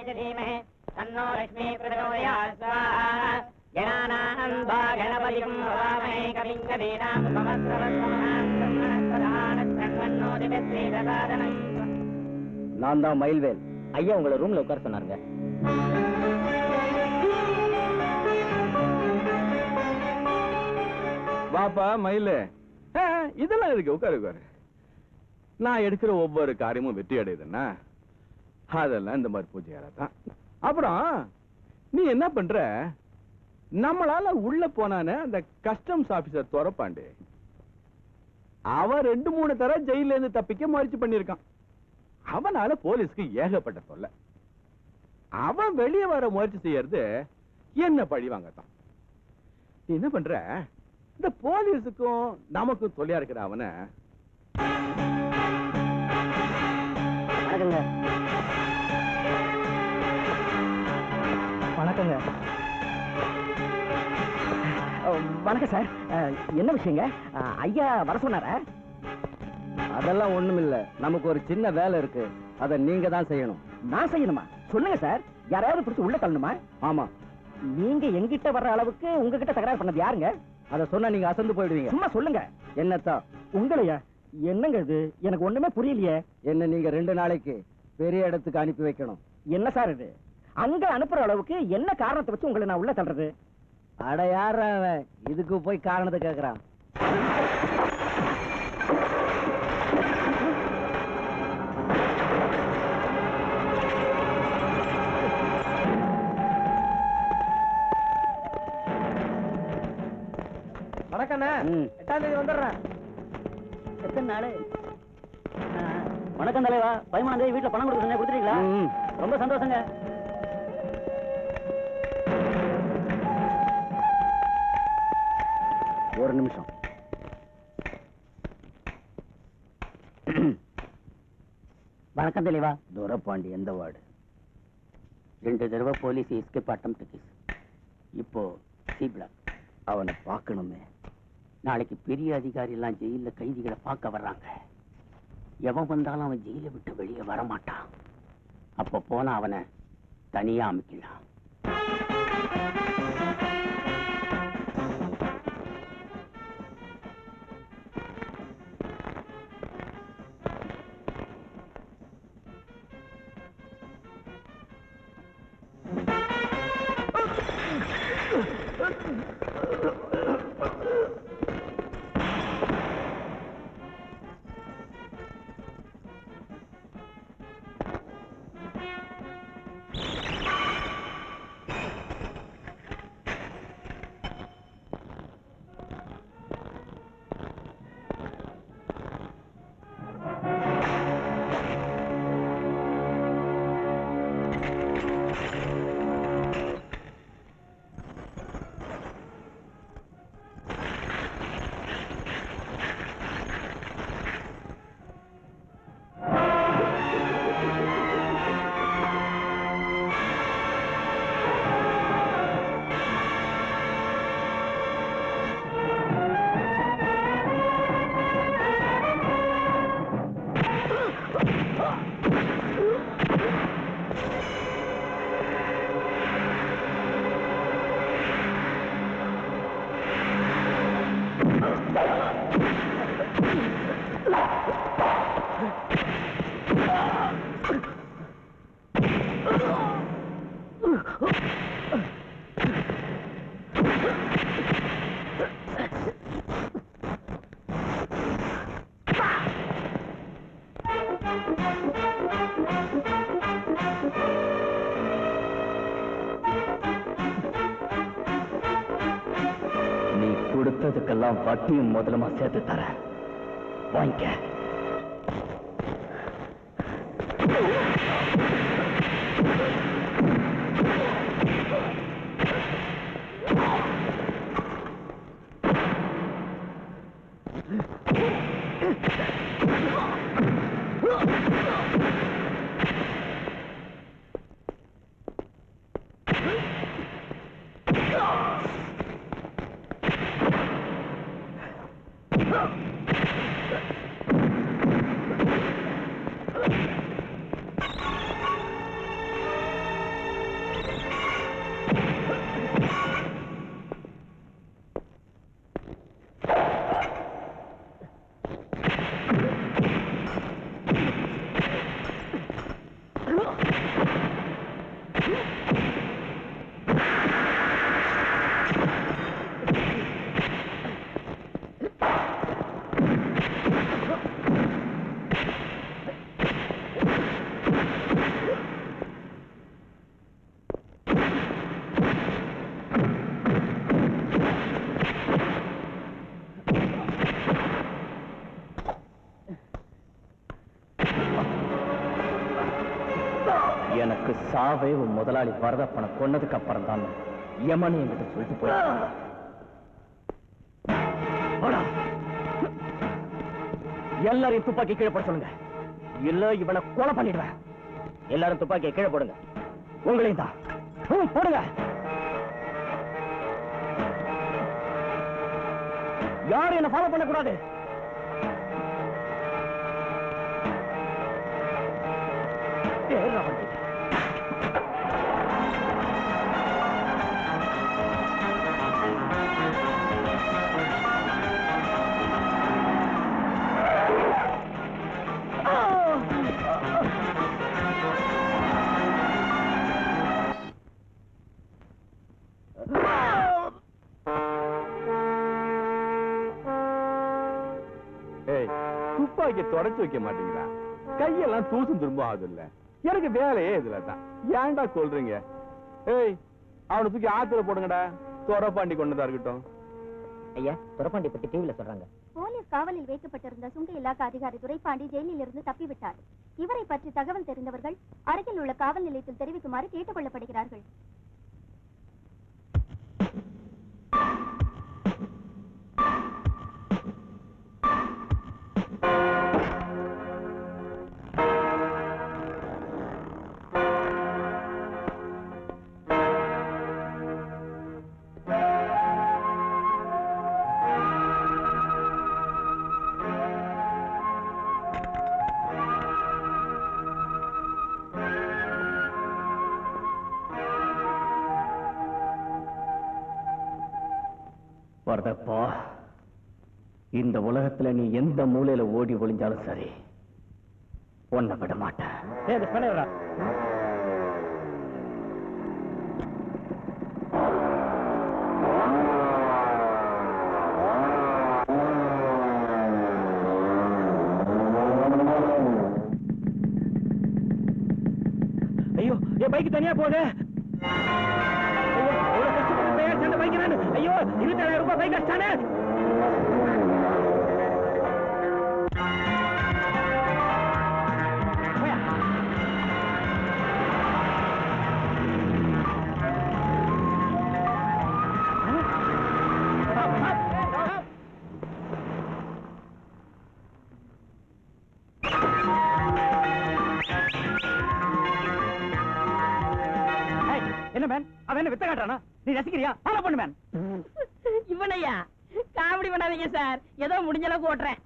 च धीमहि तन्नो लक्ष्मी प्रचोदयात् स्वाहा गणानाम् वा गणपतिम् भवामहे कविम् कवीनाम् समस्रवत्समनान्तन्नो दिव्यश्रीप्रसादनम् நான் தான் மயில்வேல் ஐயா உங்களை ரூம்ல உட்கார சொன்னாருங்க வாப்பா மயிலு ஆ, இதெல்லாம் இருக்கு உட்காரு உட்காரு நான் எடுக்கிற ஒவ்வொரு காரியமும் வெற்றி அடையுதுன்னா அதெல்லாம் இந்த மாதிரி பூஜையால தான் அப்புறம் நீ என்ன பண்ற நம்மளால உள்ள போனானே அந்த கஸ்டம்ஸ் ஆபீசர் துறப்பாண்டி அவன் ரெண்டு மூணு தர ஜெயில இருந்து தப்பிக்க முயற்சி பண்ணிருக்கான் அவனால போலீஸ்க்கு ஏகப்பட்ட தொல்லை அவன் வெளியே வர முயற்சி செய்யறது என்ன பழி வாங்கத்தான் நீ என்ன பண்ற இந்த போலீஸுக்கும் நமக்கும் தொல்லையா இருக்கிற அவனை வணக்கங்க வணக்கங்க வணக்கம் சார் என்ன விஷயங்க அஹ், ஐயா வர சொன்னாரா அதெல்லாம் ஒண்ணும் இல்ல நமக்கு ஒரு சின்ன வேலை இருக்கு அதை நீங்க தான் செய்யணும் நான் செய்யணுமா சொல்லுங்க சார் யாராவது பிடிச்சு உள்ள தள்ளணுமா ஆமா நீங்க எங்கிட்ட வர்ற அளவுக்கு உங்ககிட்ட தகராறு பண்ணது யாருங்க அத சொன்னா நீங்க அசந்து போயிடுவீங்க சும்மா சொல்லுங்க என்னத்தான் உங்களையா என்னங்க இது எனக்கு ஒண்ணுமே புரியலையே என்ன நீங்க ரெண்டு நாளைக்கு பெரிய இடத்துக்கு அனுப்பி வைக்கணும் என்ன சார் இது அங்க அனுப்புற அளவுக்கு என்ன காரணத்தை வச்சு உங்களை நான் உள்ள தள்ளுறது அட யார இதுக்கு போய் காரணத்தை கேக்குறான் வணக்கண்ணே எட்டாம் தேதி வந்துடுறேன் எத்தனை நாள் வணக்கம் தலைவா பதிமூணாம் தேதி வீட்டுல பணம் கொடுக்க சொன்னேன் கொடுத்துட்டீங்களா ரொம்ப சந்தோஷங்க ஒரு நிமிஷம் வணக்கம் தலைவா துரப்பாண்டி எந்த வார்டு ரெண்டு தடவை போலீஸ் எஸ்கேப் அட்டம் கேஸ் இப்போ சி பிளாக் அவனை பார்க்கணுமே நாளைக்கு பெரிய அதிகாரி எல்லாம் ஜெயில கைதிகளை பார்க்க வர்றாங்க எவன் வந்தாலும் அவன் ஜெயிலை விட்டு வெளியே வரமாட்டான் அப்ப போனா அவனை தனியா அமைக்கலாம் நீ கொடுத்ததுக்கெல்லாம் வட்டியும் முதலமா சேர்த்து தரேன் வாங்கிக்க சாவே உன் முதலாளி வரதப்பனை கொன்னதுக்கு அப்புறம் தான் யமன் என்கிட்ட சொல்லிட்டு போய் எல்லாரையும் துப்பாக்கி கீழே போட சொல்லுங்க இல்ல இவனை கொலை பண்ணிடுவேன் எல்லாரும் துப்பாக்கியை கீழே போடுங்க உங்களையும் தான் ம், போடுங்க யாரும் என்ன ஃபாலோ பண்ணக்கூடாது ஏறுடா வண்டி. ஏய் துப்பாக்கி தொடச்சு வைக்க மாட்டீங்களா கையெல்லாம் தூசும் திரும்ப ஆகுது இல்ல எனக்கு வேலையே இதுல தான் ஏன்டா கொல்றீங்க ஏய் அவனை தூக்கி ஆத்துல போடுங்கடா துறப்பாண்டி கொண்டதா இருக்கட்டும் ஐயா துரப்பாண்டி பத்தி டிவில சொல்றாங்க போலீஸ் காவலில் வைக்கப்பட்டிருந்த சுங்க இலாக்கா அதிகாரி துரைப்பாண்டி ஜெயிலில் இருந்து தப்பிவிட்டார் இவரை பற்றி தகவல் தெரிந்தவர்கள் அருகில் உள்ள காவல் நிலையத்தில் தெரிவிக்குமாறு கேட்டுக் கொள்ளப்படுகிறார்கள் வரதப்பா இந்த உலகத்துல நீ எந்த மூலையில ஓடி ஒளிஞ்சாலும் சரி உன்னை விட மாட்டேன் ஐயோ என் பைக் தனியா போகுது ஐயோ, எவ்வளவு கஷ்டப்பட்டு தயாரிச்ச பைக் நான் ஐயோ இருபத்தாயிரம் ரூபாய் பைக் அடிச்சானே போயா. ஏய், என்ன மேன் அவன் என்ன வித்த காட்டுறானா நீ ரசிக்கிறியா ஃபாலோ பண்ணு மேன் இவனையா காமெடி பண்ணாதீங்க சார் ஏதோ முடிஞ்ச அளவுக்கு ஓட்டுறேன்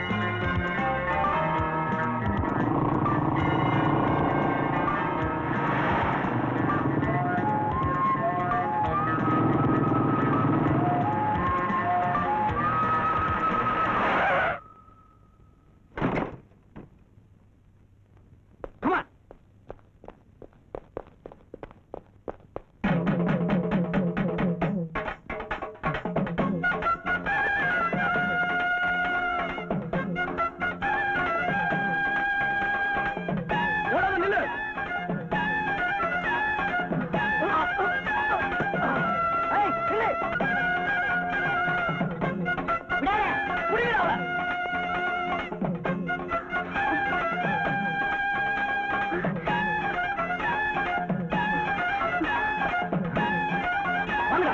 Come on. ஓடாத நில்லு. ஏய், நில்லு. விடாத, புடிங்கடா அவளை. வாங்கடா.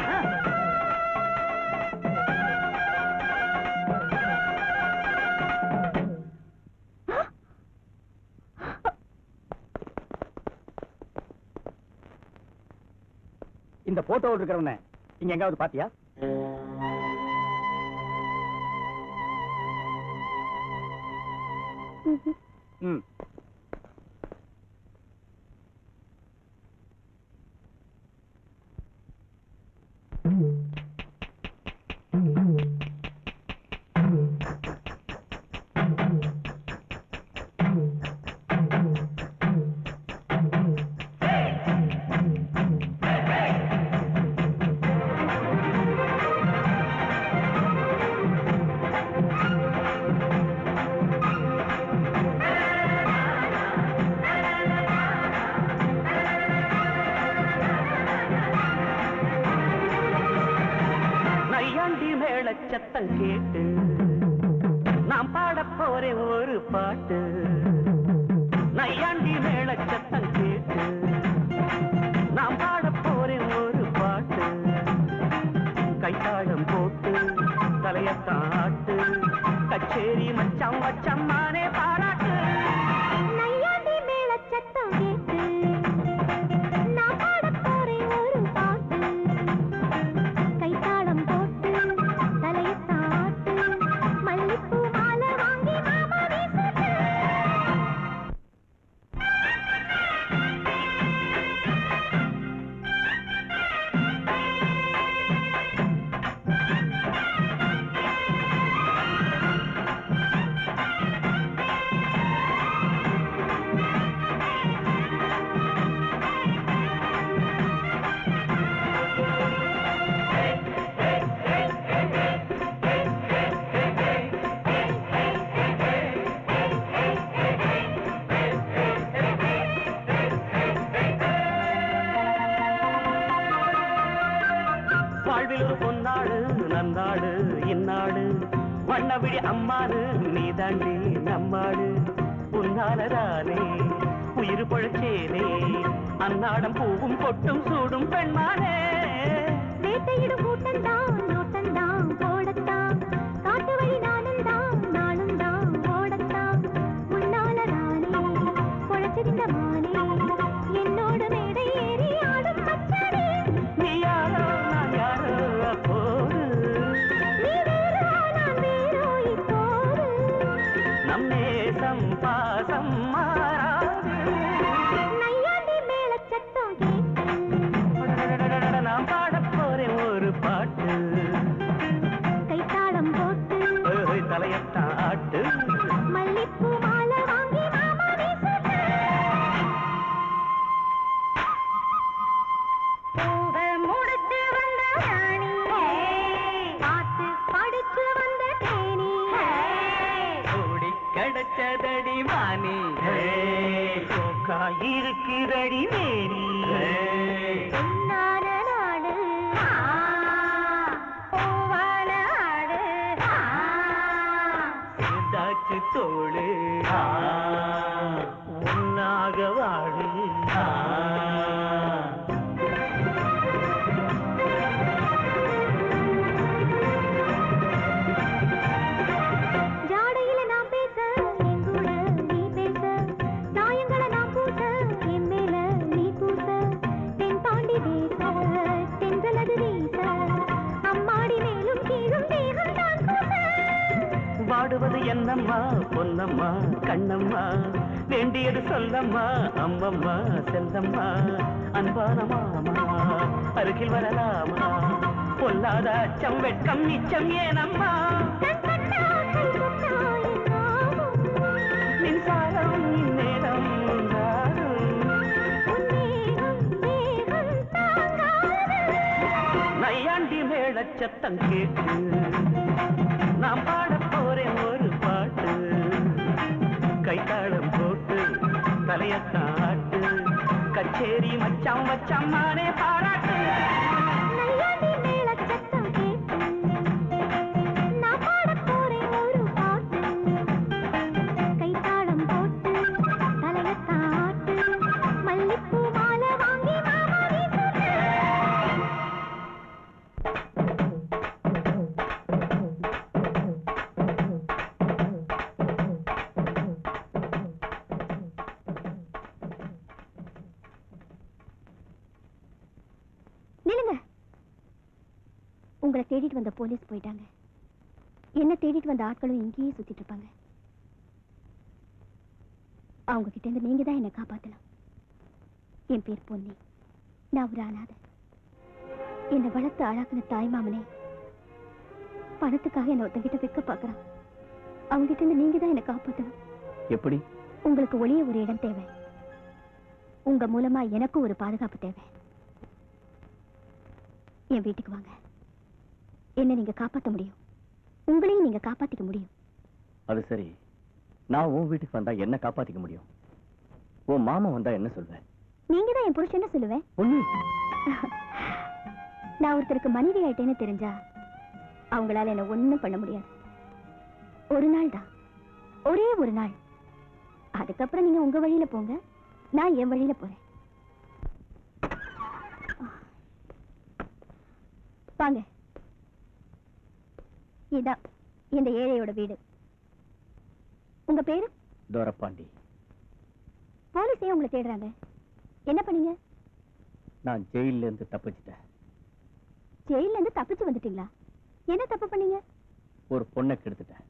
இந்த போட்டோவில் இருக்கிறவன இங்க எங்காவது பாத்தியா ம் நையாண்டி மேளச் சத்தம் கேட்டு நாம் பாடப் போறேன் ஒரு பாட்டு நையாண்டி மேளச் சத்தம் கேட்டு வச்சம்மானே பாராட்டு நையாண்டி மேளச் சத்தம் கேட்டு நான் பாடப் போறேன் ஒரு பாட்டு கைத்தாளம் போட்டு தலையைத் தாட்டு மல்லிப்பூ மாலை வாங்கி மாமா வீசுது வாழ்வில் ஒரு பொன்னாடு நன்னாடு இந்நாடு வண்ணவிழி அம்மாடு நீ தாண்டி நம்மாடு உன்னாலதானே உயிர் பொழச்சேனே அன்னாடம் பூவும் பொட்டும் சூடும் பெண்மானே வேட்டையிடும் கூட்டம்தான் நோட்டம்தான் போடத்தான் காட்டு வழி நானும் தான் நானும் தான் ஓடத்தான் முன்னால நானே பொழைச்சிருந்த மானே என்னோட மேடை ஏறி ஆடும் மச்சானே நீ யாரோ நான் யாரோ அப்போது நீ வேறோ நான் வேறோ இப்போது நம் நேசம் பாசம் மாறாது நையாண்டி மேளச் சத்தம் கேட்டு நான் பாடப் போறேன் ஒரு பாட்டு கைத்தாளம் போட்டு ஓய், தலையத்தான் ஆட்டு மல்லிப்பூ மாலை வாங்கி மாமா வீசுது பூவ முடிச்சு வந்த ராணி பார்த்து படிச்சு வந்த தேனி ஓடி கிடைச்சதடி மானி சோக்கா இருக்கிறடி மேனி பொன்னான நாடு பூவான ஆடு சேர்ந்தாச்சு தோடு உன்னாக வாழு ஜாடையில நான் பேச என் கூட நீ பேச சாயங்களை நான் பூச என் மேல நீ பூச தென் தாண்டி வீச தென்றலது வீச அம்மாடி மேலும் கீழும் தேகம் தான் கூச வாடுவது என்னம்மா பொன்னம்மா கண்ணம்மா வேண்டியது சொல்லம்மா அம்மம்மா செல்லம்மா அன்பான மாமா அருகில் வரலாமா பொல்லாத அச்சம் வெட்கம் மிச்சம் ஏனம்மா கண் கண்ணா கை கொண்டா என் நாவும் மின்சாரம் இந்நேரம் உண்டாகும். உன் மேகம் மேகம் தாங்காது நையாண்டி மேளச் சத்தம் கேட்டு நான் பாடப் போறேன் ஒரு பாட்டு கைத்தாளம் போட்டு தலையத்தாட்டு கச்சேரி மச்சான் மச்சாமானே பாராட்டு நையாண்டி மேளச் சத்தம் கேட்டு நான் பாடப் போறேன் ஒரு பாட்டு கைத்தாளம் போட்டு தலையைத் தாட்டு மல்லிப்பூ மாலை வாங்கி மாமா வீசுது நில்லுங்க உங்களை தேடிட்டு வந்த போலீஸ் போயிட்டாங்க என்ன தேடிட்டு வந்த ஆட்களும் இங்கேயே சுத்திட்டு இருப்பாங்க அவங்க கிட்ட இருந்து நீங்க தான் என்ன காப்பாத்தலாம் என் பேர் பொன்னி நான் ஒரு அனாதை என்னை வளர்த்து அழாக்குன தாய்மாமனே பணத்துக்காக என்ன ஒருத்தங்கிட்ட விற்க பார்க்கறான் அவங்க கிட்ட இருந்து நீங்க தான் என்ன காப்பாத்தணும் எப்படி உங்களுக்கு ஒளிய ஒரு இடம் தேவை உங்க மூலமா எனக்கும் ஒரு பாதுகாப்பு தேவை என் வீட்டுக்கு வாங்க என்ன நீங்க காப்பாத்த முடியும் உங்களையும் நீங்க காப்பாத்திக்க முடியும் அது சரி நான் உன் வீட்டுக்கு வந்தா என்ன காப்பாத்திக்க முடியும் உன் மாமா வந்தா என்ன சொல்வேன் நீங்க தான் என் புருஷன்னு சொல்லுவேன் பொண்ணு நான் ஒருத்தருக்கு மனைவி ஆயிட்டேன்னு தெரிஞ்சா அவங்களால என்ன ஒண்ணும் பண்ண முடியாது ஒரு நாள் தான் ஒரே ஒரு நாள் அதுக்கப்புறம் நீங்க உங்க வழியில போங்க நான் என் வழியில போறேன் வாங்க இதான் இந்த ஏழையோட வீடு உங்க பேரு தோரப்பாண்டி போலீஸே உங்களை தேடுறாங்க என்ன பண்ணீங்க நான் ஜெயில இருந்து தப்பிச்சிட்டேன் ஜெயில இருந்து தப்பிச்சு வந்துட்டீங்களா என்ன தப்பு பண்ணீங்க ஒரு பொண்ணை கெடுத்துட்டேன்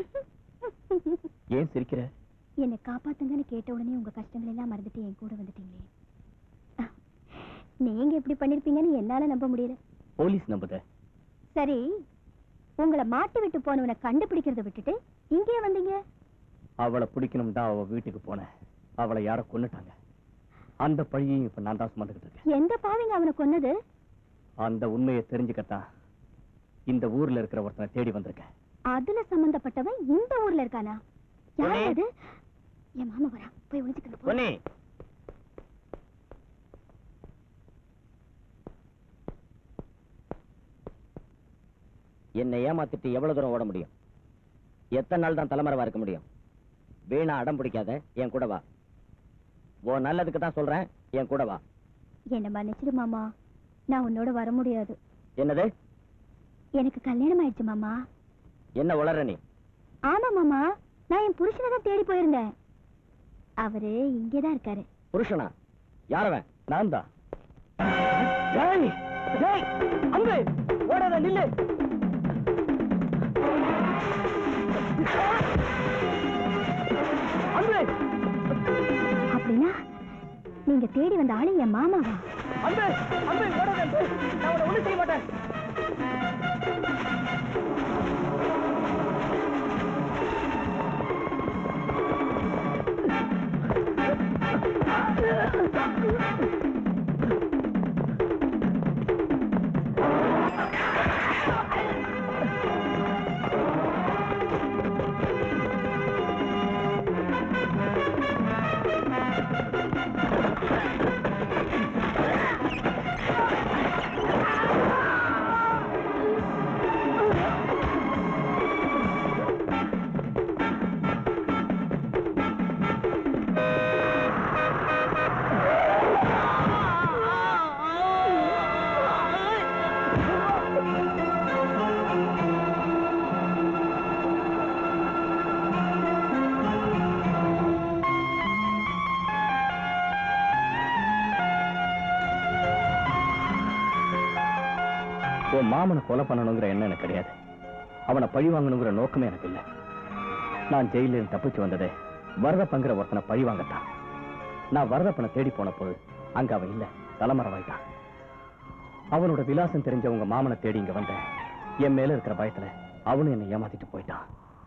ஏன் சிரிக்கிற என்னை காப்பாத்துங்கன்னு கேட்ட உடனே உங்க கஷ்டங்கள் எல்லாம் மறந்துட்டு என் கூட வந்துட்டீங்களே நீங்க இப்படி பண்ணிருப்பீங்கன்னு என்னால நம்ப முடியல போலீஸ் நம்புத சரி உங்களை மாட்டி விட்டு போனவனை கண்டுபிடிக்கிறத விட்டுட்டு இங்கே வந்தீங்க அவளை பிடிக்கணும் தான் அவ வீட்டுக்கு போனேன் அவளை யாரோ கொன்னுட்டாங்க அந்த பழியையும் இப்ப நான் தான் சுமந்துக்கிட்டு இருக்கேன் எந்த பாவிங்க அவனை கொன்னது அந்த உண்மையை தெரிஞ்சுக்கத்தான் இந்த ஊர்ல இருக்கிற ஒருத்தனை தேடி வந்திருக்கேன் அதுல சம்பந்தப்பட்டவன் இந்த ஊர்ல இருக்கானா யார் அது என் மாமா வரா போய் ஒளிச்சுக்கங்க போ. பொன்னி என்னை ஏமாத்திட்டு எவ்வளவு தூரம் ஓட முடியும் எத்தனை நாள் தான் தலைமறைவா இருக்க முடியும் வீணா அடம் பிடிக்காத என் கூட வா ஓ நல்லதுக்கு தான் சொல்றேன் என் கூட வா என்னை மன்னிச்சிடு மாமா நான் உன்னோட வர முடியாது என்னது எனக்கு கல்யாணம் ஆயிடுச்சு மாமா என்ன உளற நீ ஆமா மாமா நான் என் புருஷனை தான் தேடி போயிருந்தேன் அவரு இங்கேதான் இருக்காரு புருஷனா யாரவன் நான் தான் ஜெய் ஜெய் அங்கு ஓடாத நில்லு அங்கு அப்படின்னா நீங்க தேடி வந்த ஆளு என் மாமாவா அங்கு அங்கு ஓடாத நான் உன்னை ஒண்ணு செய்ய மாட்டேன் உன் மாமனை கொலை பண்ணணுங்கிற எண்ணம் எனக்கு கிடையாது அவனை பழி வாங்கணுங்கிற நோக்கமே எனக்கு இல்லை நான் ஜெயில இருந்து தப்பிச்சு வந்ததே வரதப்பங்கிற ஒருத்தனை பழி வாங்கத்தான் நான் வரதப்பனை தேடி போன போது அங்க அவன் இல்ல தலைமறைவாயிட்டான் அவனோட விலாசம் தெரிஞ்ச உங்க மாமனை தேடி இங்க வந்தேன் என் மேல இருக்கிற பயத்துல அவனும் என்னை ஏமாத்திட்டு போயிட்டான்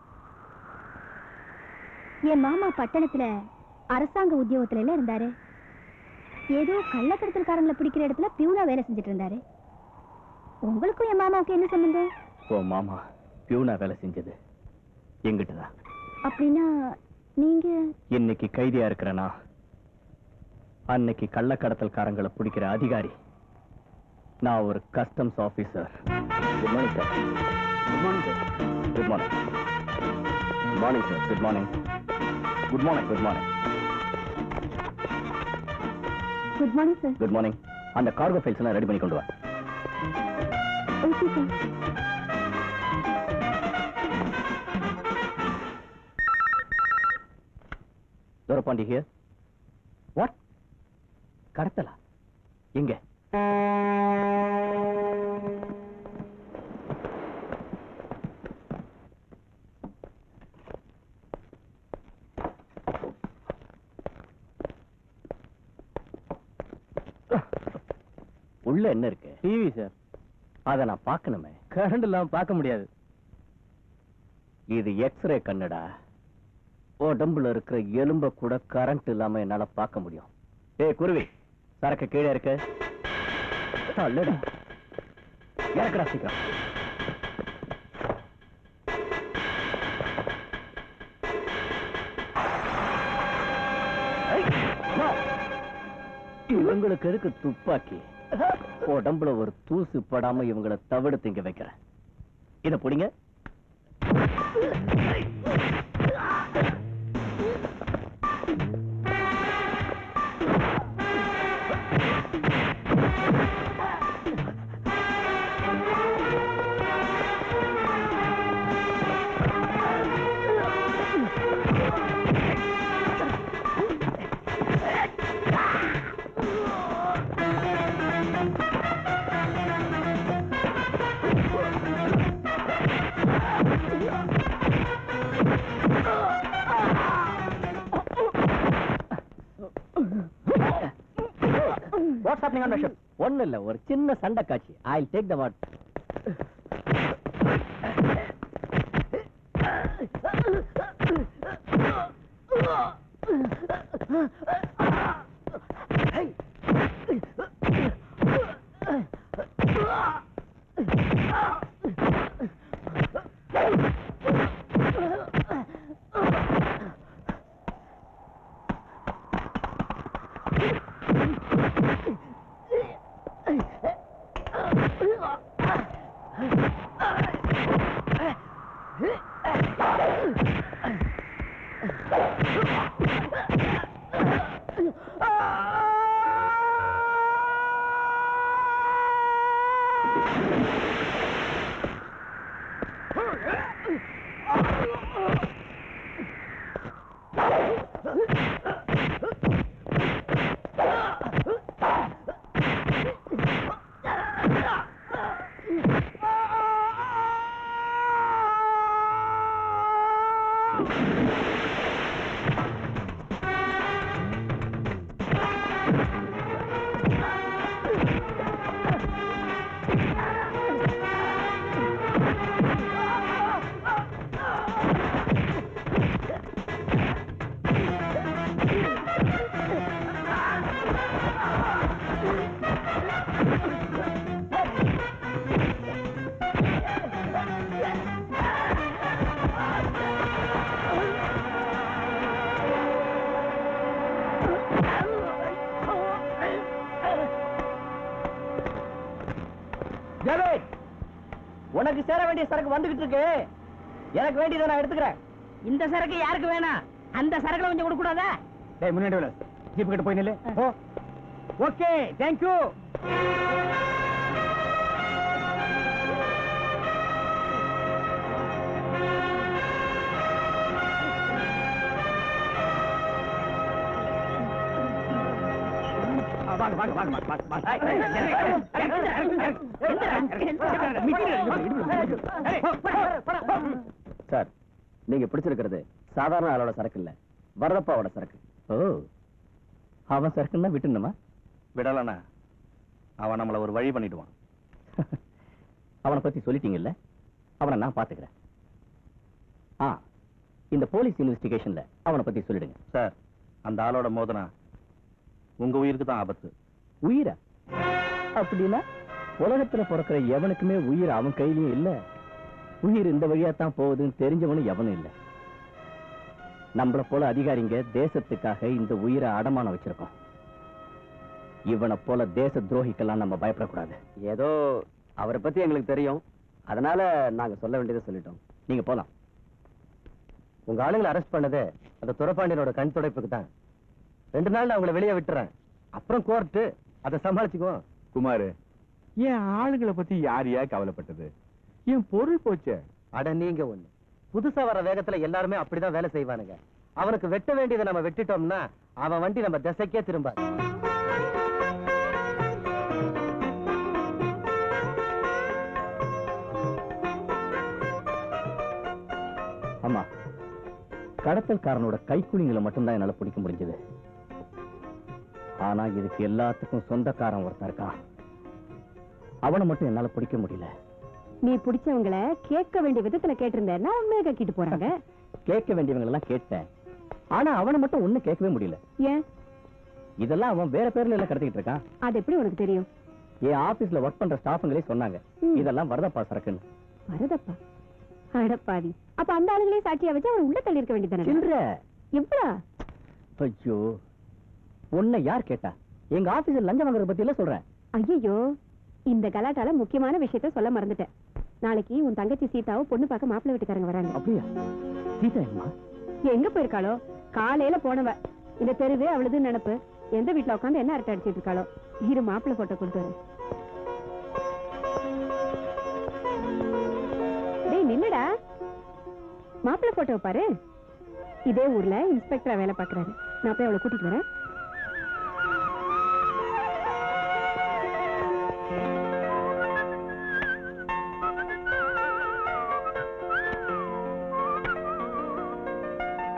என் மாமா பட்டணத்துல அரசாங்க உத்தியோகத்துல எல்லாம் இருந்தாரு ஏதோ கள்ளக்கடத்தல்காரங்களை பிடிக்கிற இடத்துல பியூனா வேலை செஞ்சுட்டு இருந்தாரு உங்களுக்கும் என் மாமாவுக்கு என்ன சம்பந்தம் உன் மாமா பியூனா வேலை செஞ்சது எங்கிட்டதான் அப்படின்னா நீங்க இன்னைக்கு கைதியா இருக்கிறனா அன்னைக்கு கள்ளக்கடத்தல்காரங்களை பிடிக்கிற அதிகாரி நான் ஒரு customs officer good morning sir good morning sir good morning good morning sir good morning good morning good morning good morning sir good morning அந்த கார்கோ ஃபைல்ஸ் எல்லாம் ரெடி பண்ணி கொண்டு வா okay sir Thurappandi here what கடத்தலா எங்க உள்ள என்ன இருக்கு டிவி சார் அத நான் பார்க்கணுமே கரண்ட் இல்லாம பார்க்க முடியாது இது எக்ஸ்ரே கண்ணுடா உடம்புல இருக்கிற எலும்ப கூட கரண்ட் இல்லாம என்னால பார்க்க முடியும் ஏய் குருவி சரக்கு கீழே இருக்கு அல்லடா இறக்கடா சீக்கிரம் ஏய், no. இவங்களுக்கு எதுக்கு துப்பாக்கி உடம்புல ஒரு தூசு படாம இவங்களை தவிடு திங்க வைக்கிறேன் இத புடிங்க what's happening on the ship ஒண்ணு இல்ல ஒரு சின்ன சண்டை காட்சி ஐ டேக் த வாட் ஜவேத் உனக்கு சேர வேண்டிய சரக்கு வந்துகிட்டு இருக்கு எனக்கு வேண்டியதை நான் எடுத்துக்கிறேன் இந்த சரக்கு யாருக்கு வேணாம் அந்த சரக்குல கொஞ்சம் கொடுக்க கூடாதா டேய் முன்னாடி விடு ஜீப் கிட்ட போய் நில்லு போ ஓகே தேங்க் யூ வாங்க வாங்க வாங்க வாங்க வாங்க சார் நீங்க பிடிச்சிருக்கிறது சாதாரண ஆளோட சரக்கு இல்ல வரதப்பாவோட சரக்கு ஓ அவன் சரக்குன்னா விட்டுணுமா விடலண்ணா அவன் நம்மள ஒரு வழி பண்ணிடுவான் அவனை பத்தி சொல்லிட்டீங்கல்ல அவனை நான் பாத்துக்கிறேன் ஆ இந்த போலீஸ் இன்வெஸ்டிகேஷன்ல அவனை பத்தி சொல்லிடுங்க சார் அந்த ஆளோட மோதனா உங்க உயிருக்கு தான் ஆபத்து உயிரா அப்படின்னா உலகத்துல பிறக்கிற எவனுக்குமே உயிர் அவன் கையிலயும் இல்ல உயிர் இந்த வழியா தான் போகுதுன்னு தெரிஞ்சவனும் எவனும் இல்ல நம்மள போல அதிகாரிங்க தேசத்துக்காக இந்த உயிரை அடமானம் வச்சிருக்கோம் இவனை போல தேச துரோகிக்கெல்லாம் நம்ம பயப்படக்கூடாது ஏதோ அவரை பத்தி எங்களுக்கு தெரியும் அதனால நாங்க சொல்ல வேண்டியதை சொல்லிட்டோம் நீங்க போலாம் உங்க ஆளுங்களை அரெஸ்ட் பண்ணது அந்த துரப்பாண்டியனோட கண் துடைப்புக்கு தான் ரெண்டு நாள் நான் உங்களை வெளியே விட்டுறேன் அப்புறம் கோர்ட்டு அதை சமாளிச்சுக்குவோம் குமார் என் ஆளுங்களை பத்தி யார் யா கவலைப்பட்டது என் பொருள் போச்சே அட நீங்க ஒண்ணு புதுசா வர வேகத்துல எல்லாருமே அப்படிதான் வேலை செய்வானுங்க அவனுக்கு வெட்ட வேண்டியதை நம்ம வெட்டிட்டோம்னா அவன் வண்டி நம்ம திசைக்கே திரும்பாது ஆமா கடத்தல்காரனோட கைக்குலிங்களை மட்டும்தான் என்னால பிடிக்க முடிஞ்சது ஆனா இதுக்கு எல்லாத்துக்கும் சொந்தக்காரன் ஒருத்தன் இருக்கான் அவனை மட்டும் என்னால பிடிக்க முடியல நீ பிடிச்சவங்கள கேட்க வேண்டிய விதத்துல கேட்டிருந்தேன்னா உண்மையை கக்கிட்டு போறாங்க கேட்க வேண்டியவங்க எல்லாம் கேட்டேன் ஆனா அவனை மட்டும் ஒண்ணும் கேட்கவே முடியல ஏன் இதெல்லாம் அவன் வேற பேர்ல எல்லாம் கடத்திட்டு இருக்கான் அது எப்படி உனக்கு தெரியும் என் ஆபீஸ்ல ஒர்க் பண்ற ஸ்டாஃபுங்களே சொன்னாங்க ம். இதெல்லாம் வரதப்பா சரக்குன்னு வரதப்பா அடப்பாவி அப்ப அந்த ஆளுங்களே சாட்சியா வச்சு அவன் உள்ள தள்ளி இருக்க வேண்டியதானே சில்ற எவ்வளவு ஐயோ உன்னை யார் கேட்டா எங்க ஆபீஸ்ல லஞ்சம் வாங்குறத பத்தி எல்லாம் சொல்றேன் ஐயோ இந்த கலாட்டால முக்கியமான விஷயத்த சொல்ல மறந்துட்டேன் நாளைக்கு உன் தங்கச்சி சீதாவை பொண்ணு பார்க்க மாப்பிள்ளை வீட்டுக்காரங்க வராங்க அப்படியா சீதா அம்மா எங்க போயிருக்காளோ காலையில போனவ இந்த தெருவே அவளுது நினப்பு எந்த வீட்டுல உட்காந்து என்ன அரட்டை அடிச்சிட்டு இருக்காளோ இரு மாப்பிள்ளை போட்டோ கொடுத்து வரேன். டேய் நில்லுடா மாப்பிள்ளை போட்டோ பாரு இதே ஊர்ல இன்ஸ்பெக்டரா வேலை பாக்குறாரு நான் போய் அவளை கூட்டிட்டு வரேன்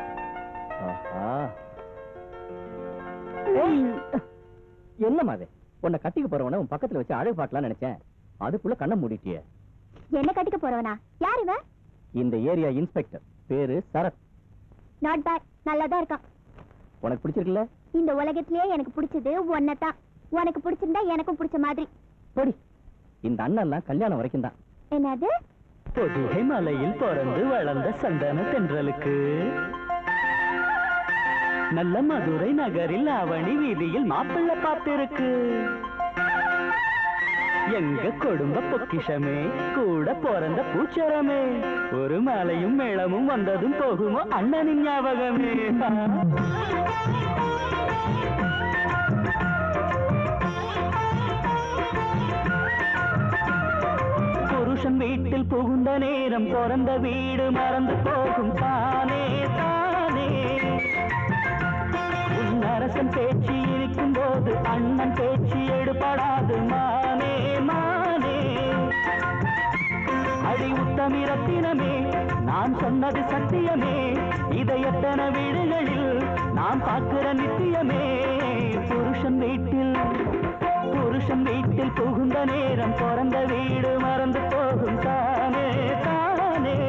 ஆஹா. ஏய், என்னம்மா அது உன்னை கட்டிக்க போறவன உன் பக்கத்துல வச்சு அழகு பார்க்கலாம்னு நினைச்சேன் அதுக்குள்ள கண்ணை மூடிட்டியே என்ன கட்டிக்க போறவனா யார் இவன் இந்த ஏரியா இன்ஸ்பெக்டர் பேரு சரத் நாட் பேட் நல்லாதான் இருக்கான் உனக்கு பிடிச்சிருக்குல்ல இந்த உலகத்திலேயே எனக்கு பிடிச்சது ஒன்னதான் உனக்கு பிடிச்சிருந்தா எனக்கும் பிடிச்ச மாதிரி போடி இந்த அண்ணன்லாம் கல்யாணம் வரைக்கும் தான் என்னது பொதிகை மலையில் பிறந்து வளர்ந்த சந்தன தென்றலுக்கு நல்ல மதுரை நகரில் அவனி வீதியில் மாப்பிள்ளை பார்த்திருக்கு எங்க குடும்ப பொக்கிஷமே கூட பிறந்த பூச்சரமே ஒரு மாலையும் மேளமும் வந்ததும் போகுமோ அண்ணனின் ஞாபகமே புருஷன் வீட்டில் புகுந்த நேரம் பிறந்த வீடு மறந்து போகும் தானே தானே உன் அரசன் பேச்சு இருக்கும் போது அண்ணன் பேச்சு எடுபடாது மானே மானே அடி உத்தமி ரத்தினமே நான் சொன்னது சத்தியமே இதை எத்தனை வீடுகளில் நாம் பார்க்கிற நித்தியமே புருஷன் வீட்டில் புருஷன் வீட்டில் புகுந்த நேரம் பிறந்த வீடு மறந்து போகும் தானே தானே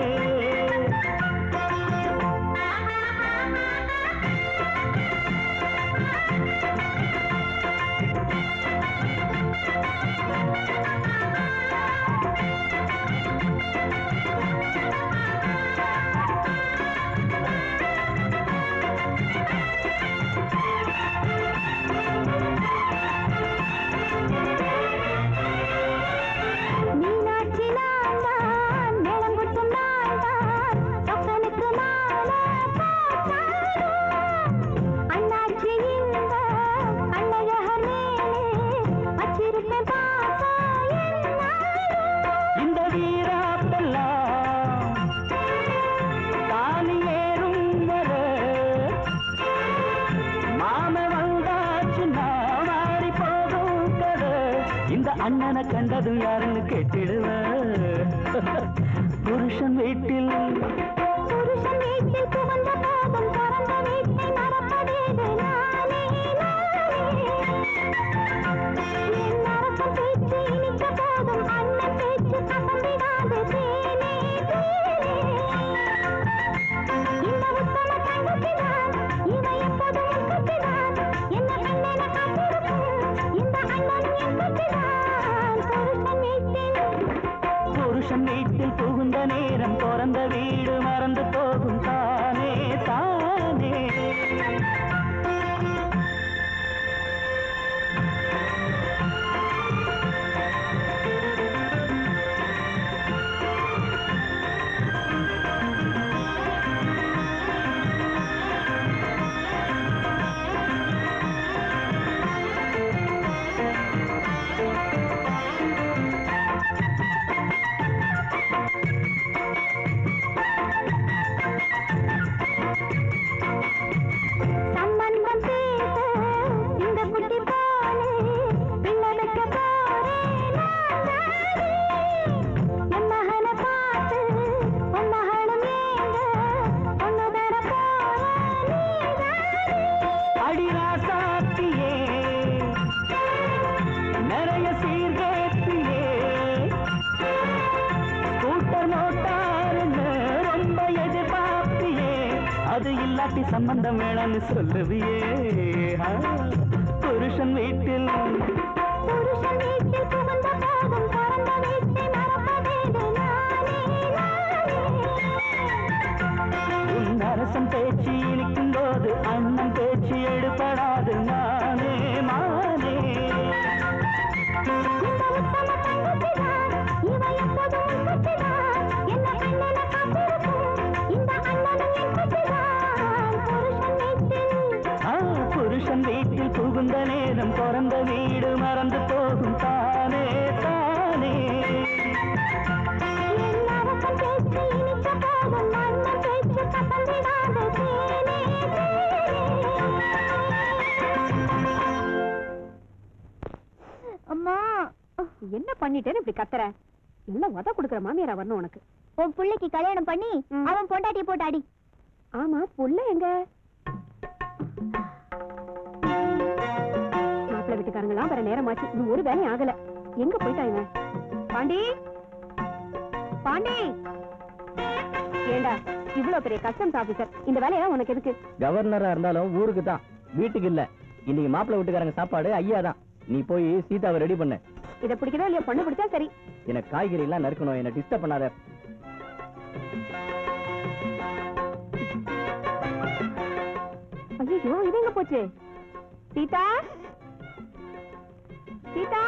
மீனாட்சி நான்தான் மேளம் கொட்டும் நான்தான் சொக்கனுக்கு மாலை போட்டாலும் அண்ணாச்சி இந்த அண்ணழகர் மேலே வச்சிருப்பேன் பாசம் என்னாலும் இந்த வீராப்பெல்லாம் தாலி ஏறும் வர மாம வந்தாச்சு நான் ஆடி போகும் கதை இந்த அண்ணனை கண்டது யாருன்னு கேட்டிடுவ புருஷன் வீட்டில் புருஷன் வீட்டில் புகுந்த போதும் பிறந்த வீட்டை மறப்பதேது நானே நானே என் அரசன் பேச்சு இனித்த போதும் அண்ணன் பேச்சு கசந்திடாது தேனே தேனே இந்த உத்தம தங்கத்தினால் இவன் எப்போதும் முக்கத்தினால் என்ன கண்ணென காத்திருக்கும் இந்த அண்ணன் என் கத்தினால் புருஷன் வீட்டில் புருஷன் வீட்டில் புகுந்த நேரம் பிறந்த வீடு மறந்து போகும் தானே தானே சம்பந்தம் பேச இந்த குட்டி போலே பிள்ளை வைக்க போறேன் நான் தானே. என் மகனை பார்த்து உன் மகளும் ஏங்க ஒன்னு தர போறேன் நீதானே. அடிராசாத்தியே நிறைய சீர்கேட்டியே ஸ்கூட்டர் மோட்டாருன்னு ரொம்ப எதிர்பார்ப்பியே அது இல்லாட்டி சம்பந்தம் வேணாம்னு சொல்லுவியே ஆ, புருஷன் வீட்டில் புருஷன் வீட்டில் புகுந்த போதும் பிறந்த வீட்டை மறப்பதேது நானே நானே உன் அரசன் பேச்சு இனிக்கும் போது அண்ணன் பேச்சு எடுபடாது மானே மானே இந்த உத்தம தங்கத்தினால் இவன் எப்போதும் உண்மைத்தினால் என்ன கண்ணென காத்திருக்கும் இந்த அண்ணனும் என் கத்தினால் புருஷன் வீட்டில் ஆ, புருஷன் வீட்டில் புகுந்த நேரம் பிறந்த வீடு மறந்து போகும் தானே தானே என் அரசன் பேச்சு இனித்த போதும் அண்ணன் பேச்சு கசந்திடாது தேனே அம்மா என்ன பண்ணிட்டேன்னு இப்படி கத்துற எல்லாம் உத கொடுக்குற மாமியாரா வரணும் உனக்கு உன் பிள்ளைக்கு கல்யாணம் பண்ணி அவன் பொண்டாட்டியை போட்டு அடி ஆமா புள்ள எங்க மாப்பிள்ளை வீட்டுக்காரங்களாம் வர நேரமாச்சு இன்னும் ஒரு வேலையும் ஆகல எங்க போயிட்டாங்க பாண்டி பாண்டி ஏண்டா இவ்வளவு பெரிய கஸ்டம்ஸ் ஆபீசர் இந்த வேலையா உனக்கு எதுக்கு கவர்னரா இருந்தாலும் ஊருக்கு தான் வீட்டுக்கு இல்ல இன்னைக்கு மாப்பிள்ளை வீட்டுக்காரங்க சாப்பாடு ஐயா தான் நீ போய் சீதாவை ரெடி பண்ணு இத பிடிக்கதோ இல்லையோ பொண்ணு பிடிச்சா சரி எனக்கு காய்கறி எல்லாம் நறுக்கணும் என்ன டிஸ்டர்ப் பண்ணாத ஐயோ இது எங்க போச்சு சீதா சீதா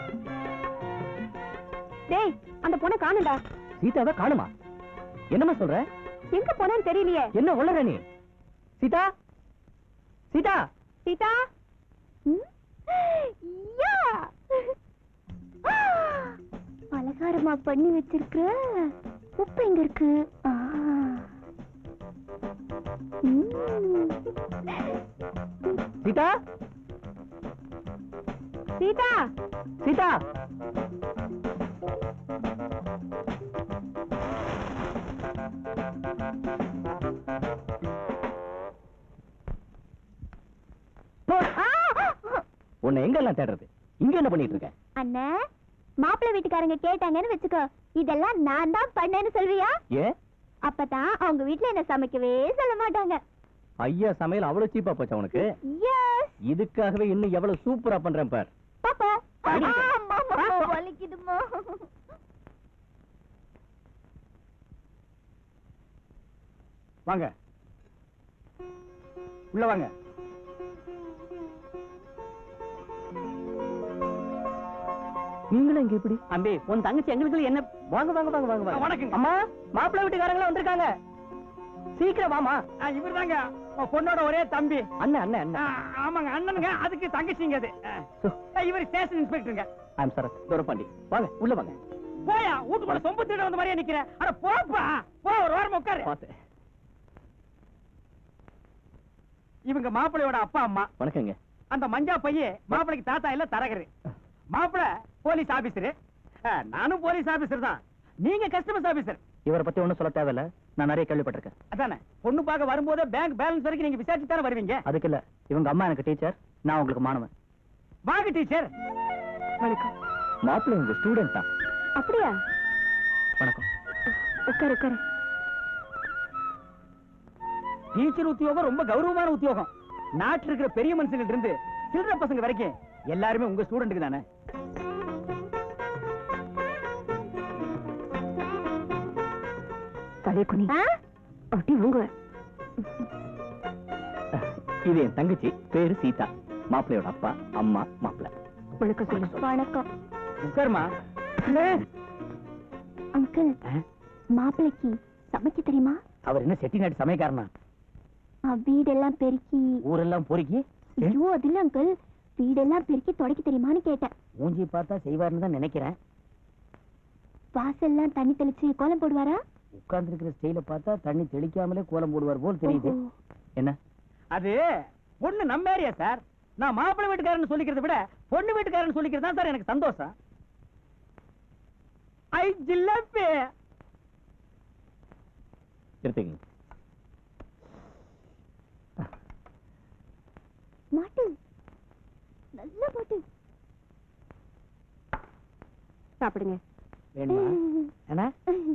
டேய் அந்த பொண்ணை காணும்டா சீதாவை காணுமா என்னம்மா சொல்ற எங்க போனேன்னு தெரியலையே என்ன உளற நீ சீதா சீதா சீதா ம்? யா! பலகாரமா பண்ணி வச்சிருக்கிற உப்பு எங்க இருக்கு ஆ. ம். சீதா சீதா சீதா உன்னை எங்கெல்லாம் தேடுறது இங்க என்ன பண்ணிட்டு இருக்க அண்ணே மாப்பிள்ளை வீட்டுக்காரங்க கேட்டாங்கன்னு வச்சுக்கோ இதெல்லாம் நான் தான் பண்ணேன்னு சொல்றியா ஏன் அப்பதான் அவங்க வீட்ல என்ன சமைக்கவே சொல்ல மாட்டாங்க ஐயா சமையல் அவ்வளவு சீப்பா போச்சா உனக்கு எஸ் இதுக்காகவே இன்னும் எவ்வளவு சூப்பரா பண்றேன் பார் பாப்பா அடி. ஆமா வலிக்குதுமா வாங்க உள்ள வாங்க நீங்களும் இங்க எப்படி அம்பி உன் தங்கச்சி எங்களுக்கு என்ன வாங்க வாங்க வாங்க வாங்க வாங்க வணக்கங்க. அம்மா மாப்பிள்ளை வீட்டுக்காரங்களா வந்திருக்காங்க சீக்கிரம் வாமா இவர் தாங்க பொண்ணோட ஒரே தம்பி அண்ணன் அண்ணன் அண்ணன் ஆமாங்க அண்ணனுங்க அதுக்கு தங்கச்சிங்க அது இவர் ஸ்டேஷன் இன்ஸ்பெக்டருங்க ஐம் சார் துரப்பாண்டி வாங்க உள்ள வாங்க போயா வீட்டுக்குள்ள சொம்பு திருட வந்த மாதிரியே நிக்கிறேன் அட போப்பா போ ஒரு வாரம் உட்காரு பார்த்தேன் இவங்க மாப்பிள்ளையோட அப்பா அம்மா வணக்கங்க அந்த மஞ்சா பையன் மாப்பிளைக்கு தாத்தா இல்ல தரகரு மாப்பிள போலீஸ் ஆபீசர் நானும் போலீஸ் ஆபீசர் தான் நீங்க கஸ்டமர்ஸ் ஆபீசர் இவரை பத்தி ஒண்ணும் சொல்ல தேவையில்ல நான் நிறைய கேள்விப்பட்டிருக்கேன் அதானே பொண்ணு பார்க்க வரும்போது பேங்க் பேலன்ஸ் வரைக்கும் நீங்க விசாரிச்சு தானே வருவீங்க அதுக்கு இல்ல இவங்க அம்மா எனக்கு டீச்சர் நான் உங்களுக்கு மாணவன் வாங்க டீச்சர் வணக்கம் மாப்பிள்ளை உங்க ஸ்டூடெண்ட் தான் அப்படியா வணக்கம் உட்காரு உட்காரு டீச்சர் உத்தியோகம் ரொம்ப கௌரவமான உத்தியோகம் நாட்டுல இருக்கிற பெரிய மனுஷங்கள்ட்ட இருந்து சில்லற பசங்க வரைக்கும் எல்லாருமே உங்க ஸ்டூடெண்ட்டுக்கு தானே தலை குனி ஆ? அப்படி வாங்க இது என் தங்கச்சி பேரு சீதா மாப்பிள்ளையோட அப்பா அம்மா மாப்பிள்ளை வணக்கம் சொல்லு வணக்கம் உட்காருமா அங்கிள் மாப்பிள்ளைக்கு சமைக்க தெரியுமா அவர் என்ன செட்டிநாடு சமயக்காரனா ஆ, வீடெல்லாம் பெருக்கி ஊரெல்லாம் பொறுக்கி ஐயோ அது இல்ல அங்கிள் வீடெல்லாம் பெருக்கி துடைக்க தெரியுமான்னு கேட்டேன் மூஞ்சி பார்த்தா செய்வார்னு தான் நினைக்கிறேன் வாசல்லாம் தண்ணி தெளிச்சு கோலம் போடுவாரா உட்கார்ந்துருக்கிற ஸ்டைல பார்த்தா தண்ணி தெளிக்காமலே கோலம் போடுவார் போல் தெரியுது ஓஹோ. என்ன அது பொண்ணு நம்ம ஏரியா சார் நான் மாப்பிள்ளை வீட்டுக்காரன்னு சொல்லிக்கிறத விட பொண்ணு வீட்டுக்காரன்னு சொல்லிக்கிறது தான் சார் எனக்கு சந்தோஷம் ஐ ஜில்லப்பி எடுத்துக்கங்க மாட்டு நல்ல மாட்டு சாப்பிடுங்க வேணுமா என்ன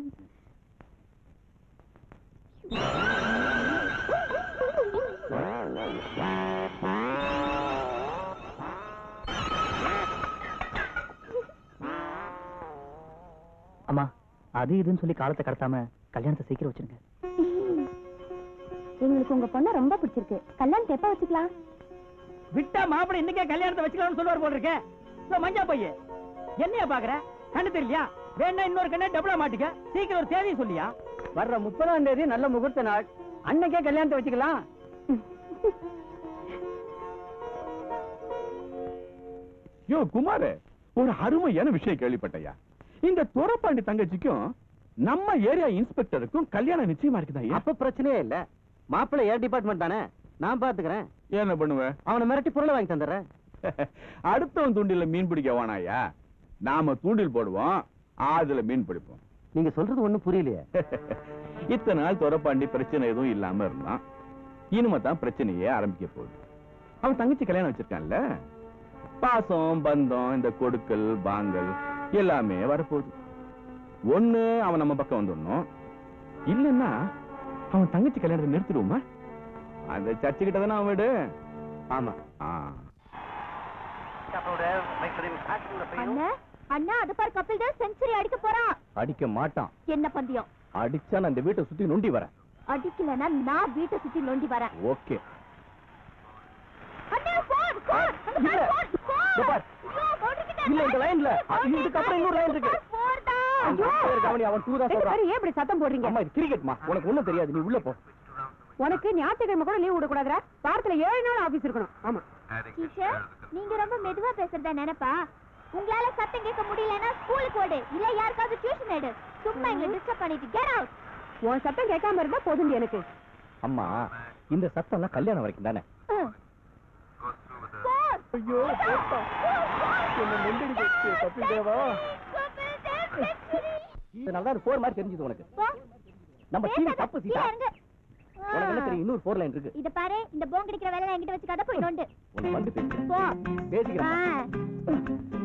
அம்மா அது இதுன்னு சொல்லி காலத்தை கடத்தாம கல்யாணத்தை சீக்கிரம் வச்சிருங்க எங்களுக்கு உங்க பொண்ண ரொம்ப பிடிச்சிருக்கு கல்யாணத்தை எப்ப வச்சுக்கலாம் விட்டா மாப்பிள்ளை இன்னைக்கே கல்யாணத்தை வச்சுக்கலாம்னு சொல்லுவார் போல இருக்கே இதோ மஞ்சா பையன் என்னையா பாக்குற கண்ணு தெரியலையா வேணா இன்னொரு கண்ணை டபுளா மாட்டிக்க சீக்கிரம் ஒரு தேதியை சொல்லியா வர்ற முப்பதாம் தேதி நல்ல முகூர்த்த நாள் அன்னைக்கே கல்யாணத்தை வச்சுக்கலாம் யோ குமார் ஒரு அருமையான விஷயம் கேள்விப்பட்டையா இந்த துரப்பாண்டி தங்கச்சிக்கும் நம்ம ஏரியா இன்ஸ்பெக்டருக்கும் கல்யாணம் நிச்சயமா இருக்குதா ஐயா? அப்ப பிரச்சனையே இல்ல மாப்பிள்ளை ஏர் டிபார்ட்மெண்ட் தானே நான் பாத்துக்கிறேன் என்ன பண்ணுவ அவனை மிரட்டி பொருளை வாங்கி தந்துடுறேன் அடுத்தவன் தூண்டில மீன் பிடிக்க வேணாயா நாம தூண்டில் போடுவோம் அதுல மீன் பிடிப்போம் நீங்க சொல்றது ஒண்ணும் புரியலையே இத்தனை நாள் துரப்பாண்டி பிரச்சனை எதுவும் இல்லாம இருந்தான் இனிமே தான் பிரச்சனையே ஆரம்பிக்க போகுது அவன் தங்கச்சி கல்யாணம் வச்சிருக்கான்ல பாசம் பந்தம் இந்த கொடுக்கல் பாங்கல் எல்லாமே வரப்போகுது ஒண்ணு அவன் நம்ம பக்கம் வந்துடணும் இல்லைன்னா அவன் தங்கச்சி கல்யாணத்தை நிறுத்திடுவோமா அந்த சர்ச்சு கிட்ட தானே அவன் வீடு ஆமா ஆ. அண்ணா அண்ணா அது பாரு கபில் தேவ் செஞ்சுரி அடிக்க போறான் அடிக்க மாட்டான் என்ன பந்தயம் அடிச்சா நான் இந்த வீட்டை சுத்தி நொண்டி வரேன் அடிக்கலன்னா நான் வீட்டை சுத்தி நொண்டி வரேன் ஓகே அண்ணா போன் போன் அங்க இல்ல. பாரு, போன் போன் இதோ பார். ஐயோ, போட்டுக்கிட்டே இல்ல, இந்த லைன்ல. போன் இதுக்கு அப்புறம் இன்னொரு லைன் இருக்கு. போன்டா. ஐயோ. கவனி, அவன் டூ தான் ரெண்டு சொல்றான் பேரும் ஏன் இப்படி சத்தம் போடுறீங்க அம்மா இது கிரிக்கெட்மா உனக்கு ஒண்ணும் தெரியாது நீ உள்ள போ உனக்கு ஞாயிற்றுக்கிழமை கூட லீவ் விடக்கூடாதுடா வாரத்துல ஏழு நாள் ஆபீஸ் இருக்கணும் ஆமா டீச்சர் நீங்க ரொம்ப மெதுவா பேசுறதா நினைப்பா உங்களால சத்தம் கேட்க முடியலன்னா ஸ்கூலுக்கு ஓடு இல்ல யாருக்காவது டியூஷன் எடு சும்மா எங்களை டிஸ்டர்ப் பண்ணிட்டு கெட் அவுட் உன் சத்தம் கேட்காம இருந்தா போதும் எனக்கு அம்மா இந்த சத்தம் எல்லாம் கல்யாணம் வரைக்கும் தானே ஐயோ போட்டா. என்ன நெண்டடிச்சு கபில் தேவா இதனால தான் ஃபோர் மாதிரி தெரிஞ்சது உனக்கு நம்ம டிவி தப்பு சீதா உனக்கு என்ன தெரியும் இன்னொரு ஃபோர் லைன் இருக்கு இத பாரு இந்த போன் கிடைக்கிற வேலை என்கிட்ட வச்சுக்காத போய் நோண்டு உன்னை வந்து பேசுறேன் போ பேசிக்கிறேன் ஆ.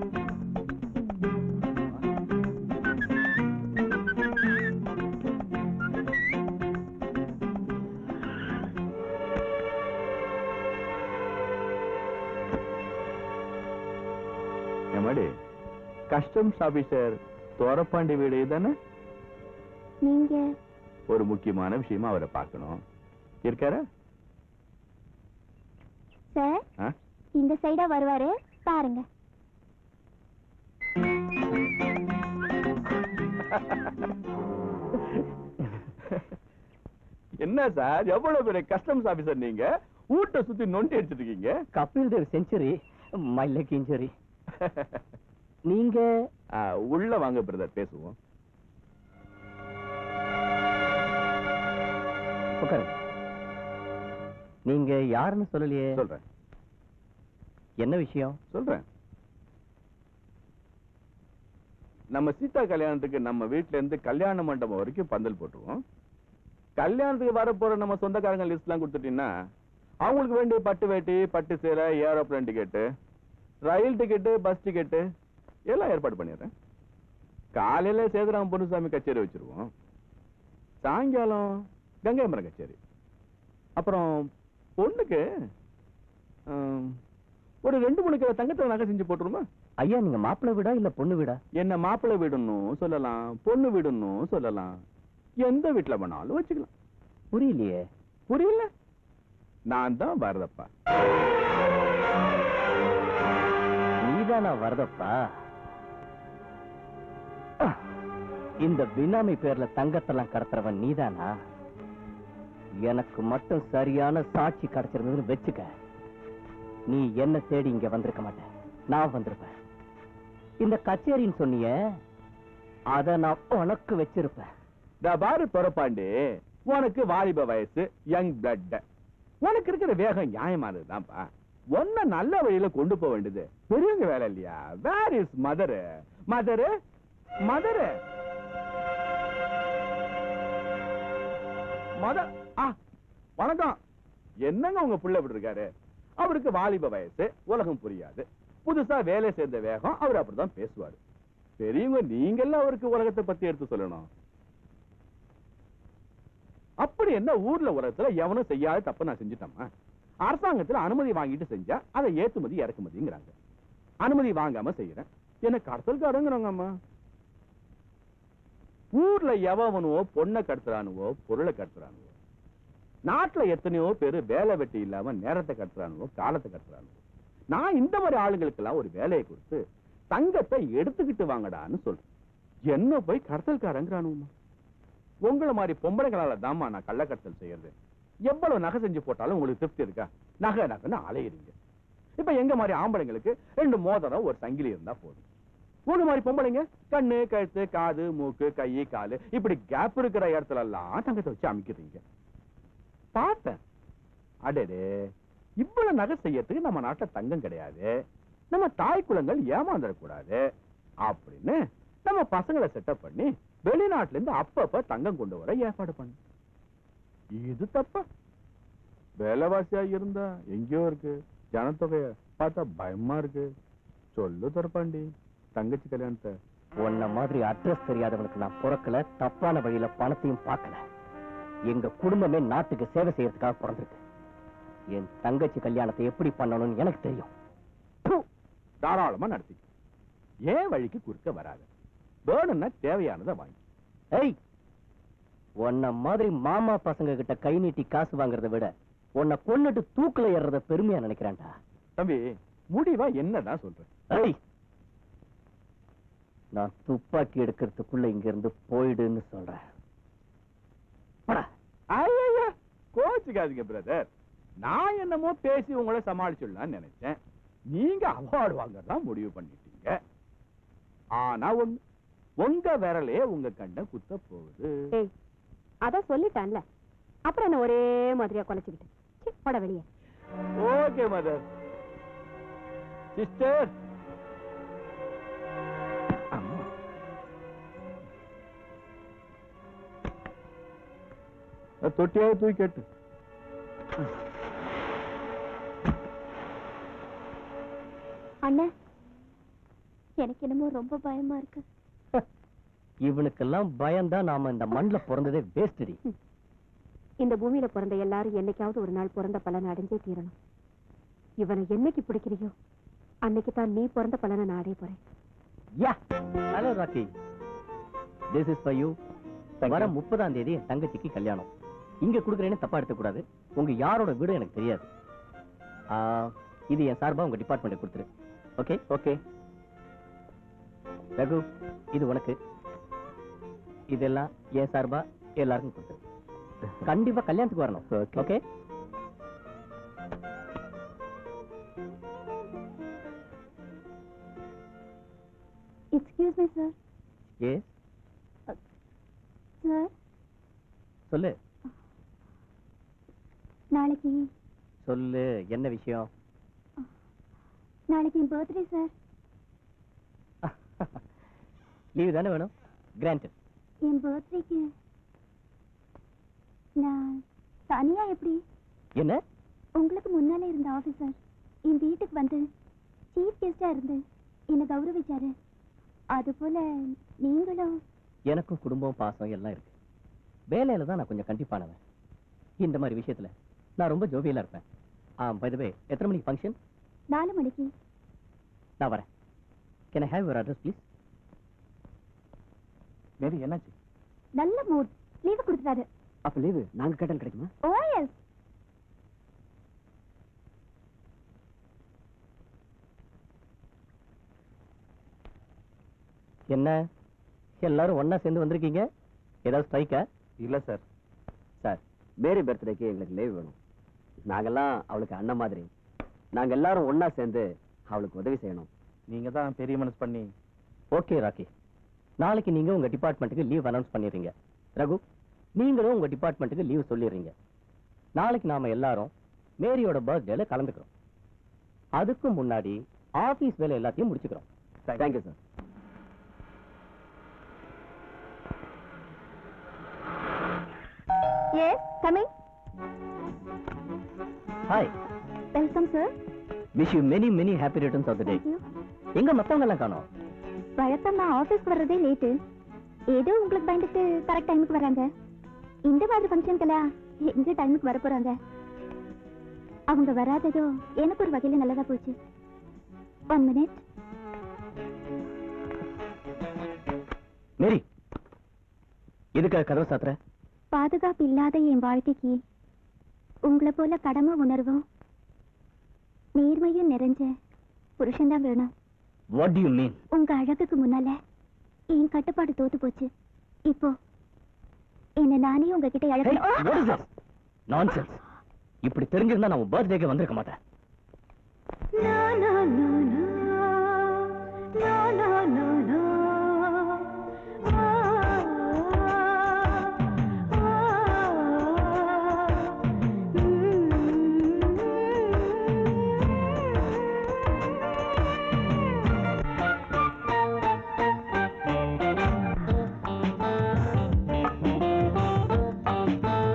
ஏமாடி கஸ்டம்ஸ் ஆபீசர் தோரப்பாண்டி வீடு தானே நீங்க ஒரு முக்கியமான விஷயமா அவரை பார்க்கணும் இருக்காரா சார் ஆ? இந்த சைடா வருவாரு பாருங்க என்ன சார் எவ்வளவு பெரிய கஸ்டம்ஸ் ஆபீசர் நீங்க ஊட்ட சுத்தி நொண்டி அடிச்சிட்டு இருக்கீங்க Kapil Dev century my leg injury நீங்க ஆ, உள்ள வாங்க பிரதர் பேசுவோம் உட்காருங்க நீங்க யாருன்னு சொல்லலையே சொல்றேன் என்ன விஷயம் சொல்றேன் நம்ம சீதா கல்யாணத்துக்கு நம்ம வீட்ல இருந்து கல்யாண மண்டபம் வரைக்கும் பந்தல் போட்டுருவோம் கல்யாணத்துக்கு வரப்போற நம்ம சொந்தக்காரங்க லிஸ்ட் எல்லாம் கொடுத்துட்டீங்கன்னா அவங்களுக்கு வேண்டிய பட்டு வேட்டி பட்டு சேலை aeroplane ticket rail ticket bus ticket எல்லாம் ஏற்பாடு பண்ணிடுறேன் காலையில சேதுராம பொன்னுசாமி கச்சேரி வச்சிருவோம் சாயங்காலம் கங்கை மரம் கச்சேரி அப்புறம் பொண்ணுக்கு ஆம், ஒரு ரெண்டு மூணு கிலோ தங்கத்துல நகை செஞ்சு போட்டுருமா ஐயா நீங்க மாப்பிள்ளை வீடா இல்ல பொண்ணு வீடா என்ன மாப்பிள்ளை வீடுன்னும் சொல்லலாம் பொண்ணு வீடுன்னும் சொல்லலாம் எந்த வீட்டுல வேணாலும் வச்சுக்கலாம் புரியலையே புரியல நான் தான் வரதப்பா நீதானா வரதப்பா இந்த பினாமி பேர்ல தங்கத்தெல்லாம் கடத்துறவன் நீதானா எனக்கு மட்டும் சரியான சாட்சி கிடைச்சிருந்ததுன்னு வச்சுக்க நீ என்ன தேடி இங்க வந்திருக்க மாட்ட நான் வந்திருப்பேன் இந்த கச்சேரின்னு சொன்னியே அத நான் உனக்கு வச்சிருப்பேன் இந்த பாரு துறப்பாண்டி உனக்கு வாலிப வயசு யங் பிளட் உனக்கு இருக்கிற வேகம் நியாயமானதுதான்ப்பா ஒன்ன நல்ல வழியில கொண்டு போக வேண்டியது பெரியவங்க வேலை இல்லையா where is mother mother mother mother ஆ வணக்கம் என்னங்க உங்க புள்ள இப்படி இருக்காரு அவருக்கு வாலிப வயசு உலகம் புரியாது புதுசா வேலை சேர்ந்த வேகம் அவர் அப்படிதான் பேசுவாரு பெரியவங்க நீங்கெல்லாம் அவருக்கு உலகத்தை பத்தி எடுத்து சொல்லணும் அப்படி என்ன ஊர்ல உலகத்துல எவனும் செய்யாத தப்பு நான் செஞ்சுட்டோமா அரசாங்கத்துல அனுமதி வாங்கிட்டு செஞ்சா அதை ஏற்றுமதி இறக்குமதிங்கிறாங்க அனுமதி வாங்காம செய்யறேன் என்ன கடத்தல்காரங்கிறாங்க அம்மா ஊர்ல எவனுவோ பொண்ணை கடத்துறானுவோ பொருளை கடத்துறானுவோ நாட்டுல எத்தனையோ பேரு வேலை வெட்டி இல்லாம நேரத்தை கடத்துறானுவோ காலத்தை கடத்துறானுவோ நான் இந்த மாதிரி ஆளுங்களுக்கெல்லாம் ஒரு வேலையை கொடுத்து தங்கத்தை எடுத்துக்கிட்டு வாங்கடான்னு சொல்றேன் என்ன போய் கடத்தல்காரங்கிறானுமா உங்களை மாதிரி பொம்பளைங்களால தாம்மா நான் கள்ளக்கடத்தல் செய்யறது எவ்வளவு நகை செஞ்சு போட்டாலும் உங்களுக்கு திருப்தி இருக்கா நகை நகைன்னு அலையுறீங்க இப்ப எங்க மாதிரி ஆம்பளைங்களுக்கு ரெண்டு மோதிரம் ஒரு சங்கிலி இருந்தா போதும் உங்க மாதிரி பொம்பளைங்க கண்ணு கழுத்து காது மூக்கு கை காலு இப்படி கேப் இருக்கிற இடத்துல எல்லாம் தங்கத்தை வச்சு அமைக்கிறீங்க பார்த்தேன் அடடே இவ்வளவு நகை செய்யறதுக்கு நம்ம நாட்டுல தங்கம் கிடையாது நம்ம தாய் குலங்கள் ஏமாந்துடக்கூடாது அப்படின்னு நம்ம பசங்களை செட்டப் பண்ணி வெளிநாட்டுல இருந்து அப்பப்ப தங்கம் கொண்டு வர ஏற்பாடு பண்ணு இது தப்பா வேலைவாசியா இருந்தா எங்கேயோ இருக்கு ஜனத்தொகைய பார்த்தா பயமா இருக்கு சொல்லு துறப்பாண்டி தங்கச்சி கல்யாணத்தை உன்ன மாதிரி அட்ரஸ் தெரியாதவனுக்கு நான் பிறக்கல தப்பான வழியில பணத்தையும் பார்க்கல எங்க குடும்பமே நாட்டுக்கு சேவை செய்யறதுக்காக பிறந்திருக்கு என் தங்கச்சி கல்யாணத்தை எப்படி பண்ணணும்னு எனக்கு தெரியும் தாராளமா நடத்தி ஏன் வழிக்கு குறுக்க வராத வேணும்னா தேவையானதை வாங்கி ஏய் உன்ன மாதிரி மாமா பசங்க கிட்ட கை நீட்டி காசு வாங்குறதை விட உன்னை கொன்னுட்டு தூக்குல ஏறுறத பெருமையா நினைக்கிறேன்டா தம்பி முடிவா என்னதான் சொல்ற ஏய் நான் துப்பாக்கி எடுக்கிறதுக்குள்ள இங்க இருந்து போயிடுன்னு சொல்றேன் போடா. ஐயா கோச்சுக்காதீங்க பிரதர் நான் என்னமோ பேசி உங்களை சமாளிச்சிடலாம்னு நினைச்சேன் நீங்க அவார்டு வாங்கறதான் முடிவு பண்ணிட்டீங்க ஆனா ஒண்ணு உங்க விரலே உங்க கண்ணை குத்த போகுது ஏய் அதான் சொல்லிட்டான்ல அப்புறம் என்ன ஒரே மாதிரியா குலைச்சுக்கிட்டு சீ, போட வெளியே ஓகே மதர் சிஸ்டர் தொட்டியாவது தூக்கி கட்டு அண்ணா எனக்கு என்னமோ ரொம்ப பயமா இருக்கு இவனுக்கெல்லாம் பயந்தா நாம இந்த மண்ணுல பிறந்ததே வேஸ்டடி இந்த பூமியில பிறந்த எல்லாரும் என்னைக்காவது ஒரு நாள் பிறந்த பலனை அடைஞ்சே தீரணும் இவனை என்னைக்கு பிடிக்கிறியோ அன்னைக்கு தான் நீ பிறந்த பலனை நான் அடைய போறேன் yeah hello Rocky this is for you வர முப்பதாம் தேதி என் தங்கச்சிக்கு கல்யாணம் இங்க கொடுக்குறேன்னு தப்பா எடுத்துக்க கூடாது உங்க யாரோட வீடும் எனக்கு தெரியாது ஆ, இது என் சார்பா உங்க டிபார்ட்மெண்ட் கொடுத்துரு ஓகே ஓகே ரகு இது உனக்கு இதெல்லாம் என் சார்பா எல்லாருக்கும் கொடுத்துரு கண்டிப்பா கல்யாணத்துக்கு வரணும் ஓகே எக்ஸ்கியூஸ் மீ சார் ஏ சார் சொல்லு நாளைக்கு சொல்லு என்ன விஷயம் நாளைக்கு என் பர்த்டே சார் லீவு தானே வேணும் கிராண்டட் என் பர்த்டேக்கு நான் தனியா எப்படி என்ன உங்களுக்கு முன்னாலே இருந்த ஆபீசர் என் வீட்டுக்கு வந்து சீஃப் கெஸ்டா இருந்து என்னை கௌரவிச்சாரு அது போல நீங்களும் எனக்கும் குடும்பம் பாசம் எல்லாம் இருக்கு வேலையில தான் நான் கொஞ்சம் கண்டிப்பானவன் இந்த மாதிரி விஷயத்துல நான் ரொம்ப ஜோவியலா இருப்பேன் ஆ பை த வே எத்தனை மணிக்கு ஃபங்க்ஷன் நாலு மணிக்கு நான் வரேன் can I have your address please Mary என்னாச்சு நல்ல மூட் லீவு கொடுத்துட்டாரு அப்ப லீவு நாங்க கேட்டால் கிடைக்குமா ஓ எஸ் என்ன எல்லாரும் ஒண்ணா சேர்ந்து வந்திருக்கீங்க ஏதாவது ஸ்ட்ரைக்கா இல்ல சார் சார் மேரி பர்த்டேக்கு எங்களுக்கு லீவ் வேணும் நாங்கெல்லாம் அவளுக்கு அண்ணன் மாதிரி நாங்க எல்லாரும் ஒண்ணா சேர்ந்து அவளுக்கு உதவி செய்யணும் நீங்க தான் பெரிய மனசு பண்ணி ஓகே ராக்கி நாளைக்கு நீங்க உங்க டிபார்ட்மெண்ட்டுக்கு லீவ் அனௌன்ஸ் பண்ணிடுறீங்க ரகு நீங்களும் உங்க டிபார்ட்மெண்ட்டுக்கு லீவ் சொல்லிடுறீங்க நாளைக்கு நாம எல்லாரும் மேரியோட பர்த்டேல கலந்துக்கிறோம் அதுக்கு முன்னாடி ஆபீஸ் வேலை எல்லாத்தையும் முடிச்சுக்கிறோம் thank you sir yes coming hi welcome sir wish you many many happy returns of the day thank you எங்க மத்தவங்க எல்லாம் காணோம் வழக்கமா ஆபீஸ்க்கு வர்றதே லேட்டு ஏதோ உங்களுக்கு பயந்துட்டு கரெக்ட் டைமுக்கு வராங்க இந்த மாதிரி ஃபங்க்ஷனுக்கெல்லாம் எங்க டைமுக்கு வர போறாங்க அவங்க வராததோ எனக்கு ஒரு வகையில நல்லதா போச்சு ஒன் மினிட் மேரி எதுக்காக கதவை சாத்துற பாதுகாப்பு இல்லாத என் வாழ்க்கைக்கு உங்களை போல கடமை உணர்வும் நேர்மையும் நிறைஞ்ச புருஷன்தான் வேணும் வாட் டு யூ மீன் உங்க அழகுக்கு முன்னால என் கட்டுப்பாடு தோத்து போச்சு இப்போ என்ன நானே உங்ககிட்ட அழகு நான்சென்ஸ் இப்படி தெரிஞ்சிருந்தா நான் உன் பர்த்டேக்கு வந்திருக்க மாட்டேன் No, no, no, no. No, no, no, no. Ah, ah,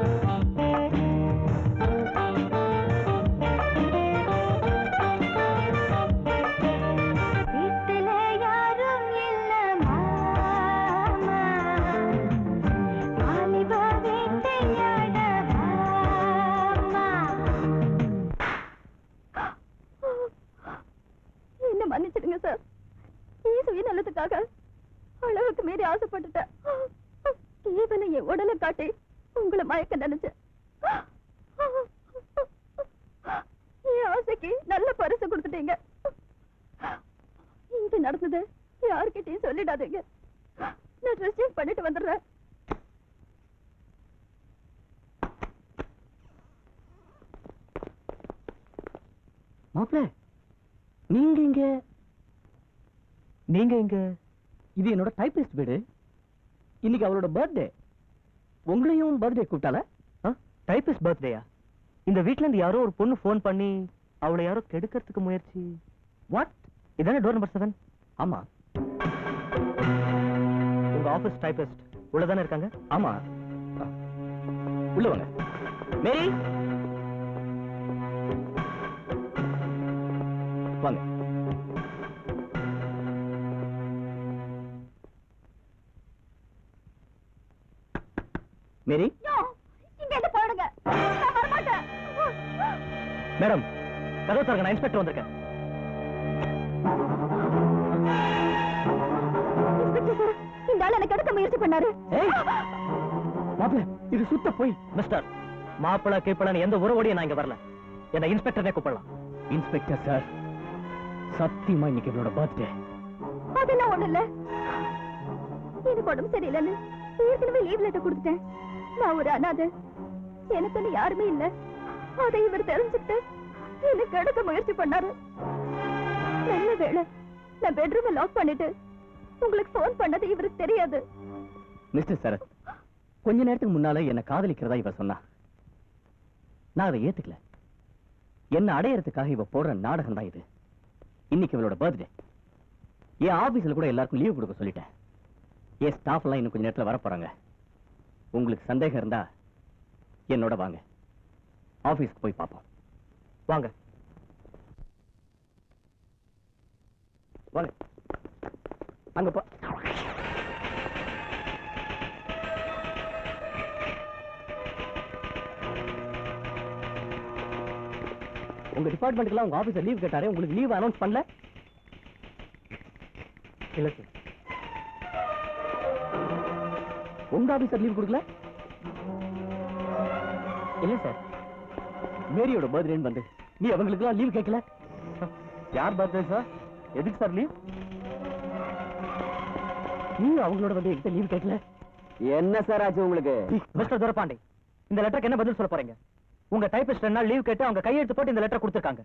mm. சுயநலத்துக்காக அளவுக்கு மீறி ஆசைப்பட்டுட்டேன் கேவலம் என் உடலை காட்டி உங்களை மயக்க நினைச்சேன் என் ஆசைக்கு நல்ல பரிசு கொடுத்துட்டீங்க இங்க நடந்தது யார்கிட்டயும் சொல்லிடாதீங்க நான் ட்ரெஸ் சேஞ்ச் பண்ணிட்டு வந்துடுறேன் மாப்பிள நீங்க இங்க நீங்க இங்க இது என்னோட டைபிஸ்ட் வீடு இன்னைக்கு அவளோட பர்த்டே உங்களையும் பர்த்டே கூப்பிட்டால டைபிஸ்ட் பர்த்டேயா இந்த வீட்ல இருந்து யாரோ ஒரு பொண்ணு ஃபோன் பண்ணி அவளை யாரோ கெடுக்கிறதுக்கு முயற்சி வாட் இதானே டோர் நம்பர் செவன் ஆமா உங்க ஆபீஸ் டைபிஸ்ட் உள்ளதானே இருக்காங்க ஆமா ஆ. உள்ள வாங்க மேரி வாங்க மேரி இங்க இருந்து போயிடுங்க நான் வரமாட்டேன் மேடம் கதவு திறங்க நான் இன்ஸ்பெக்டர் வந்திருக்கேன் இன்ஸ்பெக்டர் சார் இந்த ஆள் எனக்கு எடுக்க முயற்சி பண்ணாரு ஏய் மாப்பிள இது சுத்த போய் மிஸ்டர் மாப்பிள கீப்பிளன்னு எந்த உறவோடையும் நான் இங்க வரல என்ன இன்ஸ்பெக்டரே கூப்பிடலாம் இன்ஸ்பெக்டர் சார் சத்தியமா இன்னைக்கு இவளோட பர்த்டே அதெல்லாம் ஒண்ணு இல்ல எனக்கு உடம்பு சரியில்லைன்னு ஏற்கனவே லீவ் லெட்டர் கொடுத்துட்டேன் நான் ஒரு அனாதை எனக்குன்னு யாருமே இல்ல அதை இவர் தெரிஞ்சுக்கிட்டு எனக்கு எடுக்க முயற்சி பண்ணாரு நல்ல வேளை நான் பெட்ரூமை லாக் பண்ணிட்டு உங்களுக்கு ஃபோன் பண்ணது இவருக்கு தெரியாது மிஸ்டர் சரத் கொஞ்ச நேரத்துக்கு முன்னால என்ன காதலிக்கிறதா இவ சொன்னா நான் அதை ஏத்துக்கல என்ன அடையறதுக்காக இவ போடுற நாடகம் தான் இது இன்னைக்கு இவளோட பர்த்டே என் ஆபீஸ்ல கூட எல்லாருக்கும் லீவ் கொடுக்க சொல்லிட்டேன் என் ஸ்டாஃப் எல்லாம் இன்னும் கொஞ்ச நேரத்துல வர போறாங்க உங்களுக்கு சந்தேகம் இருந்தா என்னோட வாங்க ஆபீஸ்க்கு போய் பார்ப்போம் வாங்க வாங்க அங்க போ உங்க டிபார்ட்மெண்ட்டுக்குலாம் உங்க ஆபீஸ்ல லீவ் கேட்டாரே உங்களுக்கு லீவ் அனௌன்ஸ் பண்ணல இல்ல சார் உங்க ஆபீசர் லீவ் கொடுக்கல இல்ல சார் மேரியோட பர்த்டேன்னு வந்து நீ அவங்களுக்குலாம் லீவ் கேட்கல யார் பர்த்டே சார் எதுக்கு சார் லீவ் நீ அவங்களோட வந்து என்கிட்ட லீவ் கேட்கல என்ன சார் ஆச்சு உங்களுக்கு மிஸ்டர் துரப்பாண்டி இந்த லெட்டருக்கு என்ன பதில் சொல்ல போறீங்க உங்க டைபிஸ்ட் ரெண்டு நாள் லீவ் கேட்டு அவங்க கையெழுத்து போட்டு இந்த லெட்டர் கொடுத்துருக்காங்க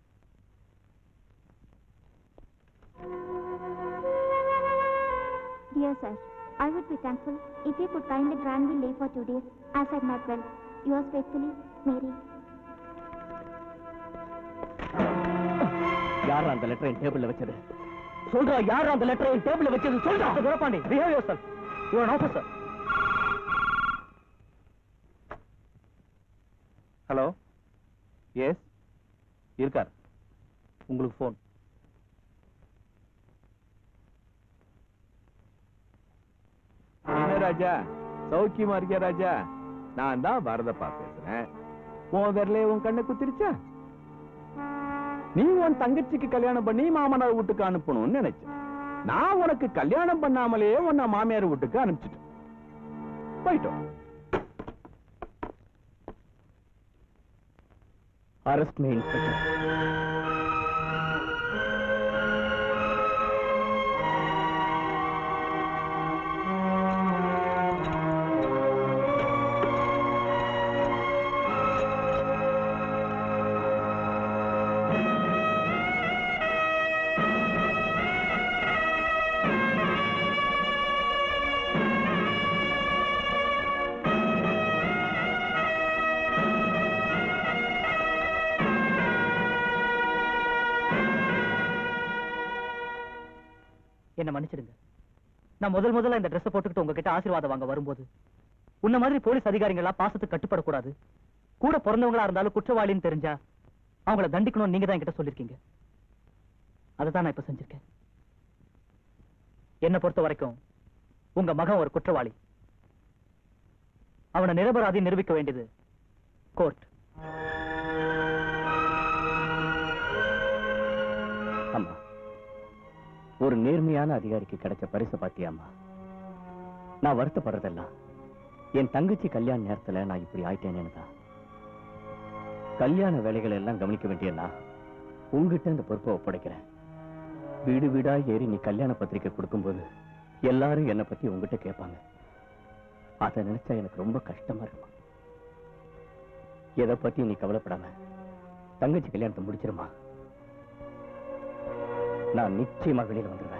Dear sir, I would be thankful if you could kindly grant me leave for two days as I'm not well. Yours faithfully, Mary. யார் அந்த லெட்டர் என் டேபிள்ல வச்சது சொல்றா யார் அந்த லெட்டர் என் டேபிள்ல வச்சது சொல்றா mister Thurappandi behave yourself you are officer hello yes இருக்கார் உங்களுக்கு ஃபோன் என்ன ராஜா சௌக்கியமா இருக்கியா ராஜா நான் தான் வரதப்பா பேசுறேன் உன் விரலே உன் கண்ணை குத்திருச்சா நீ உன் தங்கச்சிக்கு கல்யாணம் பண்ணி மாமனார் வீட்டுக்கு அனுப்பணும்னு நினைச்ச நான் உனக்கு கல்யாணம் பண்ணாமலே உன்னை மாமியார் வீட்டுக்கு அனுப்பிச்சிட்டேன் போயிட்டோம் அரெஸ்ட் மீ இன்ஸ்பெக்டர் என்ன மன்னிச்சிடுங்க நான் முதல் முதல்ல இந்த ட்ரெஸ் போட்டுக்கிட்டு உங்ககிட்ட ஆசீர்வாதம் வாங்க வரும்போது உன்ன மாதிரி போலீஸ் அதிகாரிகளா பாசத்துக்கு கட்டுப்படக்கூடாது கூட பிறந்தவங்களா இருந்தாலும் குற்றவாளின்னு தெரிஞ்சா அவங்கள தண்டிக்கணும்னு நீங்க தான் என்கிட்ட சொல்லிருக்கீங்க அதை தான் நான் இப்ப செஞ்சிருக்கேன் என்ன பொறுத்த வரைக்கும் உங்க மகன் ஒரு குற்றவாளி அவனை நிரபராதி நிரூபிக்க வேண்டியது கோர்ட் ஆமா ஒரு நேர்மையான அதிகாரிக்கு கிடைச்ச பரிசு பாத்தியாமா நான் வருத்தப்படுறதெல்லாம் என் தங்கச்சி கல்யாண நேரத்துல நான் இப்படி ஆயிட்டேனேன்னு தான் கல்யாண வேலைகளை எல்லாம் கவனிக்க வேண்டிய நான் உங்ககிட்ட இந்த பொறுப்பை ஒப்படைக்கிறேன் வீடு வீடா ஏறி நீ கல்யாண பத்திரிக்கை கொடுக்கும்போது எல்லாரும் என்னை பத்தி உங்ககிட்ட கேட்பாங்க அதை நினைச்சா எனக்கு ரொம்ப கஷ்டமா இருக்கும் எதை பத்தி நீ கவலைப்படாம தங்கச்சி கல்யாணத்தை முடிச்சிருமா நான் நிச்சயமா வெளியில வந்துடுவேன்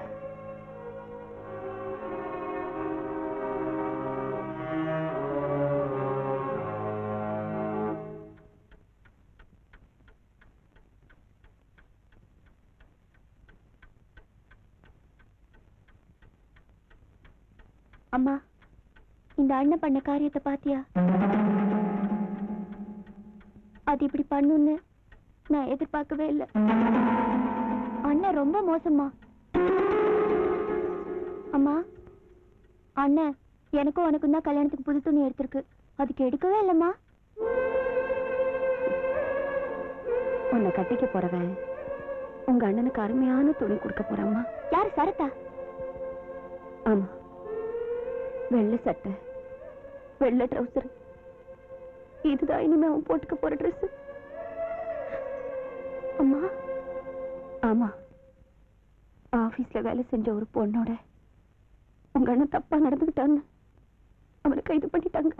அம்மா இந்த அண்ணன் பண்ண காரியத்தை பாத்தியா அது இப்படி பண்ணுன்னு நான் எதிர்பார்க்கவே இல்லை அண்ணன் ரொம்ப மோசமா அம்மா அண்ணன் எனக்கும் உனக்கும் தான் கல்யாணத்துக்கு புது துணி எடுத்திருக்கு அதுக்கு எடுக்கவே இல்லம்மா உன்னை கட்டிக்க போறவன் உங்க அண்ணனுக்கு அருமையான துணி கொடுக்க போறம்மா யாரு சரத்தா ஆமா வெள்ளை சட்டை வெள்ளை ட்ரௌசர் இதுதான் இனிமே அவன் போட்டுக்க போற ட்ரெஸ் அம்மா ஆமா ஆபீஸ்ல வேலை செஞ்ச ஒரு பொண்ணோட உங்க அண்ணன் தப்பா நடந்துகிட்டான்னு அவனை கைது பண்ணிட்டாங்க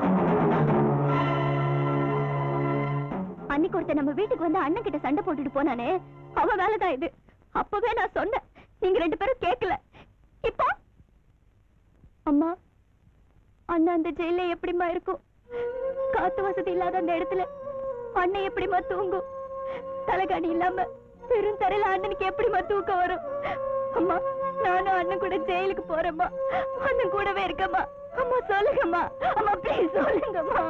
அன்னைக்கு ஒருத்தன் நம்ம வீட்டுக்கு வந்து அண்ணன் கிட்ட சண்டை போட்டுட்டு போனானே அவ வேலைதான் இது அப்பவே நான் சொன்னேன் நீங்க ரெண்டு பேரும் கேட்கல இப்போ அம்மா அண்ணா அந்த ஜெயில எப்படிம்மா இருக்கும் காத்து வசதி இல்லாத அந்த இடத்துல அண்ணன் எப்படிம்மா தூங்கும் தலைகாணி இல்லாம பெரும் தரையில அண்ணனுக்கு எப்படிம்மா தூக்கம் வரும் அம்மா நானும் அண்ணன் கூட ஜெயிலுக்கு போறேம்மா அண்ணன் கூடவே இருக்கம்மா அம்மா சொல்லுங்கம்மா அம்மா ப்ளீஸ் சொல்லுங்கம்மா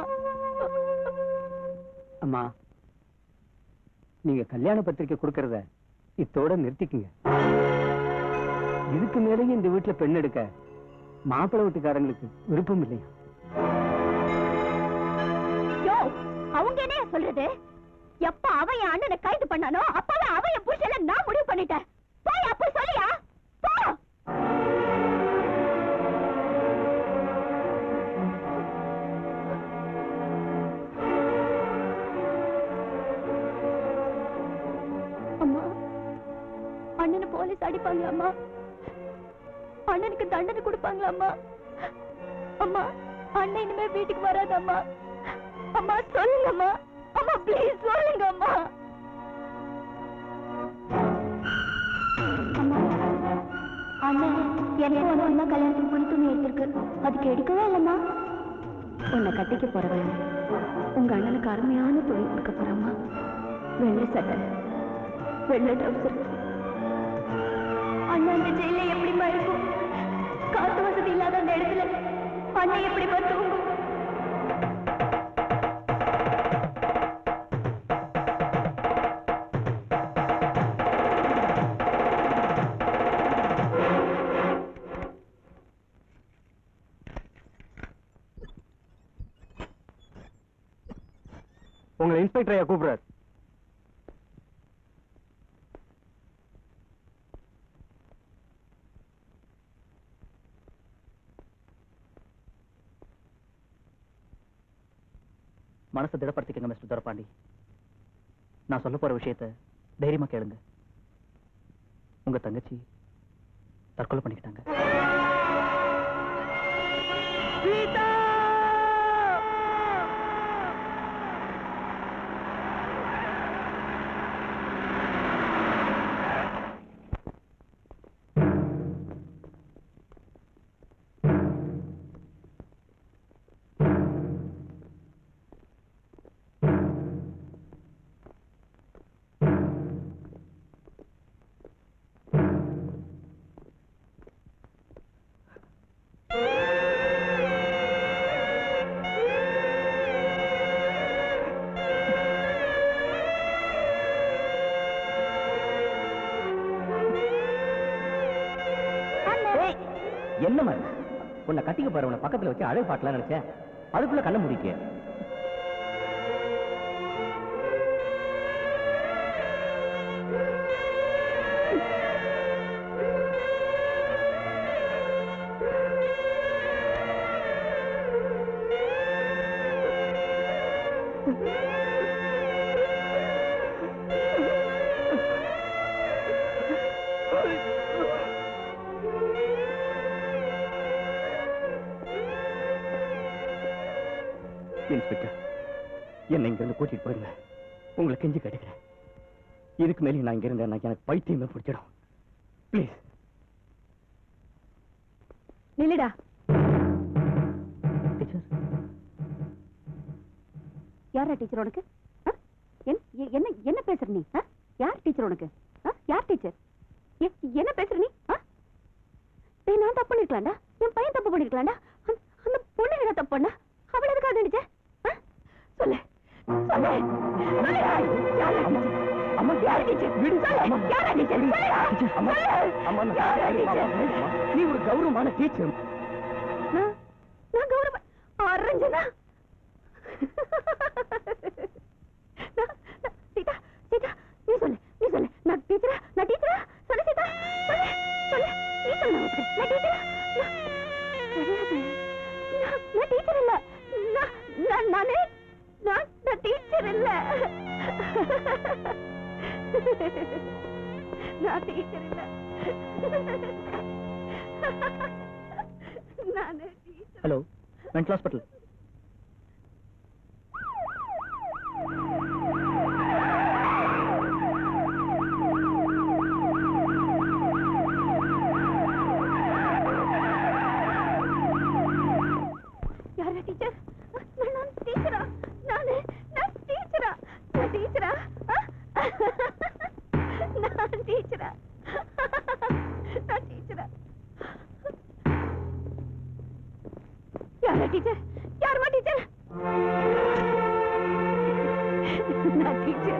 அம்மா நீங்க கல்யாண பத்திரிக்கை கொடுக்கறத இத்தோட நிறுத்திக்குங்க இதுக்கு மேலேயும் இந்த வீட்டுல பெண் எடுக்க மாப்பிள்ளை வீட்டுக்காரங்களுக்கு விருப்பம் இல்லையா யோ அவங்க என்ன சொல்றது எப்ப அவன் என் அண்ணனை கைது பண்ணானோ அப்பவே அவன் என் புருஷனை நான் முடிவு பண்ணிட்டேன் போய் அப்ப சொல்லியா போ அம்மா அண்ணனை போலீஸ் அடிப்பாங்களாம்மா அண்ணனுக்கு தண்டனை கொடுப்பாங்களாம்மா அம்மா அண்ணன் இனிமே வீட்டுக்கு வராதம்மா அம்மா சொல்லுங்கம்மா அம்மா ப்ளீஸ் சொல்லுங்கம்மா அம்மா அண்ணன் எனக்கு ஒன்று ஒன்றா கல்யாணத்துக்கு புது துணி எடுத்திருக்கு அதுக்கு எடுக்கவே இல்லைம்மா உன்னை கட்டிக்க போறவன் உங்க அண்ணனுக்கு அருமையான துணி கொடுக்க போறம்மா வெள்ளை சட்டை வெள்ளை ட்ரௌசர் அண்ணன் அந்த ஜெயில எப்படிமா இருக்கும் காத்து வசதி இல்லாத அந்த இடத்துல அண்ணன் எப்படிமா தூங்கும் உங்களை இன்ஸ்பெக்டர் ஐயா கூப்பிடுறாரு மனசை திடப்படுத்திக்கங்க மிஸ்டர் துரப்பாண்டி நான் சொல்ல போற விஷயத்த தைரியமா கேளுங்க உங்க தங்கச்சி தற்கொலை பண்ணிக்கிட்டாங்க என்ன மாதிரி உன்னை கட்டிக்க போறவனை பக்கத்துல வச்சு அழகு பாட்டலாம் நினைச்சேன் அதுக்குள்ள கண்ண முடிக்க இன்ஸ்பெக்டர் என்னை இங்கிருந்து கூட்டிட்டு போயிருங்க உங்களை கெஞ்சி கேட்டுக்கிறேன் இதுக்கு மேலே நான் இங்க இருந்தேன் எனக்கு பைத்தியமே பிடிச்சிடும் ப்ளீஸ் நில்லுடா டீச்சர் யாரா டீச்சர் உனக்கு ஆ? என்- எ- என்ன என்ன பேசுற நீ ஆ? யார் டீச்சர் உனக்கு ஆ? யார் டீச்சர் எ- என்ன பேசுற நீ ஆ? டேய், நான் தப்பு பண்ணிருக்கலாம்டா என் பையன் தப்பு பண்ணிருக்கலாம்டா அந்த- அந்த பொண்ணு என்ன தப்பு பண்ணா அவள எதுக்காக அடிச்ச ஆ? சொல்லு சொல்லு சொல்லுடா. யாரா டீச்சர்? அம்மா, யார் டீச்சர்? சொல்லு. யாரா டீச்சர்? சொல்லுடா. அம்மா, சொல்லு. அம்மா, நான் யாரா டீச்சர்? நீ ஒரு கௌரவமான டீச்சர் நான் நான் கௌரவ அரஞ்சனா நான்- நான்- சீதா சீதா நீ சொல்லு நீ சொல்லு நான் டீச்சரா நான் டீச்சரா சொல்லு சீதா சொல்லு சொல்லு நீ சொல்லு நான் ஒத்துக்கிறேன். நான் டீச்சரா நான் கிடையாது. நான் நான் டீச்சர் இல்ல நான் நான் நானே நான் நான் டீச்சர் இல்ல நான் டீச்சர் இல்ல நானே டீச்சர் ஹலோ மென்டல் ஹாஸ்பிட்டல் யாரா டீச்சர் நான் நான் டீச்சரா நானு நான் டீச்சரா நான் டீச்சரா ஆ? நான் டீச்சரா நான் டீச்சரா யாரா டீச்சர் யாருமா டீச்சர் நான் டீச்சர்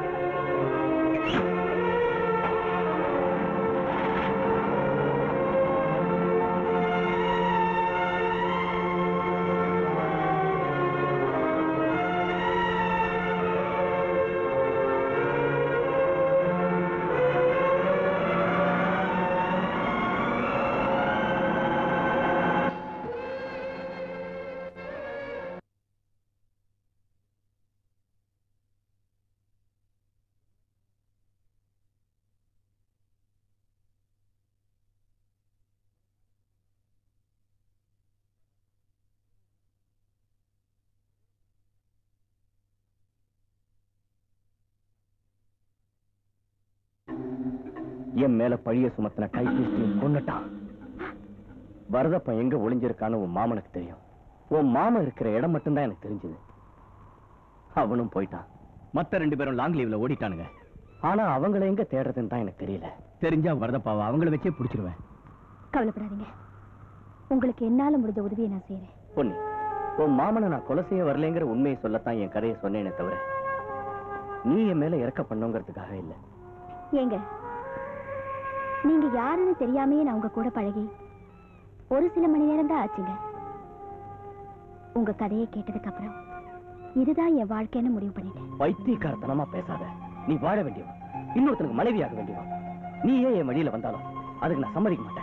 என் மேல பழிய சுமத்தின டைபிஸ்டையும் கொன்னுட்டான் வரதப்பன் எங்க ஒளிஞ்சிருக்கான்னு உன் மாமனுக்கு தெரியும் உன் மாமன் இருக்கிற இடம் மட்டும்தான் எனக்கு தெரிஞ்சது அவனும் போயிட்டான் மத்த ரெண்டு பேரும் லாங் லீவ்ல ஓடிட்டானுங்க ஆனா அவங்கள எங்க தேடுறதுன்னு தான் எனக்கு தெரியல தெரிஞ்சா வரதப்பாவை அவங்கள வச்சே பிடிச்சிருவேன் கவலைப்படாதீங்க உங்களுக்கு என்னால முடிஞ்ச உதவியை நான் செய்யறேன் பொன்னி உன் மாமனை நான் கொலை செய்ய வரலைங்கிற உண்மையை சொல்லத்தான் என் கதையை சொன்னேனே தவிர நீ என் மேல இறக்க பண்ணுங்கிறதுக்காக இல்ல ஏங்க நீங்க யாருன்னு தெரியாமையே நான் உங்க கூட பழகி ஒரு சில மணி நேரம் தான் ஆச்சுங்க உங்க கதையை கேட்டதுக்கு அப்புறம் இதுதான் என் வாழ்க்கைன்னு முடிவு பண்ணிட்டேன் பைத்தியக்காரத்தனமா பேசாத நீ வாழ வேண்டியவன் இன்னொருத்தனுக்கு மனைவியாக வேண்டியவன் நீ ஏன் என் வழியில வந்தாலும் அதுக்கு நான் சம்மதிக்க மாட்டேன்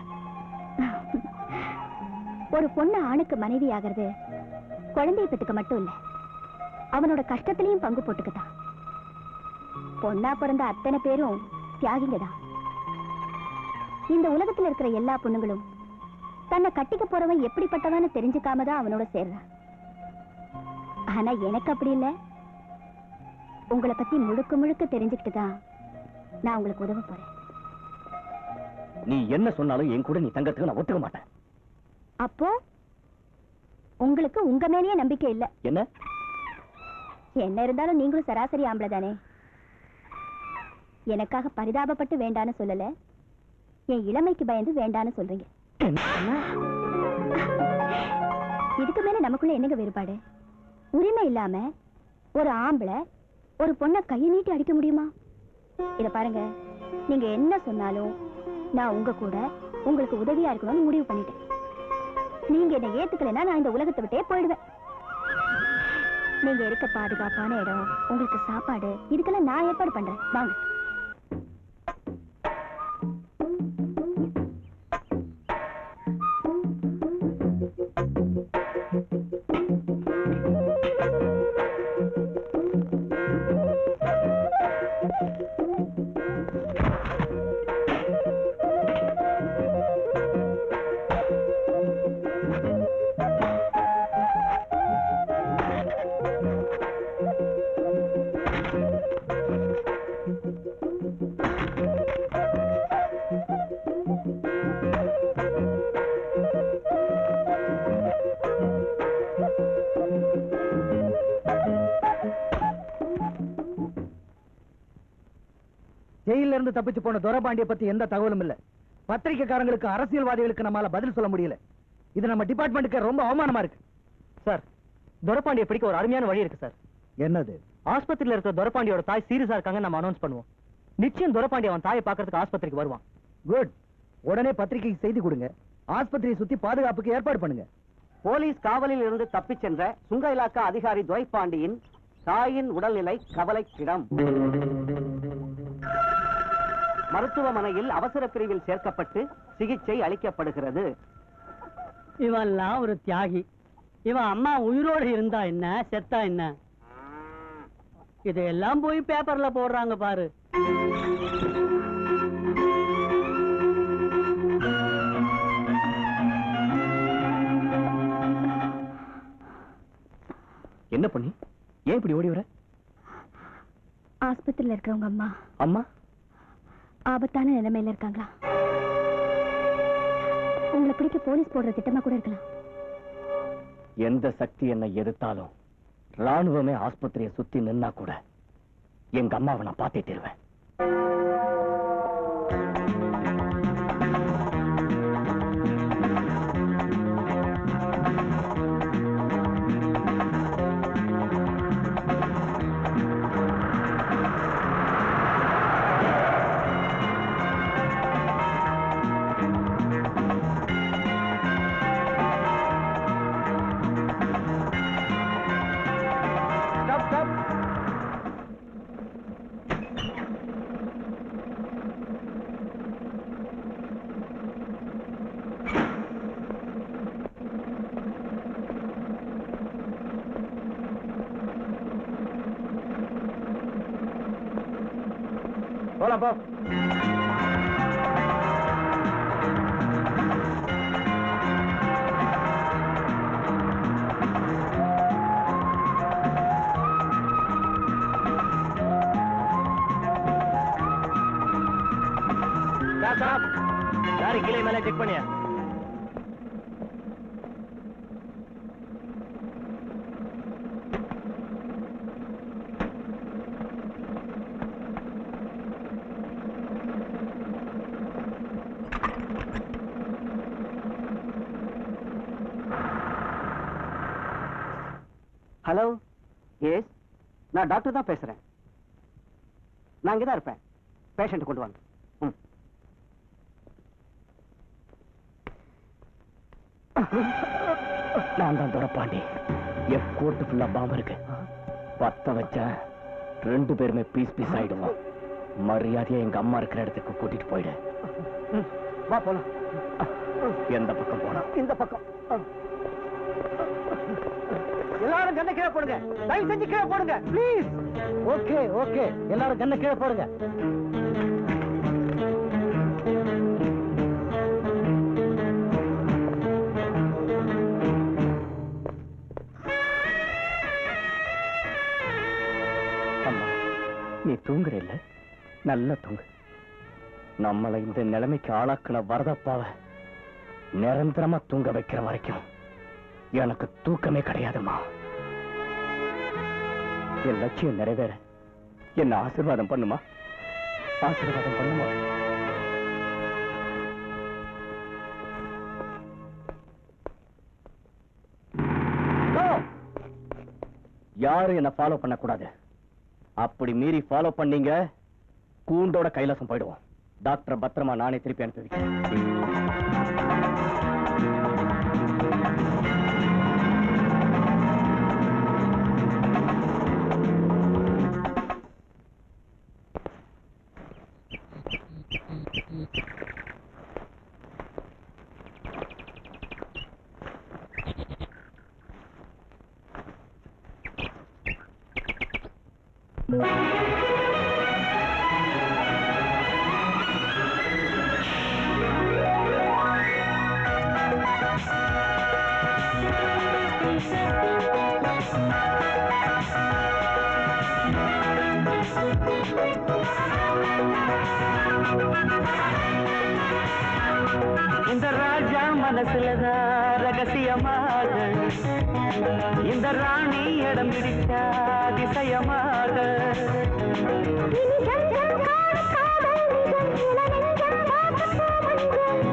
ஒரு பொண்ணு ஆணுக்கு மனைவி ஆகிறது குழந்தைய பெற்றுக்க மட்டும் இல்ல அவனோட கஷ்டத்திலையும் பங்கு போட்டுக்கதான் பொண்ணா பிறந்த அத்தனை பேரும் தியாகிங்க தான் இந்த உலகத்துல இருக்கிற எல்லா பொண்ணுங்களும் தன்னை கட்டிக்க போறவன் எப்படிப்பட்டவன்னு தெரிஞ்சுக்காம தான் அவனோட சேர்றான் ஆனா எனக்கு அப்படி இல்ல உங்களை பத்தி முழுக்க முழுக்க தெரிஞ்சுக்கிட்டு தான் நான் உங்களுக்கு உதவ போறேன் நீ என்ன சொன்னாலும் என் கூட நீ தங்கறதுக்கு நான் ஒத்துக்க மாட்டேன் அப்போ உங்களுக்கு உங்க மேலேயே நம்பிக்கை இல்ல என்ன என்ன இருந்தாலும் நீங்களும் சராசரி ஆம்பளை தானே எனக்காக பரிதாபப்பட்டு வேண்டான்னு சொல்லல என் இளமைக்கு பயந்து வேண்டான்னு சொல்றீங்க இதுக்கு மேல நமக்குள்ள என்னங்க வேறுபாடு உரிமை இல்லாம ஒரு ஆம்பளை ஒரு பொண்ணை கையை நீட்டி அடிக்க முடியுமா இத பாருங்க நீங்க என்ன சொன்னாலும் நான் உங்க கூட உங்களுக்கு உதவியா இருக்கணும்னு முடிவு பண்ணிட்டேன் நீங்க என்ன ஏத்துக்கலைன்னா நான் இந்த உலகத்தை விட்டே போயிடுவேன் நீங்க இருக்க பாதுகாப்பான இடம் உங்களுக்கு சாப்பாடு இதுக்கெல்லாம் நான் ஏற்பாடு பண்றேன் வாங்க ஆஸ்பத்திரியில இருந்து தப்பிச்சு போன துரபாண்டிய பத்தி எந்த தகவலும் இல்ல பத்திரிக்கைக்காரங்களுக்கு அரசியல்வாதிகளுக்கு நம்மால பதில் சொல்ல முடியல இது நம்ம டிபார்ட்மெண்ட்டுக்கு ரொம்ப அவமானமா இருக்கு சார் துரப்பாண்டியை பிடிக்க ஒரு அருமையான வழி இருக்கு சார் என்னது ஆஸ்பத்திரியில இருக்கிற துரப்பாண்டியோட தாய் சீரியஸா இருக்காங்க நம்ம அனௌன்ஸ் பண்ணுவோம் நிச்சயம் துரப்பாண்டி அவன் தாயை பார்க்கறதுக்கு ஆஸ்பத்திரிக்கு வருவான் குட் உடனே பத்திரிக்கைக்கு செய்தி கொடுங்க ஆஸ்பத்திரியை சுத்தி பாதுகாப்புக்கு ஏற்பாடு பண்ணுங்க போலீஸ் காவலில் இருந்து தப்பிச் சென்ற சுங்க இலாக்கா அதிகாரி துரைப்பாண்டியின் தாயின் உடல்நிலை கவலைக்கிடம் மருத்துவமனையில் அவசர பிரிவில் சேர்க்கப்பட்டு சிகிச்சை அளிக்கப்படுகிறது இவன்லாம் ஒரு தியாகி இவன் அம்மா உயிரோடு இருந்தா என்ன செத்தா என்ன இதையெல்லாம் போய் பேப்பர்ல போடுறாங்க பாரு என்ன பண்ணி ஏன் இப்படி ஓடி வர ஆஸ்பத்திரியில இருக்கிறவங்க அம்மா அம்மா ஆபத்தான நிலைமையில இருக்காங்களா உங்களை பிடிக்க போலீஸ் போடுற திட்டமா கூட இருக்கலாம் எந்த சக்தி என்னை எதிர்த்தாலும் ராணுவமே ஆஸ்பத்திரியை சுத்தி நின்னா கூட எங்க அம்மாவை நான் பார்த்தே தருவேன் போலாம் போ யாரு கீழே மேலே செக் பண்ணியா ஹலோ எஸ் நான் டாக்டர் தான் பேசுறேன் நான் இங்கே தான் இருப்பேன் பேஷண்ட் கொண்டு வாங்க ம் நான் தான் துரப்பாண்டி என் கோட்டு ஃபுல்லா பாம்பு இருக்கு பத்த வச்ச ரெண்டு பேருமே பீஸ் பீஸ் ஆயிடுவோம் மரியாதையா எங்க அம்மா இருக்கிற இடத்துக்கு கூட்டிட்டு போயிடு வா போலாம் எந்த பக்கம் போனா இந்த பக்கம் எல்லாரும் கண்ணை கீழே போடுங்க தயவு செஞ்சு கீழே போடுங்க ப்ளீஸ் ஓகே ஓகே எல்லாரும் கண்ணை கீழே போடுங்க அம்மா நீ தூங்குற இல்ல நல்லா தூங்கு நம்மளை இந்த நிலைமைக்கு ஆளாக்குன வரதப்பாவ நிரந்தரமா தூங்க வைக்கிற வரைக்கும் எனக்கு தூக்கமே கிடையாதும்மா என் லட்சியம் நிறைவேற என்ன ஆசீர்வாதம் பண்ணுமா ஆசீர்வாதம் பண்ணுமா யாரும் என்ன ஃபாலோ பண்ணக்கூடாது அப்படி மீறி ஃபாலோ பண்ணீங்க கூண்டோட கைலாசம் போயிடுவோம் டாக்டர் பத்திரமா நானே திருப்பி அனுப்பி வைக்கிறேன் இந்த ராஜா மனசுலதான் ரகசியமாக இந்த ராணி இடம் பிடிச்சா அதிசயமாக இனி ஜம் ஜம் காண காதல்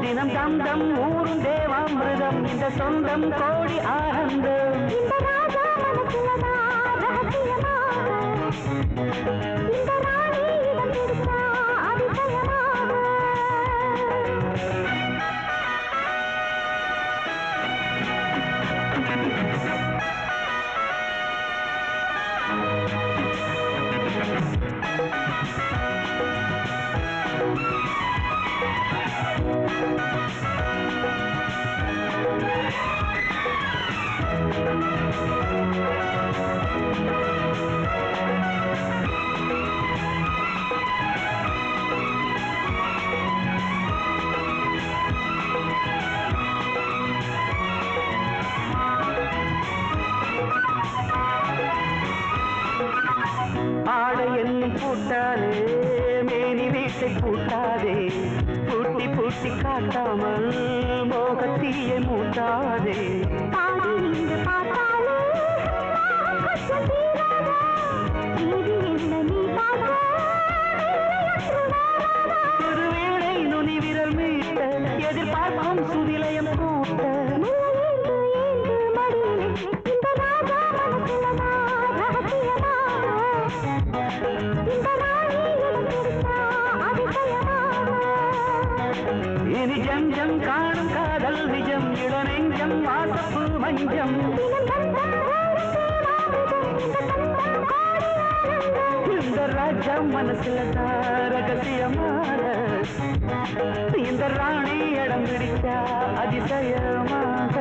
தினம் தம் தம் ஊரும் தேவாமிருதம் இந்த சொந்தம் கோடி ஆனந்தம் இந்த ராஜா மனசுலதான் ரகசியமாக இந்த ராணி இடம் பிடித்தா அதிசயமாக ஆடை என்னும் பூட்டாதே மேனி வீட்டை பூட்டாதே பூட்டி பூட்டி காட்டாமல் மோகத்தீயை மூட்டாதே பாடி நின்று பார்த்தாலே கொஞ்சம் தீராதா நீதி என்ன நீ பார்க்க ஒரு வேளை நுனி விரல் மீட்ட எதிர்பார்க்கும் சுதிலயம் கூட்ட ஏந்து ஏந்து மடியிலே இந்த ராஜா மனசுலதான் ரகசியமாக இந்த ராணி இடம் பிடித்தா அதிசயமாக இனி ஜம் ஜம் காணும் காதல் நிஜம் இளநெஞ்சம் வாசப்பு மஞ்சம் இந்த ராஜா மனசுல ரகசியமான இந்த ராணி இடம் பிடிச்சா அதிசயமாக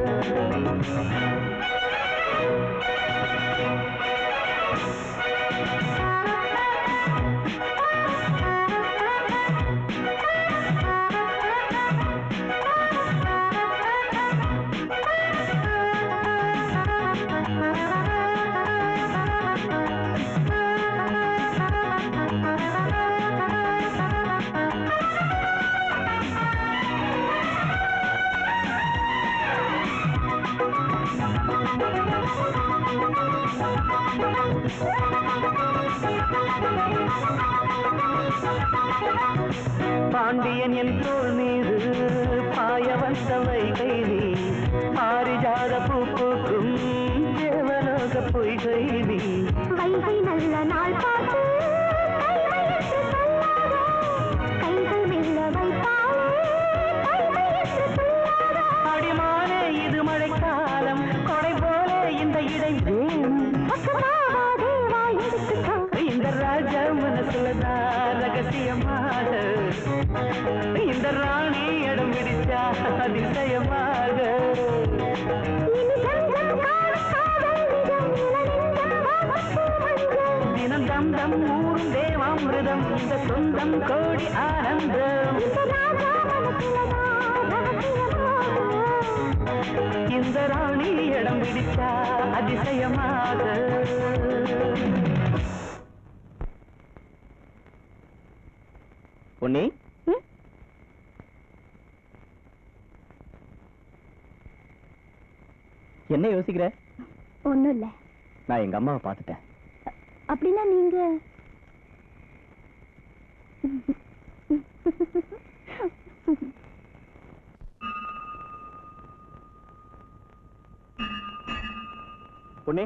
பாண்டியன் என் தோள் மீது பாய வந்த வைகை நீ பாரிஜாத பூ பூக்கும் தேவலோக பொய்கை நீ வைகை நல்ல நாள் பார்த்து கைவையற்று சொல்லாதா கைகள் மெல்ல வைத்தாலே கைவையற்று சொல்லாதா அடிமானே இது மழைக்காலம் கொடை போல இந்த இடை வேணும் பக்கமாவா தேவா எடுத்துக்கோ இந்த ராஜா மனசுலதான் ரகசியமாக இந்த ராணி இடம் பிடிச்சா அதிசயமாக இனி கண்கள் காணும் காதல் நிஜம் இளநெஞ்சம் வாசப்பு மஞ்சள் தினம் தம் தம் ஊரும் தேவாமிருதம் இந்த சொந்தம் கோடி ஆனந்தம் இந்த ராஜா மனசுலதான் ரகசியமாக இந்த ராணி இடம் பிடிச்சா அதிசயமாக பொன்னி ம்? என்ன யோசிக்கிற ஒண்ணும் இல்ல நான் எங்க அம்மாவை பார்த்துட்டேன் அப்படின்னா நீங்க பொன்னி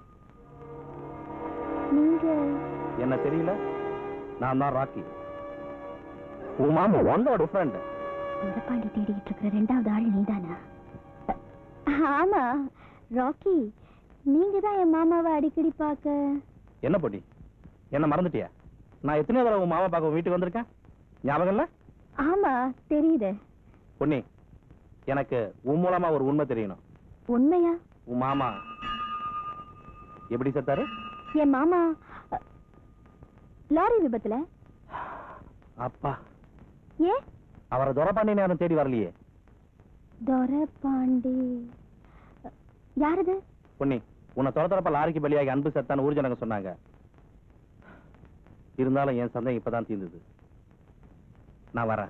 நீங்க என்ன தெரியல நான் தான் ராக்கி உன் மாமா உன்னோட ஃப்ரெண்ட் உடப்பாண்டி தேடிக்கிட்டு இருக்கிற ரெண்டாவது ஆள் நீதானா ஆமா ராக்கி நீங்க தான் என் மாமாவை அடிக்கடி பார்க்க என்ன பொடி என்ன மறந்துட்டியா நான் எத்தனை தடவை உன் மாமா பார்க்க உன் வீட்டுக்கு வந்திருக்கேன் ஞாபகம் இல்ல ஆமா தெரியுது பொன்னி எனக்கு உன் மூலமா ஒரு உண்மை தெரியணும் உண்மையா உன் மாமா எப்படி செத்தாரு என் மாமா அ, லாரி விபத்துல அப்பா ஏன் அவரை துரப்பாண்டி நேரம் தேடி வரலையே துரப்பாண்டி அ, யாரது பொன்னி உன்னை துர துரப்ப லாரிக்கு பலியாகி அன்பு செத்தான்னு ஊர்ஜனங்க சொன்னாங்க இருந்தாலும் என் சந்தேகம் இப்பதான் தீர்ந்தது நான் வரேன்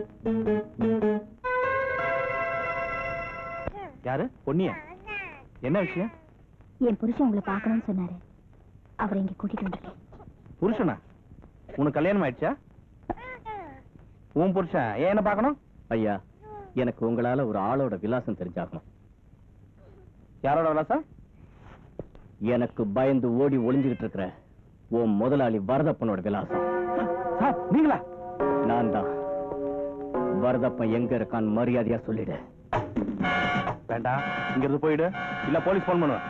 யாரு பொன்னியா என்ன விஷயம் என் புருஷன் உங்களை பார்க்கணும்னு சொன்னாரு அவரை இங்க கூட்டிட்டு வந்திருக்கேன் புருஷனா உனக்கு கல்யாணம் ஆயிடுச்சா உன் புருஷன் ஏன் என்ன பார்க்கணும் ஐயா எனக்கு உங்களால ஒரு ஆளோட விலாசம் தெரிஞ்சாகணும் யாரோட விலாசம் எனக்கு பயந்து ஓடி ஒளிஞ்சுகிட்டு இருக்கிற உன் முதலாளி வரதப்பனோட விலாசம் சார் நீங்களா நான் தான் வரதப்பன் எங்க இருக்கான்னு மரியாதையா சொல்லிடு வேண்டாம் இங்க இருந்து போயிடு இல்ல போலீஸ் போன் பண்ணுவேன்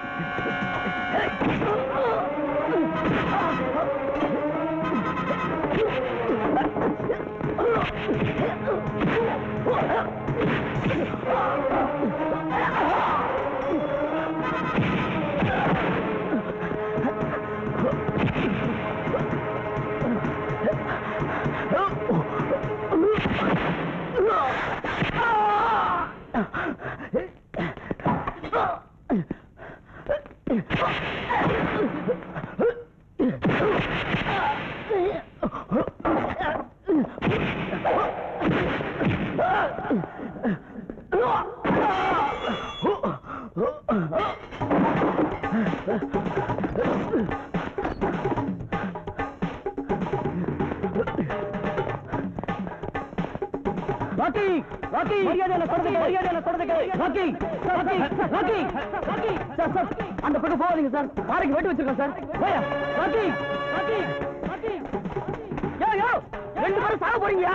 ராக்கி ராக்கி மரியாதையில சொல்றதுக்கு மரியாதையில சொல்றதுக்கு Rocky Rocky Rocky Rocky sir sir அந்த பக்கம் போகாதீங்க சார் பாறைக்கு வெட்டி வச்சிருக்கோம் சார் போயா ராக்கி ராக்கி ராக்கி யோ யோ ரெண்டு பேரும் சாக போறீங்கயா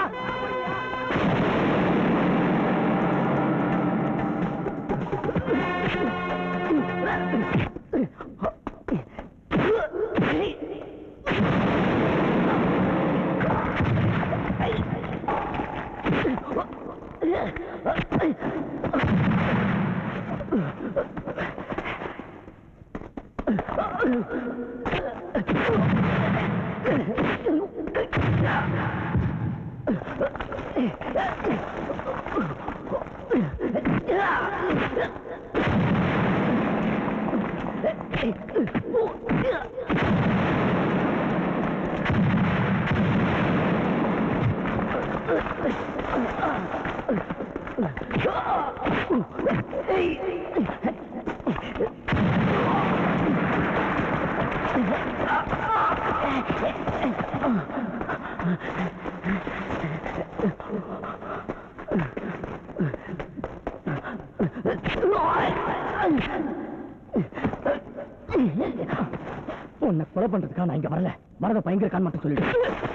உன்னை கொலை பண்றதுக்காக நான் இங்க வரல வரத பயங்கரக்கான்னு மட்டும் சொல்லிடு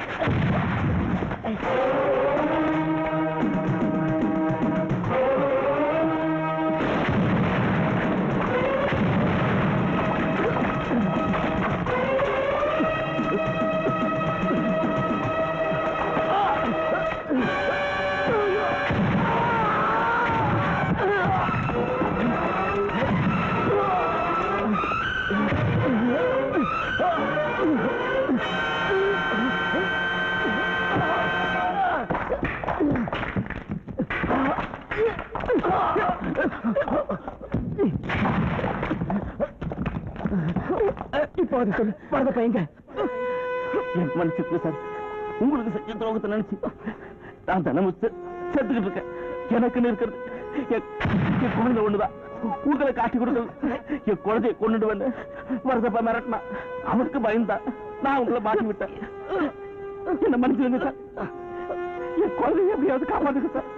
இப்போ அது சொல்லு வரத பையங்க என் மன்னிச்சுக்கு சார் உங்களுக்கு செஞ்ச துரோகத்தை நினைச்சு நான் தினமும் செ- செத்துக்கிட்டு இருக்கேன் எனக்குன்னு இருக்கிறது என் என் குழந்தை ஒண்ணுதான் உங்களை காட்டி கொடுக்கல என் குழந்தைய கொண்டுட்டு வந்து வரதப்பா மிரட்டினா அவனுக்கு பயந்தா நான் உங்களை மாட்டி விட்டேன் என்ன மன்னிச்சுங்க சார் என் குழந்தைய எப்படியாவது காப்பாத்துங்க சார்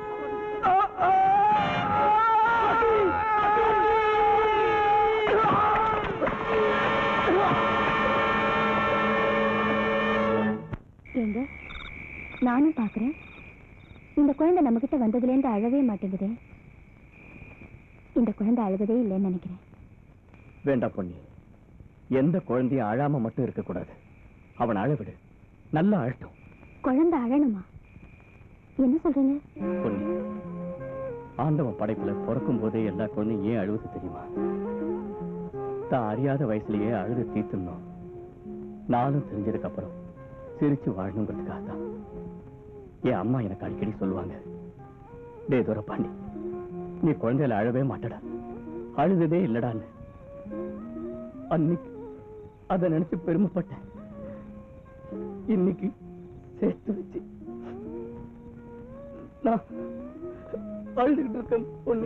ஏங்க நானும் பாக்குறேன் இந்த குழந்தை நம்ம கிட்ட வந்ததுல இருந்து அழவே மாட்டேங்குதே இந்த குழந்தை அழுவதே இல்லைன்னு நினைக்கிறேன் வேண்டாம் பொன்னி எந்த குழந்தையும் அழாம மட்டும் இருக்கக்கூடாது அவன் அழவிடு நல்லா அழட்டும் குழந்தை அழணுமா என்ன சொல்றீங்க பொன்னி ஆண்டவன் படைப்புல பிறக்கும் போதே எல்லா குழந்தையும் ஏன் அழுவது தெரியுமா தான் அறியாத வயசுலயே அழுது தீர்த்துடணும் நானும் தெரிஞ்சதுக்கு அப்புறம் சிரிச்சு வாழணுங்கிறதுக்காக தான் என் அம்மா எனக்கு அடிக்கடி சொல்லுவாங்க டே துரப்பாண்டி நீ குழந்தையில அழவே மாட்டடா அழுததே இல்லடான்னு அன்னைக்கு அதை நினைச்சு பெருமைப்பட்டேன் இன்னைக்கு சேர்த்து வச்சு நான் அழுதுகிட்டு இருக்கேன் பொண்ணு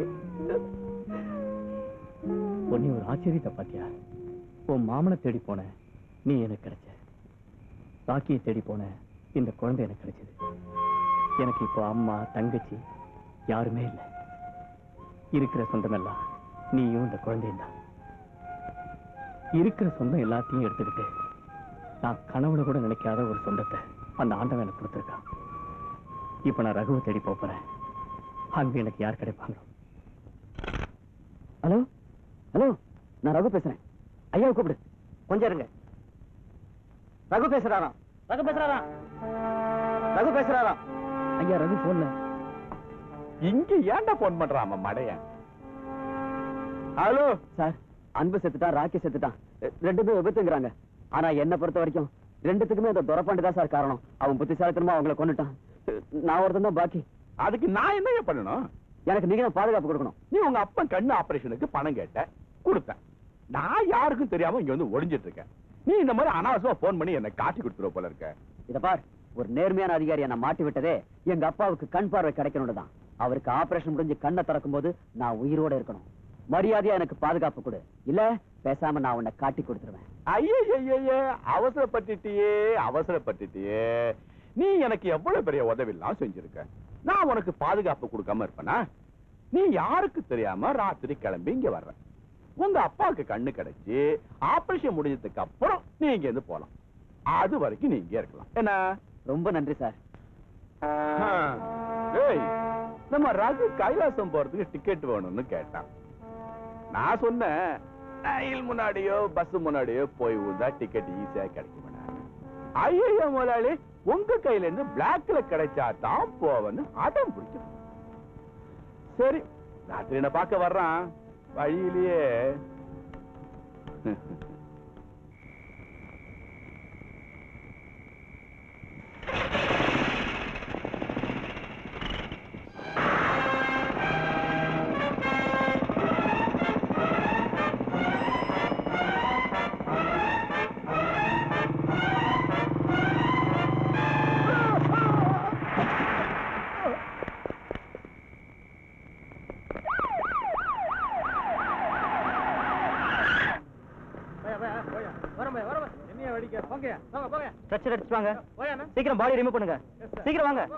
பொண்ணு ஒரு ஆச்சரியத்தை பாத்தியா உன் மாமனை தேடி போன நீ எனக்கு கிடைச்ச ராக்கியை தேடி போன இந்த குழந்தை எனக்கு கிடைச்சது எனக்கு இப்போ அம்மா தங்கச்சி யாருமே இல்லை இருக்கிற சொந்தமெல்லாம் நீயும் இந்த குழந்தையும் தான் இருக்கிற சொந்தம் எல்லாத்தையும் எடுத்துக்கிட்டு நான் கனவுல கூட நினைக்காத ஒரு சொந்தத்தை அந்த ஆண்டவன் எனக்கு கொடுத்துருக்கான் இப்ப நான் ரகுவை தேடி போப் போறேன் அங்க எனக்கு யார் கிடைப்பாங்க ஹலோ ஹலோ நான் ரகு பேசுறேன் ஐயாவை கூப்பிடு கொஞ்சம் இருங்க ரகு பேசுறாராம் ரகு பேசுறாரா ரகு பேசுறாராம் ஐயா ரகு போன்ல இங்க ஏன்டா போன் பண்றான் அவன் மடையன் ஹலோ சார் அன்பு செத்துட்டான் ராக்கி செத்துட்டான் ரெ- ரெண்டுமே விபத்துங்கிறாங்க ஆனா என்ன பொறுத்த வரைக்கும் ரெண்டுத்துக்குமே அந்த துரப்பாண்டி தான் சார் காரணம் அவன் புத்திசாலித்தனமா அவங்கள கொண்டுட்டான் நான் ஒருத்தன் தான் பாக்கி அதுக்கு நான் என்னங்க பண்ணணும் எனக்கு நீங்க தான் பாதுகாப்பு கொடுக்கணும் நீ உங்க அப்பன் கண்ணு ஆபரேஷனுக்கு பணம் கேட்ட கொடுத்தேன் நான் யாருக்கும் தெரியாம இங்க வந்து ஒளிஞ்சிட்டு இருக்கேன் நீ இந்த மாதிரி அனாவசியமா போன் பண்ணி என்ன காட்டி கொடுத்துருவ போல இருக்க இத பார் ஒரு நேர்மையான அதிகாரியை நான் மாட்டி விட்டதே எங்க அப்பாவுக்கு கண் பார்வை கிடைக்கணும் தான் அவருக்கு ஆபரேஷன் முடிஞ்சு கண்ணை திறக்கும் போது நான் உயிரோட இருக்கணும் மரியாதையா எனக்கு பாதுகாப்பு கொடு இல்ல பேசாம நான் உன்னை காட்டி கொடுத்துருவேன் ஐயே அவசரப்பட்டுட்டியே அவசரப்பட்டுட்டியே நீ எனக்கு எவ்வளவு பெரிய உதவி எல்லாம் செஞ்சிருக்க நான் உனக்கு பாதுகாப்பு கொடுக்காம இருப்பேனா நீ யாருக்கு தெரியாம ராத்திரி கிளம்பி இங்க வர்ற உங்க அப்பாவுக்கு கண்ணு கிடைச்சு ஆபரேஷன் முடிஞ்சதுக்கு அப்புறம் நீ இங்க இருந்து போலாம் அது வரைக்கும் நீ இங்கே இருக்கலாம் என்ன ரொம்ப நன்றி சார் ஆ, டேய், நம்ம ரகு கைலாசம் போறதுக்கு டிக்கெட் வேணும்னு கேட்டான் நான் சொன்னேன் ரயில் முன்னாடியோ பஸ் முன்னாடியோ போய் விழுந்தா டிக்கெட் ஈஸியா கிடைக்கும் ஐயோ முதலாளி உங்க கையில இருந்து பிளாக்ல கிடைச்சா தான் போவன்னு அடம் பிடிக்கும் சரி ராத்திரி என்ன பார்க்க வர்றான் வழியிலேயே ஸ்ட்ரெச்சர் அடிச்சு வாங்க சீக்கிரம் பாடி ரிமூவ் பண்ணுங்க சீக்கிரம் வாங்க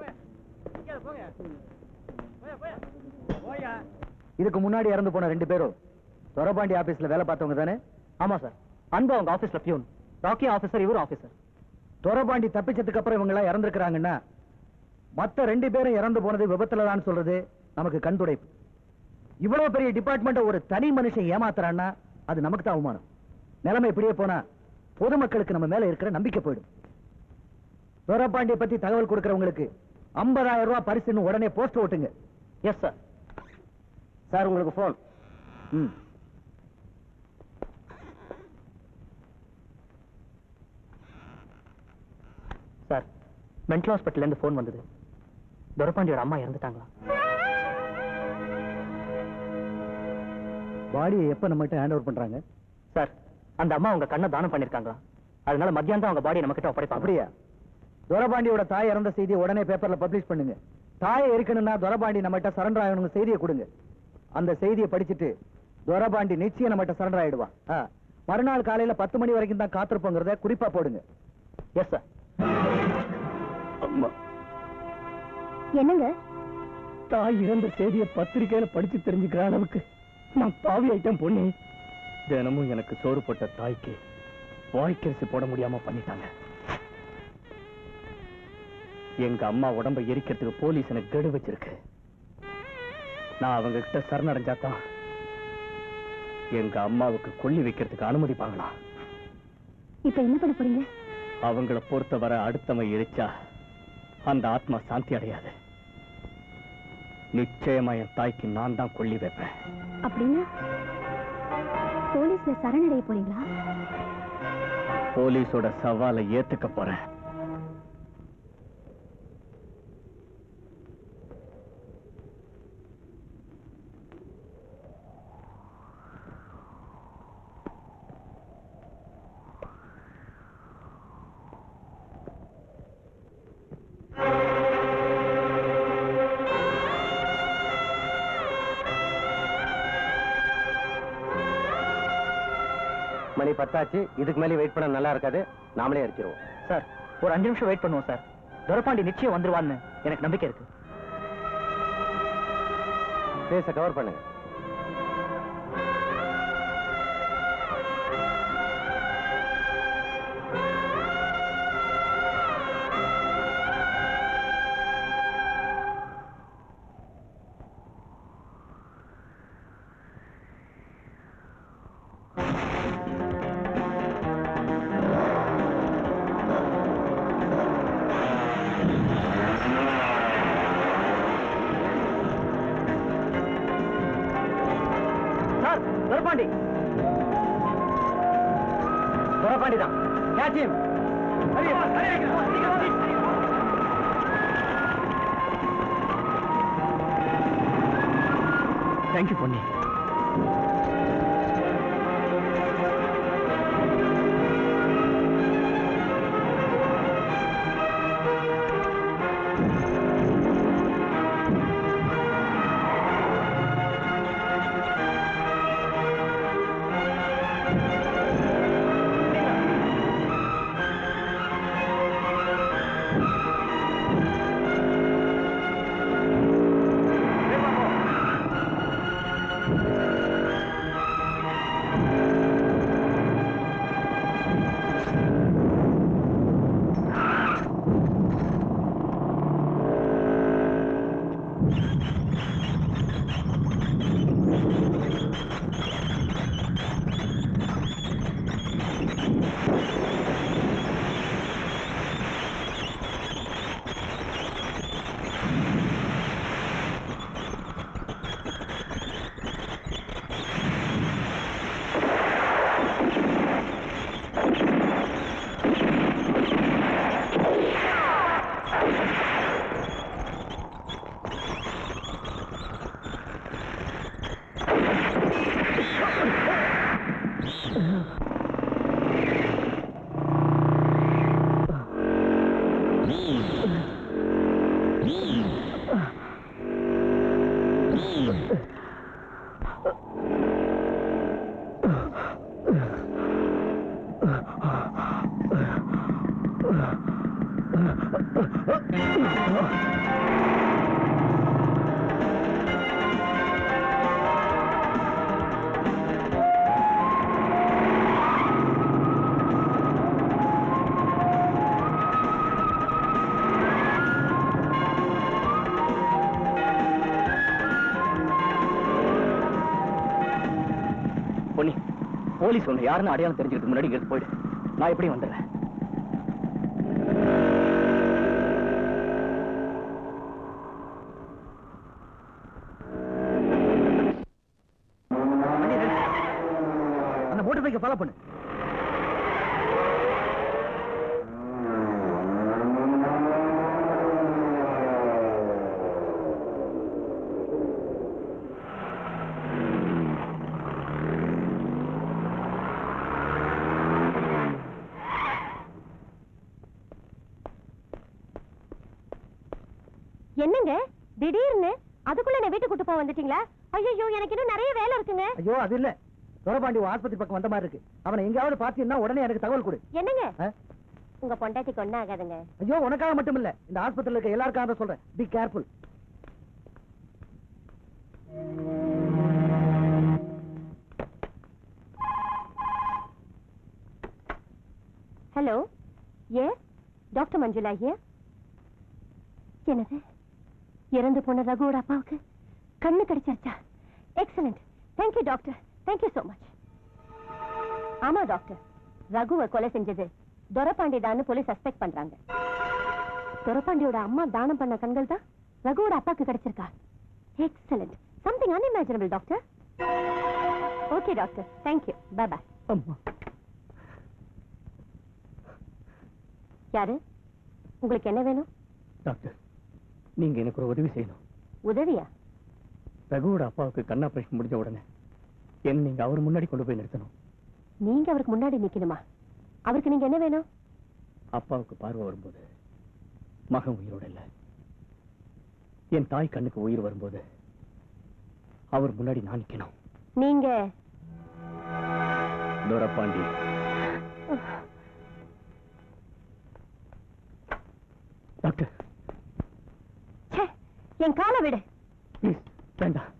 இதுக்கு முன்னாடி இறந்து போன ரெண்டு பேரும் தொரபாண்டி ஆபீஸ்ல வேலை பார்த்தவங்க தானே ஆமா சார் அன்பு அவங்க ஆபீஸ்ல பியூன் ராக்கி ஆபீசர் இவரும் ஆபீசர் தொரபாண்டி தப்பிச்சதுக்கு அப்புறம் இவங்க எல்லாம் இறந்துருக்காங்கன்னா மத்த ரெண்டு பேரும் இறந்து போனது விபத்துல தான் சொல்றது நமக்கு கண் துடைப்பு இவ்வளவு பெரிய டிபார்ட்மெண்ட் ஒரு தனி மனுஷன் ஏமாத்துறான்னா அது நமக்கு தான் அவமானம் நிலைமை இப்படியே போனா பொதுமக்களுக்கு நம்ம மேல இருக்கிற நம்பிக்கை போயிடும் தொரபாண்டிய பத்தி தகவல் கொடுக்கறவங்களுக்கு 50000 ரூபாய் பரிசுன்னு உடனே போஸ்ட் ஓட்டுங்க எஸ் சார் சார் உங்களுக்கு போன் ம் சார் மென்டல் ஹாஸ்பிட்டல்ல இருந்து ஃபோன் வந்தது துரப்பாண்டியோட அம்மா இறந்துட்டாங்களா பாடியை எப்ப நம்மகிட்ட ஹேண்ட் ஓவர் பண்றாங்க சார் அந்த அம்மா உங்க கண்ணை தானம் பண்ணிருக்காங்களா அதனால மத்தியானம் தான் அவங்க பாடியை நம்ம கிட்ட ஒப்படைப்பாங்க அப்படியா துரபாண்டியோட தாய் இறந்த செய்தியை உடனே பேப்பர்ல பப்ளிஷ் பண்ணுங்க தாயை இருக்கணும்னா துரபாண்டி நம்மகிட்ட சரண்டர் ஆகணுங்க செய்தியை கொடுங்க அந்த செய்தியை படிச்சுட்டு துரபாண்டி நிச்சயம் நம்மகிட்ட சரண்டர் ஆயிடுவான் ஆ. மறுநாள் காலையில பத்து மணி வரைக்கும் தான் காத்திருப்போங்கிறத குறிப்பா போடுங்க எஸ் சார் அம்மா என்னங்க தாய் இறந்த செய்தியை பத்திரிக்கையில படிச்சு தெரிஞ்சுக்கிற அளவுக்கு நான் பாவி ஐட்டம் பொண்ணு தினமும் எனக்கு சோறு போட்ட தாய்க்கு வாய்க்கரிசி போட முடியாம பண்ணிட்டாங்க எங்க அம்மா உடம்ப எரிக்கிறதுக்கு போலீஸ் எனக்கு கெடு வச்சிருக்கு நான் அவங்க கிட்ட சரணடைஞ்சாதான் எங்க அம்மாவுக்கு கொல்லி வைக்கிறதுக்கு அனுமதிப்பாங்களா இப்ப என்ன பண்ண போறீங்க அவங்கள பொறுத்தவரை அடுத்தவன் எரிச்சா அந்த ஆத்மா சாந்தி அடையாது நிச்சயமா என் தாய்க்கு நான் தான் கொல்லி வைப்பேன் அப்படின்னா போலீஸ்ல சரணடைய போறீங்களா போலீஸோட சவாலை ஏத்துக்க போறேன் மணி பத்தாச்சு இதுக்கு மேலே வெயிட் பண்ண நல்லா இருக்காது நாமளே அடிச்சிருவோம் சார் ஒரு அஞ்சு நிமிஷம் வெயிட் பண்ணுவோம் சார் துரப்பாண்டி நிச்சயம் வந்துருவான்னு எனக்கு நம்பிக்கை இருக்கு பேச கவர் பண்ணுங்க சார் துரப்பாண்டி துரப்பாண்டி தான் catch him thank you Ponni Ponni police ஒண்ணு யாருன்னு அடையாளம் தெரிஞ்சுக்கிறதுக்கு முன்னாடி இங்க போயிடு நான் எப்படியும் வந்துடுறேன் அந்த மோட்டர் பைக்கை ஃபாலோ பண்ணு என்னங்க திடீர்னு அதுக்குள்ள என்ன வீட்டுக்கு கூட்டு போக வந்துட்டீங்களா ஐயோ எனக்கு இன்னும் நிறைய வேலை இருக்குங்க ஐயோ அது இல்ல துரபாண்டி ஆஸ்பத்திரி பக்கம் வந்த மாதிரி இருக்கு அவனை எங்கேயாவது பார்த்தீங்கன்னா உடனே எனக்கு தகவல் கொடு என்னங்க ஆ? உங்க பொண்டாட்டிக்கு ஒண்ணு ஆகாதுங்க ஐயோ உனக்காக மட்டும் இல்ல இந்த ஆஸ்பத்திரியில் இருக்க எல்லாருக்காக தான் சொல்றேன் பி கேர்ஃபுல் ஹலோ ஏ டாக்டர் மஞ்சுளா ஹியர் என்னது இறந்து போன ரகுவோட அப்பாவுக்கு கண்ணு கிடைச்சிருச்சா excellent thank you doctor thank you so much ஆமா டாக்டர் ரகுவை கொலை செஞ்சது துரப்பாண்டி தான் போலீஸ் சஸ்பெக்ட் பண்றாங்க துரப்பாண்டியோட அம்மா தானம் பண்ண கண்கள் தான் ரகுவோட அப்பாக்கு கிடைச்சிருக்கா excellent something unimaginable doctor okay doctor thank you bye bye அம்மா யாரு உங்களுக்கு என்ன வேணும் டாக்டர் நீங்க எனக்கு ஒரு உதவி செய்யணும் உதவியா ரகுவோட அப்பாவுக்கு கண் ஆபரேஷன் முடிஞ்ச உடனே என்ன நீங்க அவர் முன்னாடி கொண்டு போய் நிறுத்தணும் நீங்க அவருக்கு முன்னாடி நிக்கணுமா அவருக்கு நீங்க என்ன வேணும் அப்பாவுக்கு பார்வை வரும்போது மகன் உயிரோட இல்ல என் தாய் கண்ணுக்கு உயிர் வரும்போது அவர் முன்னாடி நான் நிக்கணும் நீங்க தோரப்பாண்டி டாக்டர் என் காலை விடு ப்ளீஸ் வேண்டாம்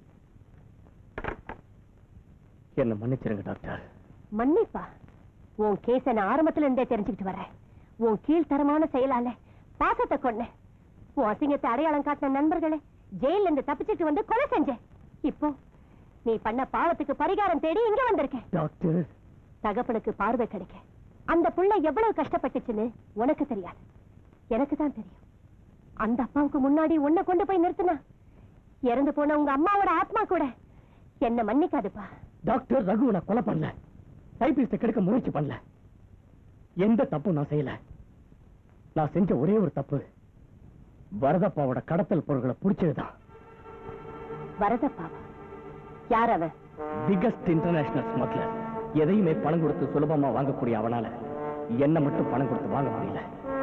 என்ன மன்னிச்சிருங்க டாக்டர் மன்னிப்பா உன் கேஸ நான் ஆரம்பத்துல இருந்தே தெரிஞ்சுக்கிட்டு வரேன் உன் கீழ்த்தரமான செயலால பாசத்தை கொன்னேன் உன் அசிங்கத்தை அடையாளம் காட்டின நண்பர்களே ஜெயில இருந்து தப்பிச்சிட்டு வந்து கொலை செஞ்சேன் இப்போ நீ பண்ண பாவத்துக்கு பரிகாரம் தேடி இங்க வந்திருக்கேன் டாக்டர் தகப்பனுக்கு பார்வை கிடைக்க அந்த புள்ள எவ்வளவு கஷ்டப்பட்டுச்சுன்னு உனக்கு தெரியாது எனக்கு தான் தெரியும் அந்த அப்பாவுக்கு முன்னாடி உன்னை கொண்டு போய் நிறுத்தினா இறந்து போன உங்க அம்மாவோட ஆத்மா கூட என்ன மன்னிக்காதுப்பா டாக்டர் ரகுவை நான் கொலை பண்ணல டைபிஸ்ட கெடுக்க முயற்சி பண்ணல எந்த தப்பும் நான் செய்யல நான் செஞ்ச ஒரே ஒரு தப்பு வரதப்பாவோட கடத்தல் பொருட்களை பிடிச்சதுதான் வரதப்பாவா யார் அவன் பிகஸ்ட் இன்டர்நேஷனல் ஸ்மக்லர் எதையுமே பணம் கொடுத்து சுலபமா வாங்கக்கூடிய அவனால என்ன மட்டும் பணம் கொடுத்து வாங்க முடியல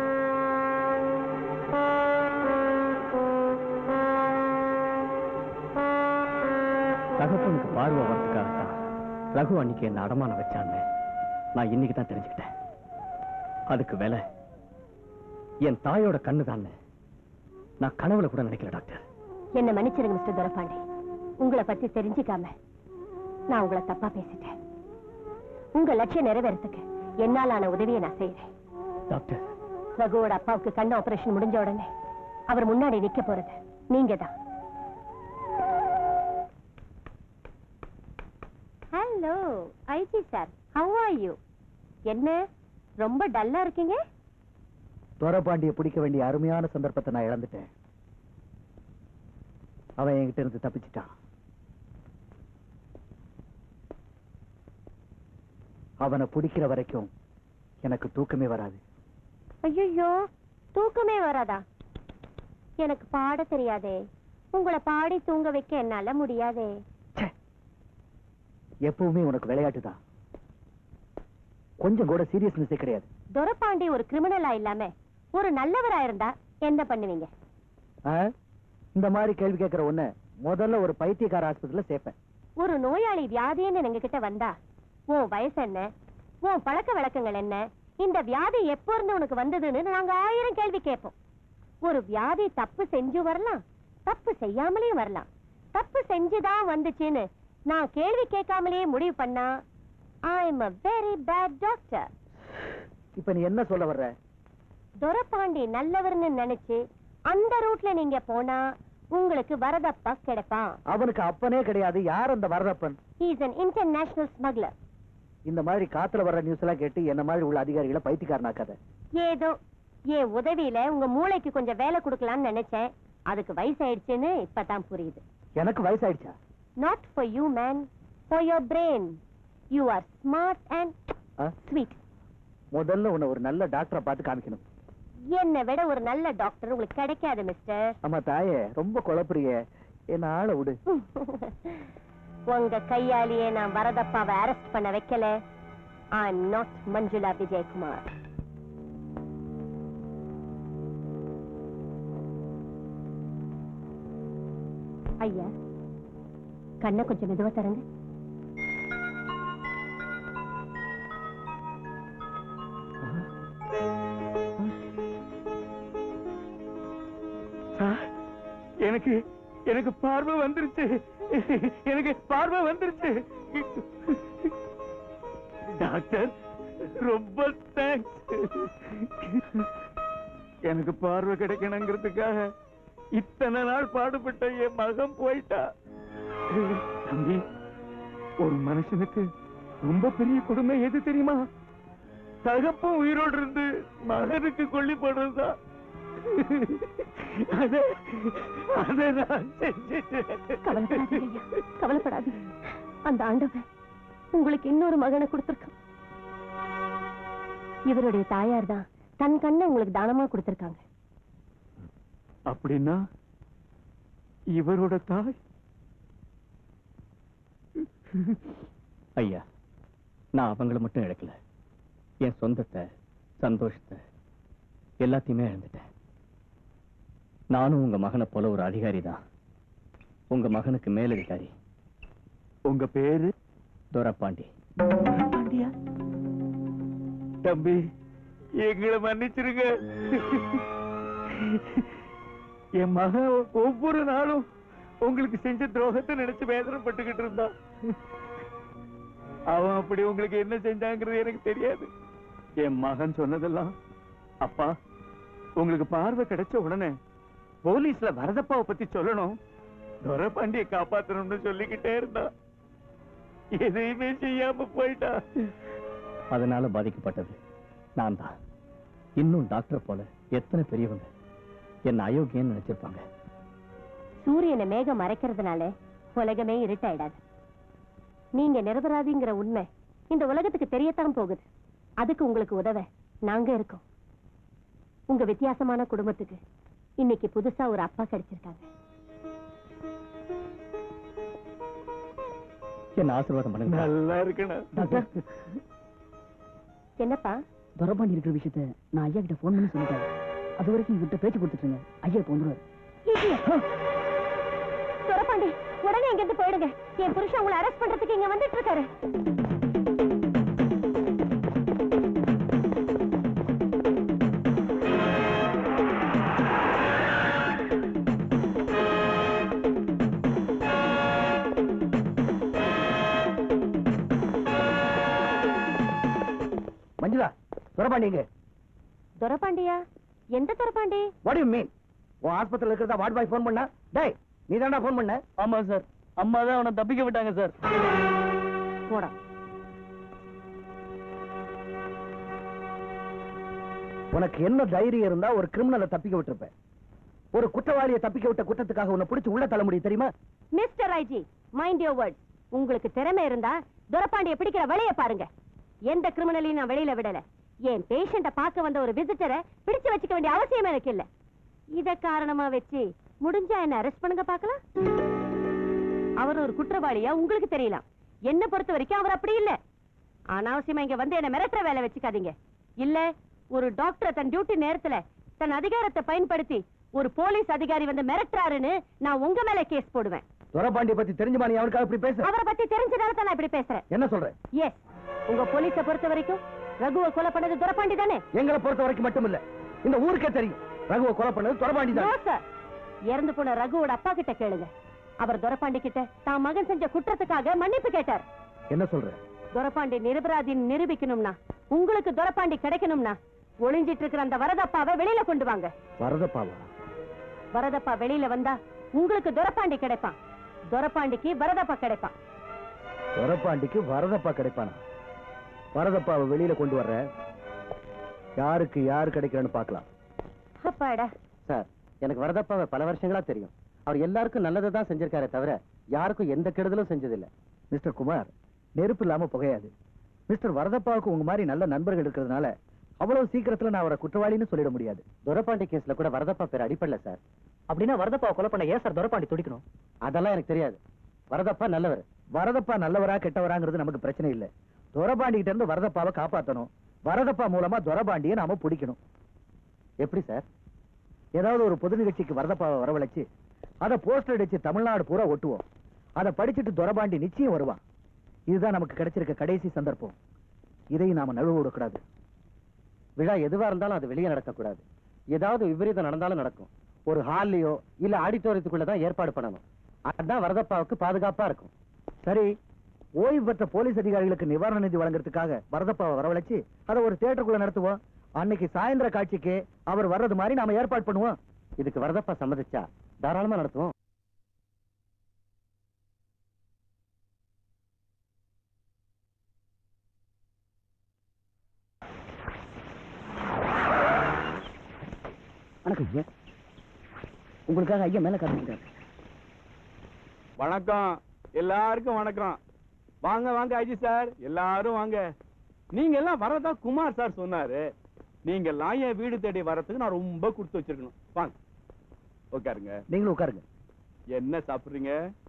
தகப்பனுக்கு பார்வை வரதுக்காகத்தான் ரகு அன்னைக்கு என்ன அடமானம் வச்சான்னு நான் இன்னைக்கு தான் தெரிஞ்சுக்கிட்டேன் அதுக்கு வேலை என் தாயோட கண்ணு நான் கனவுல கூட நினைக்கல டாக்டர் என்ன மன்னிச்சிருங்க மிஸ்டர் துரப்பாண்டி உங்களை பத்தி தெரிஞ்சுக்காம நான் உங்களை தப்பா பேசிட்டேன் உங்க லட்சியம் நிறைவேறதுக்கு என்னாலான உதவியை நான் செய்யறேன் டாக்டர் ரகுவோட அப்பாவுக்கு கண் ஆபரேஷன் முடிஞ்ச உடனே அவர் முன்னாடி நிக்க போறது நீங்க தான் hello IG sir how are you என்ன ரொம்ப டல்லா இருக்கீங்க துரப்பாண்டிய பிடிக்க வேண்டிய அருமையான சந்தர்ப்பத்தை நான் இழந்துட்டேன் அவன் என்கிட்ட இருந்து தப்பிச்சிட்டான் அவனை பிடிக்கிற வரைக்கும் எனக்கு தூக்கமே வராது ஐயோ தூக்கமே வராதா எனக்கு பாட தெரியாதே உங்களை பாடி தூங்க வைக்க என்னால முடியாதே ச்சே. எப்பவுமே உனக்கு விளையாட்டு தான் கொஞ்சம் கூட சீரியஸ்னஸே கிடையாது துரப்பாண்டி ஒரு கிரிமினலா இல்லாம ஒரு நல்லவரா இருந்தா என்ன பண்ணுவீங்க ஆ? இந்த மாதிரி கேள்வி கேட்கிற ஒண்ணு முதல்ல ஒரு பைத்தியக்கார ஆஸ்பத்திரியில சேர்ப்பேன் ஒரு நோயாளி வியாதின்னு எங்க கிட்ட வந்தா உன் வயசு என்ன உன் பழக்க வழக்கங்கள் என்ன இந்த வியாதி எப்போ இருந்து உனக்கு வந்ததுன்னு நாங்க ஆயிரம் கேள்வி கேட்போம் ஒரு வியாதி தப்பு செஞ்சு வரலாம் தப்பு செய்யாமலேயும் வரலாம் தப்பு செஞ்சுதான் வந்துச்சுன்னு நான் கேள்வி கேட்காமலேயே முடிவு பண்ணா I am a very bad doctor இப்ப நீ என்ன சொல்ல வர்ற துரப்பாண்டி நல்லவர்னு நினைச்சு அந்த ரூட்ல நீங்க போனா உங்களுக்கு வரதப்பா கிடைப்பான் அவனுக்கு அப்பனே கிடையாது யார் அந்த Varadappan is an international smuggler இந்த மாதிரி காத்துல வர்ற நியூஸ் எல்லாம் கேட்டு என்ன மாதிரி உள்ள அதிகாரிகளை பைத்தியக்காரனாக்காத ஏதோ என் உதவியில உங்க மூளைக்கு கொஞ்சம் வேலை கொடுக்கலாம்னு நினைச்சேன் அதுக்கு வயசாயிடுச்சுன்னு இப்பதான் புரியுது எனக்கு வயசாயிடுச்சா not for you man for your brain you are smart and ஆ? ஸ்வீட் முதல்ல உன்னை ஒரு நல்ல டாக்டரை பார்த்து காமிக்கணும் என்னை விட ஒரு நல்ல டாக்டர் உங்களுக்கு கிடைக்காது மிஸ்டர் ஆமா தாயே ரொம்ப குழப்புறிய என்ன ஆள விடு உங்க கையாலேயே நான் வரதப்பாவை அரெஸ்ட் பண்ண வைக்கல I am not Manjula Vijayakumar ஐயா கண்ணை கொஞ்சம் மெதுவா தரங்க எனக்கு எனக்கு பார்வை வந்துருச்சு எனக்கு பார்வை வந்துருச்சு டாக்டர் ரொம்ப தேங்க்ஸ் எனக்கு பார்வை கிடைக்கணுங்கிறதுக்காக இத்தனை நாள் பாடுபட்ட என் மகன் போயிட்டா தம்பி ஒரு மனுஷனுக்கு ரொம்ப பெரிய கொடுமை எது தெரியுமா தகப்பன் உயிரோடு இருந்து மகனுக்கு கொல்லி போடுறதுதான் அத அத நான் செஞ்சுட்டேன் கவலைப்படாதீங்க ஐயா கவலைப்படாதீங்க அந்த ஆண்டவன் உங்களுக்கு இன்னொரு மகனை கொடுத்திருக்கான் இவருடைய தாயார் தான் தன் கண்ணை உங்களுக்கு தானமா கொடுத்திருக்காங்க அப்படின்னா இவரோட தாய் ஐயா நான் அவங்கள மட்டும் இழக்கல என் சொந்தத்தை சந்தோஷத்தை எல்லாத்தையுமே இழந்துட்டேன் நானும் உங்க மகனை போல ஒரு அதிகாரி தான் உங்க மகனுக்கு மேலதிகாரி உங்க பேரு துரப்பாண்டி பாண்டியா தம்பி எங்களை மன்னிச்சிருங்க என் மகன் ஒவ்வொரு நாளும் உங்களுக்கு செஞ்ச துரோகத்தை நினைச்சு வேதனைப்பட்டுக்கிட்டு இருந்தான் அவன் அப்படி உங்களுக்கு என்ன செஞ்சாங்கிறது எனக்கு தெரியாது என் மகன் சொன்னதெல்லாம் அப்பா உங்களுக்கு பார்வை கிடைச்ச உடனே போலீஸ்ல வரதப்பாவை பத்தி சொல்லணும் துரபாண்டியை காப்பாத்தணும்னு சொல்லிக்கிட்டே இருந்தான் எதையுமே செய்யாம போயிட்டா அதனால பாதிக்கப்பட்டது நான் தான் இன்னும் டாக்டர் போல எத்தனை பெரியவங்க என்ன அயோக்கியன்னு நினைச்சிருப்பாங்க சூரியனை மேகம் மறைக்கிறதுனால உலகமே இருட்டாயிடாது நீங்க நிரபராதிங்கிற உண்மை இந்த உலகத்துக்கு தெரியத்தான் போகுது அதுக்கு உங்களுக்கு உதவ நாங்க இருக்கோம் உங்க வித்தியாசமான குடும்பத்துக்கு இன்னைக்கு புதுசா ஒரு அப்பா கிடைச்சிருக்காங்க என்ன ஆசீர்வாதம் பண்ணுங்க நல்லா இருக்கணும் டாக்டர் என்னப்பா துரபாண்டி இருக்கிற விஷயத்த நான் ஐயா கிட்ட ஃபோன் பண்ணி சொல்லிட்டேன் அது வரைக்கும் இவர்கிட்ட பேச்சு கொடுத்துட்டுருங்க ஐயா இப்போ வந்துருவாரு துரப்பாண்டி உடனே இங்க இருந்து போயிடுங்க என் புருஷன் உங்களை அரெஸ்ட் பண்றதுக்கு இங்க வந்துட்டு இருக்காரு மஞ்சுளா துரபாண்டிங்க துரப்பாண்டியா எந்த துரப்பாண்டி வாட் யூ மீன் உன் ஆஸ்பத்திரியில் இருக்கிறதா வார்டு பாய் ஃபோன் பண்ணா டேய் நீ தான்டா ஃபோன் பண்ண ஆமா சார் அம்மா தான் அவனை தப்பிக்க விட்டாங்க சார் போடா உனக்கு என்ன தைரியம் இருந்தா ஒரு கிரிமினலை தப்பிக்க விட்டுருப்ப ஒரு குற்றவாளியை தப்பிக்க விட்ட குற்றத்துக்காக உன்னை பிடிச்சு உள்ள தள்ள முடியும் தெரியுமா mister IG mind your words உங்களுக்கு திறமை இருந்தா துரப்பாண்டிய பிடிக்கிற வழிய பாருங்க எந்த கிரிமினலையும் நான் வெளியில விடல என் பேஷண்ட பார்க்க வந்த ஒரு விசிட்டரை பிடிச்சு வச்சுக்க வேண்டிய அவசியம் எனக்கு இல்ல இத காரணமா வச்சு முடிஞ்சா என்ன அரெஸ்ட் பண்ணுங்க பார்க்கலாம் அவர் ஒரு குற்றவாளியா உங்களுக்கு தெரியலாம் என்ன பொறுத்த வரைக்கும் அவர் அப்படி இல்ல அனாவசியமா இங்க வந்து என்ன மிரட்டுற வேலை வச்சுக்காதீங்க இல்ல ஒரு டாக்டர் தன் டியூட்டி நேரத்துல தன் அதிகாரத்தை பயன்படுத்தி ஒரு போலீஸ் அதிகாரி வந்து மிரட்டுறாருன்னு நான் உங்க மேல கேஸ் போடுவேன் துரபாண்டிய பத்தி தெரிஞ்சுமா நீ அவனுக்காக இப்படி பேச அவரை பத்தி தெரிஞ்சதால தான் நான் இப்படி பேசுறேன் என்ன சொல்ற எஸ் உங்க போலீஸ பொறுத்த வரைக்கும் ரகுவை கொலை பண்ணது துரப்பாண்டி தானே எங்களை பொறுத்த வரைக்கும் மட்டும் இல்ல இந்த ஊருக்கே தெரியும் ரகுவை கொலை பண்ணது துரபாண்டி No, தான் sir. இறந்து போன ரகுவோட அப்பா கிட்ட கேளுங்க அவர் துரப்பாண்டி கிட்ட தான் மகன் செஞ்ச குற்றத்துக்காக மன்னிப்பு கேட்டார் என்ன சொல்ற துரப்பாண்டி நிரபராதின்னு நிரூபிக்கணும்னா உங்களுக்கு துரப்பாண்டி கிடைக்கணும்னா ஒளிஞ்சிட்டு இருக்கிற அந்த வரதப்பாவை வெளியில கொண்டு வாங்க வரதப்பாவா வரதப்பா வெளியில வந்தா உங்களுக்கு துரப்பாண்டி கிடைப்பான் துரப்பாண்டிக்கு வரதப்பா கிடைப்பான் துரப்பாண்டிக்கு வரதப்பா கிடைப்பானா வரதப்பாவை வெளியில கொண்டு வர்ற யாருக்கு யார் கிடைக்கிறன்னு பார்க்கலாம் அப்பாடா சார் எனக்கு வரதப்பாவை பல வருஷங்களா தெரியும் அவர் எல்லாருக்கும் நல்லதை தான் செஞ்சிருக்காரே தவிர யாருக்கும் எந்த கெடுதலும் செஞ்சதில்லை மிஸ்டர் குமார் நெருப்பு இல்லாம புகையாது மிஸ்டர் வரதப்பாவுக்கு உங்க மாதிரி நல்ல நண்பர்கள் இருக்கிறதுனால அவ்வளவு சீக்கிரத்துல நான் அவரை குற்றவாளின்னு சொல்லிட முடியாது துரப்பாண்டி கேஸ்ல கூட வரதப்பா பேர் அடிப்படல சார் அப்படின்னா வரதப்பாவை கொலை பண்ண ஏன் சார் துரப்பாண்டி துடிக்கணும் அதெல்லாம் எனக்கு தெரியாது வரதப்பா நல்லவர் வரதப்பா நல்லவரா கெட்டவராங்கிறது நமக்கு பிரச்சனை இல்ல துரபாண்டி கிட்ட இருந்து வரதப்பாவை காப்பாத்தணும் வரதப்பா மூலமா துரபாண்டியை நாம பிடிக்கணும் எப்படி சார் ஏதாவது ஒரு பொது நிகழ்ச்சிக்கு வரதப்பாவை வரவழைச்சு அதை போஸ்டர் அடிச்சு தமிழ்நாடு பூரா ஒட்டுவோம் அதை படிச்சுட்டு துரபாண்டி நிச்சயம் வருவான் இதுதான் நமக்கு கிடைச்சிருக்க கடைசி சந்தர்ப்பம் இதையும் நாம நழுவ விடக்கூடாது விழா எதுவா இருந்தாலும் அது வெளியே நடக்கக்கூடாது ஏதாவது விபரீதம் நடந்தாலும் நடக்கும் ஒரு ஹால்லையோ இல்ல ஆடிட்டோரியத்துக்குள்ள தான் ஏற்பாடு பண்ணணும் அதான் வரதப்பாவுக்கு பாதுகாப்பா இருக்கும் சரி ஓய்வு பெற்ற போலீஸ் அதிகாரிகளுக்கு நிவாரண நிதி வழங்குறதுக்காக வரதப்பாவை வரவழைச்சு அதை ஒரு தியேட்டருக்குள்ள நடத்துவோம் அன்னைக்கு சாயந்தர காட்சிக்கு அவர் வர்றது மாதிரி நாம ஏற்பாடு பண்ணுவோம் இதுக்கு வரதப்பா சம்மதிச்சா தாராளமா நடத்துவோம் வணக்கம் ஐயா உங்களுக்காக ஐயா மேல காத்துக்கிட்டாரு வணக்கம் எல்லாருக்கும் வணக்கம் வாங்க வாங்க அஜி சார் எல்லாரும் வாங்க நீங்க எல்லாம் வரதா குமார் சார் சொன்னாரு நீங்க எல்லாம் என் வீடு தேடி வரதுக்கு நான் ரொம்ப கொடுத்து வச்சிருக்கணும் வாங்க உட்காருங்க நீங்களும் உட்காருங்க என்ன சாப்பிடுறீங்க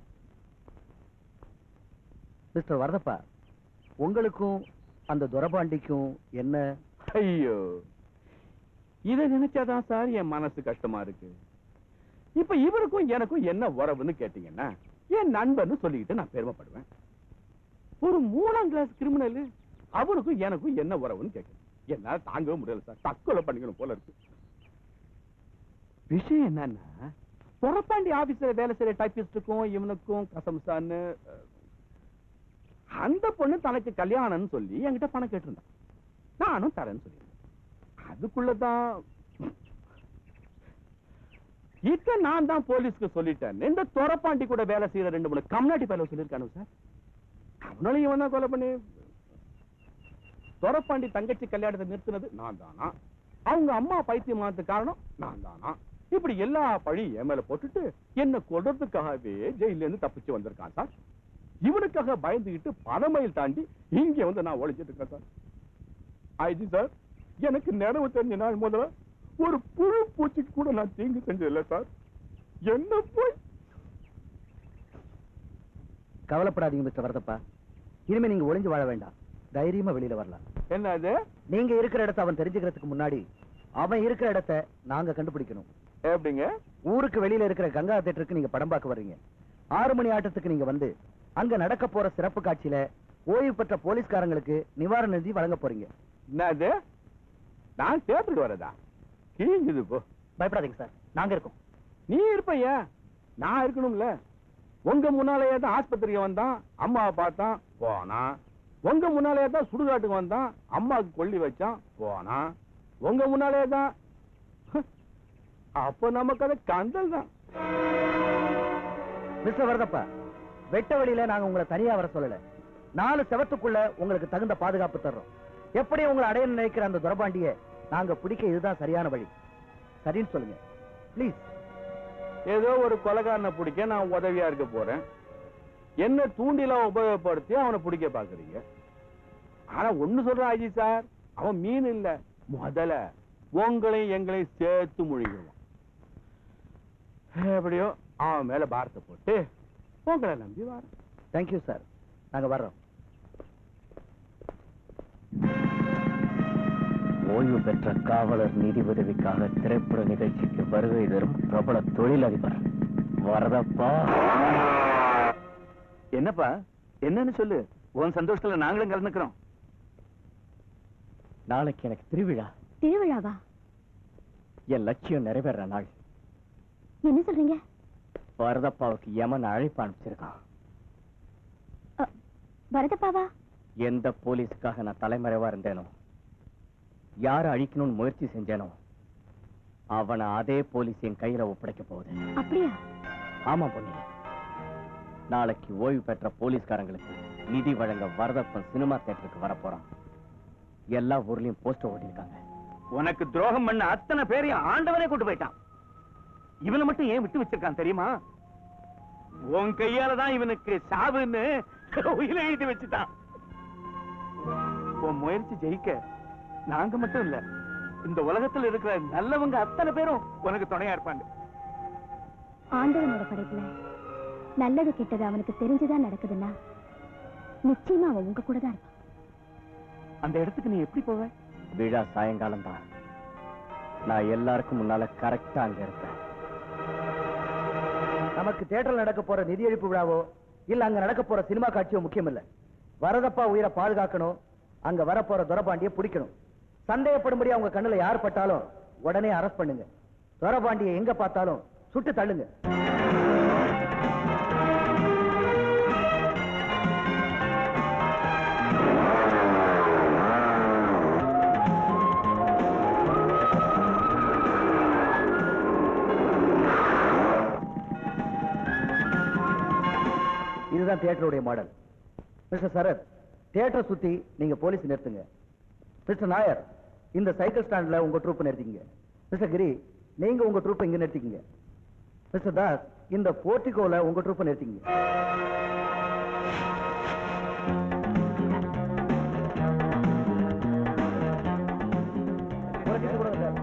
மிஸ்டர் வரதப்பா உங்களுக்கும் அந்த துரபாண்டிக்கும் என்ன ஐயோ இத நினைச்சாதான் சார் என் மனசு கஷ்டமா இருக்கு இப்ப இவருக்கும் எனக்கும் என்ன உறவுன்னு கேட்டீங்கன்னா என் நண்பன்னு சொல்லிக்கிட்டு நான் பெருமைப்படுவேன் ஒரு மூணாம் கிளாஸ் கிரிமினல் அவனுக்கும் எனக்கும் என்ன உறவுன்னு கேட்கிறேன் என்னால தாங்கவே முடியல சார் தற்கொலை பண்ணிக்கணும் போல இருக்கு விஷயம் என்னன்னா புறப்பாண்டி ஆபீஸ்ல வேலை செய்யற டைப்பிஸ்டுக்கும் இவனுக்கும் கசம்சான்னு அஹ், அந்த பொண்ணு தனக்கு கல்யாணம்னு சொல்லி என்கிட்ட பணம் கேட்டிருந்தான் நானும் தரேன்னு சொல்லியிருந்தேன் அதுக்குள்ளதான் இத நான் தான் போலீஸ்க்கு சொல்லிட்டேன் இந்த துறப்பாண்டி கூட வேலை செய்யற ரெண்டு மூணு கம்னாட்டி பயில சொல்லியிருக்கானு சார் அவனால இவன் தான் கொலை பண்ணி துறப்பாண்டி தங்கச்சி கல்யாணத்தை நிறுத்தினது நான் தானா அவங்க அம்மா பைத்தியமானதுக்கு காரணம் நான் தானா இப்படி எல்லா பழி என் மேல போட்டுட்டு என்ன கொல்றதுக்காகவே ஜெயில இருந்து தப்பிச்சு வந்திருக்கான் சார் இவனுக்காக பயந்துகிட்டு பல மைல் தாண்டி இங்க வந்து நான் ஒழிச்சிட்டு இருக்கேன் சார் ஐஜி சார் எனக்கு நினைவு தெரிஞ்ச நாள் முதல்ல ஒரு புழு பூச்சிக்கு கூட நான் தீங்கு செஞ்சதில்லை சார் என்ன போய் கவலைப்படாதீங்க மிஸ்டர் வரதப்பா இனிமே நீங்க ஒளிஞ்சு வாழ வேண்டாம் தைரியமா வெளியில வரலாம் என்ன அது நீங்க இருக்கிற இடத்த அவன் தெரிஞ்சுக்கிறதுக்கு முன்னாடி அவன் இருக்கிற இடத்த நாங்க கண்டுபிடிக்கணும் எப்படிங்க ஊருக்கு வெளியில இருக்கிற கங்கா தேட்டருக்கு நீங்க படம் பார்க்க வர்றீங்க ஆறு மணி ஆட்டத்துக்கு நீங்க வந்து அங்க நடக்க போற சிறப்பு காட்சியில ஓய்வு பெற்ற போலீஸ்காரங்களுக்கு நிவாரண நிதி வழங்க போறீங்க என்னது நான் தேட்டருக்கு வரதா கீங்குது போ பயப்படாதீங்க சார் நாங்க இருக்கோம் நீ இருப்பையா நான் இருக்கணும்ல உங்க முன்னாலேயே தான் ஆஸ்பத்திரிக்கு வந்தான் அம்மாவை பார்த்தான் போனான் உங்க முன்னாலேயே தான் சுடுகாட்டுக்கு வந்தான் அம்மாவுக்கு கொல்லி வச்சான் போனான் உங்க முன்னாலேயே தான் அப்ப நமக்கு அது கந்தல் தான் மிஸ்டர் வரதப்பா வெட்ட வழியில நாங்க உங்களை தனியா வர சொல்லல நாலு செவத்துக்குள்ள உங்களுக்கு தகுந்த பாதுகாப்பு தர்றோம் எப்படி உங்களை அடைய நினைக்கிற அந்த துரபாண்டிய நாங்க பிடிக்க இதுதான் சரியான வழி சரின்னு சொல்லுங்க ப்ளீஸ் ஏதோ ஒரு கொலைகாரனை பிடிக்க நான் உதவியா இருக்க போறேன் என்ன தூண்டிலாம் உபயோகப்படுத்தி அவனை பிடிக்க பாக்குறீங்க ஆனா ஒண்ணு சொல்றேன் அஜி சார் அவன் மீன் இல்ல முதல்ல உங்களையும் எங்களையும் சேர்த்து முழுகிடுவான் எப்படியோ அவன் மேல பாரத்தை போட்டு உங்களை நம்பி வரேன் தேங்க்யூ சார் நாங்க வர்றோம் ஓய்வு பெற்ற காவலர் நிதி உதவிக்காக திரைப்பட நிகழ்ச்சிக்கு வருகை தரும் பிரபல தொழிலதிபர் வரதப்பா என்னப்பா என்னன்னு சொல்லு உன் சந்தோஷத்துல நாங்களும் கலந்துக்கிறோம் நாளைக்கு எனக்கு திருவிழா திருவிழாவா என் லட்சியம் நிறைவேற நாள் என்ன சொல்றீங்க வரதப்பாவுக்கு யமன் அழைப்பு அனுப்பிச்சிருக்கான் பரதப்பாவா எந்த போலீஸுக்காக நான் தலைமறைவா இருந்தேனோ யாரை அழிக்கணும்னு முயற்சி செஞ்சேனோ அவனை அதே போலீஸ் என் கையில ஒப்படைக்க போகுது அப்படியா ஆமா பொண்ணு நாளைக்கு ஓய்வு பெற்ற போலீஸ்காரங்களுக்கு நிதி வழங்க வரதப்பன் சினிமா தியேட்டருக்கு வர போறான் எல்லா ஊர்லயும் போஸ்டர் ஓட்டிருக்காங்க உனக்கு துரோகம் பண்ண அத்தனை பேரையும் ஆண்டவனே கொண்டு போயிட்டான் இவனை மட்டும் ஏன் விட்டு வச்சிருக்கான் தெரியுமா உன் கையால தான் இவனுக்கு சாவுன்னு உயிரை எழுதி வச்சுட்டான் உன் முயற்சி ஜெயிக்க நாங்க மட்டும் இல்ல இந்த உலகத்துல இருக்கிற நல்லவங்க அத்தனை பேரும் உனக்கு துணையா இருப்பாங்க ஆண்டவனோட படைப்புல நல்லது கெட்டது அவனுக்கு தெரிஞ்சுதான் நடக்குதுன்னா நிச்சயமா அவன் உங்க கூட தான் இருப்பான் அந்த இடத்துக்கு நீ எப்படி போவ விழா சாயங்காலம் தான் நான் எல்லாருக்கும் முன்னால கரெக்டா அங்க இருப்பேன் நமக்கு தேட்டரில் நடக்க போற நிதி எழுப்பு விழாவோ இல்ல அங்க நடக்க போற சினிமா காட்சியோ முக்கியம் இல்ல வரதப்பா உயிரை பாதுகாக்கணும் அங்க வரப்போற துரபாண்டிய பிடிக்கணும் சந்தேகப்படும்படி அவங்க கண்ணுல யார் பட்டாலும் உடனே அரெஸ்ட் பண்ணுங்க துரபாண்டிய எங்க பார்த்தாலும் சுட்டு தள்ளுங்க இதுதான் தியேட்டருடைய மாடல் மிஸ்டர் சரத் தியேட்டர் சுத்தி நீங்க போலீஸ் நிறுத்துங்க மிஸ்டர் நாயர் இந்த சைக்கிள் ஸ்டாண்ட்ல உங்க ட்ரூப் நிறுத்திக்கங்க மிஸ்டர் கிரி நீங்க உங்க ட்ரூப் இங்க நிறுத்திக்கங்க மிஸ்டர் தாஸ் இந்த போர்ட்டிகோல உங்க ட்ரூப் நிறுத்திக்கங்க குறைச்சிட்டு கொடுங்க சார்.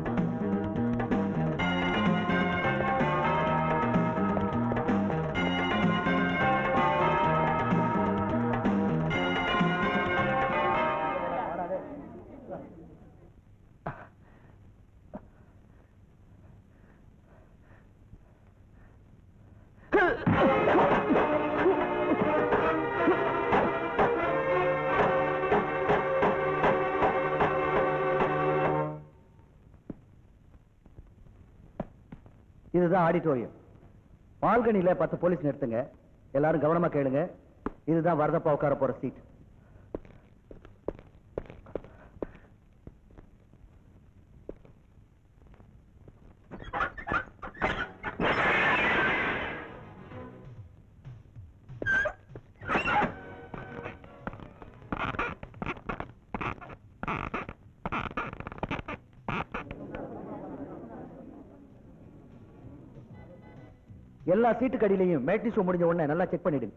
இதுதான் ஆடிட்டோரியம் பால்கனியில பத்து போலீஸ் நிறுத்துங்க எல்லாரும் கவனமா கேளுங்க இதுதான் வரதப்பா உட்கார போற சீட் எல்லா சீட்டு கடியிலையும் மேட்னி ஷோ முடிஞ்ச உடனே நல்லா செக் பண்ணிடுங்க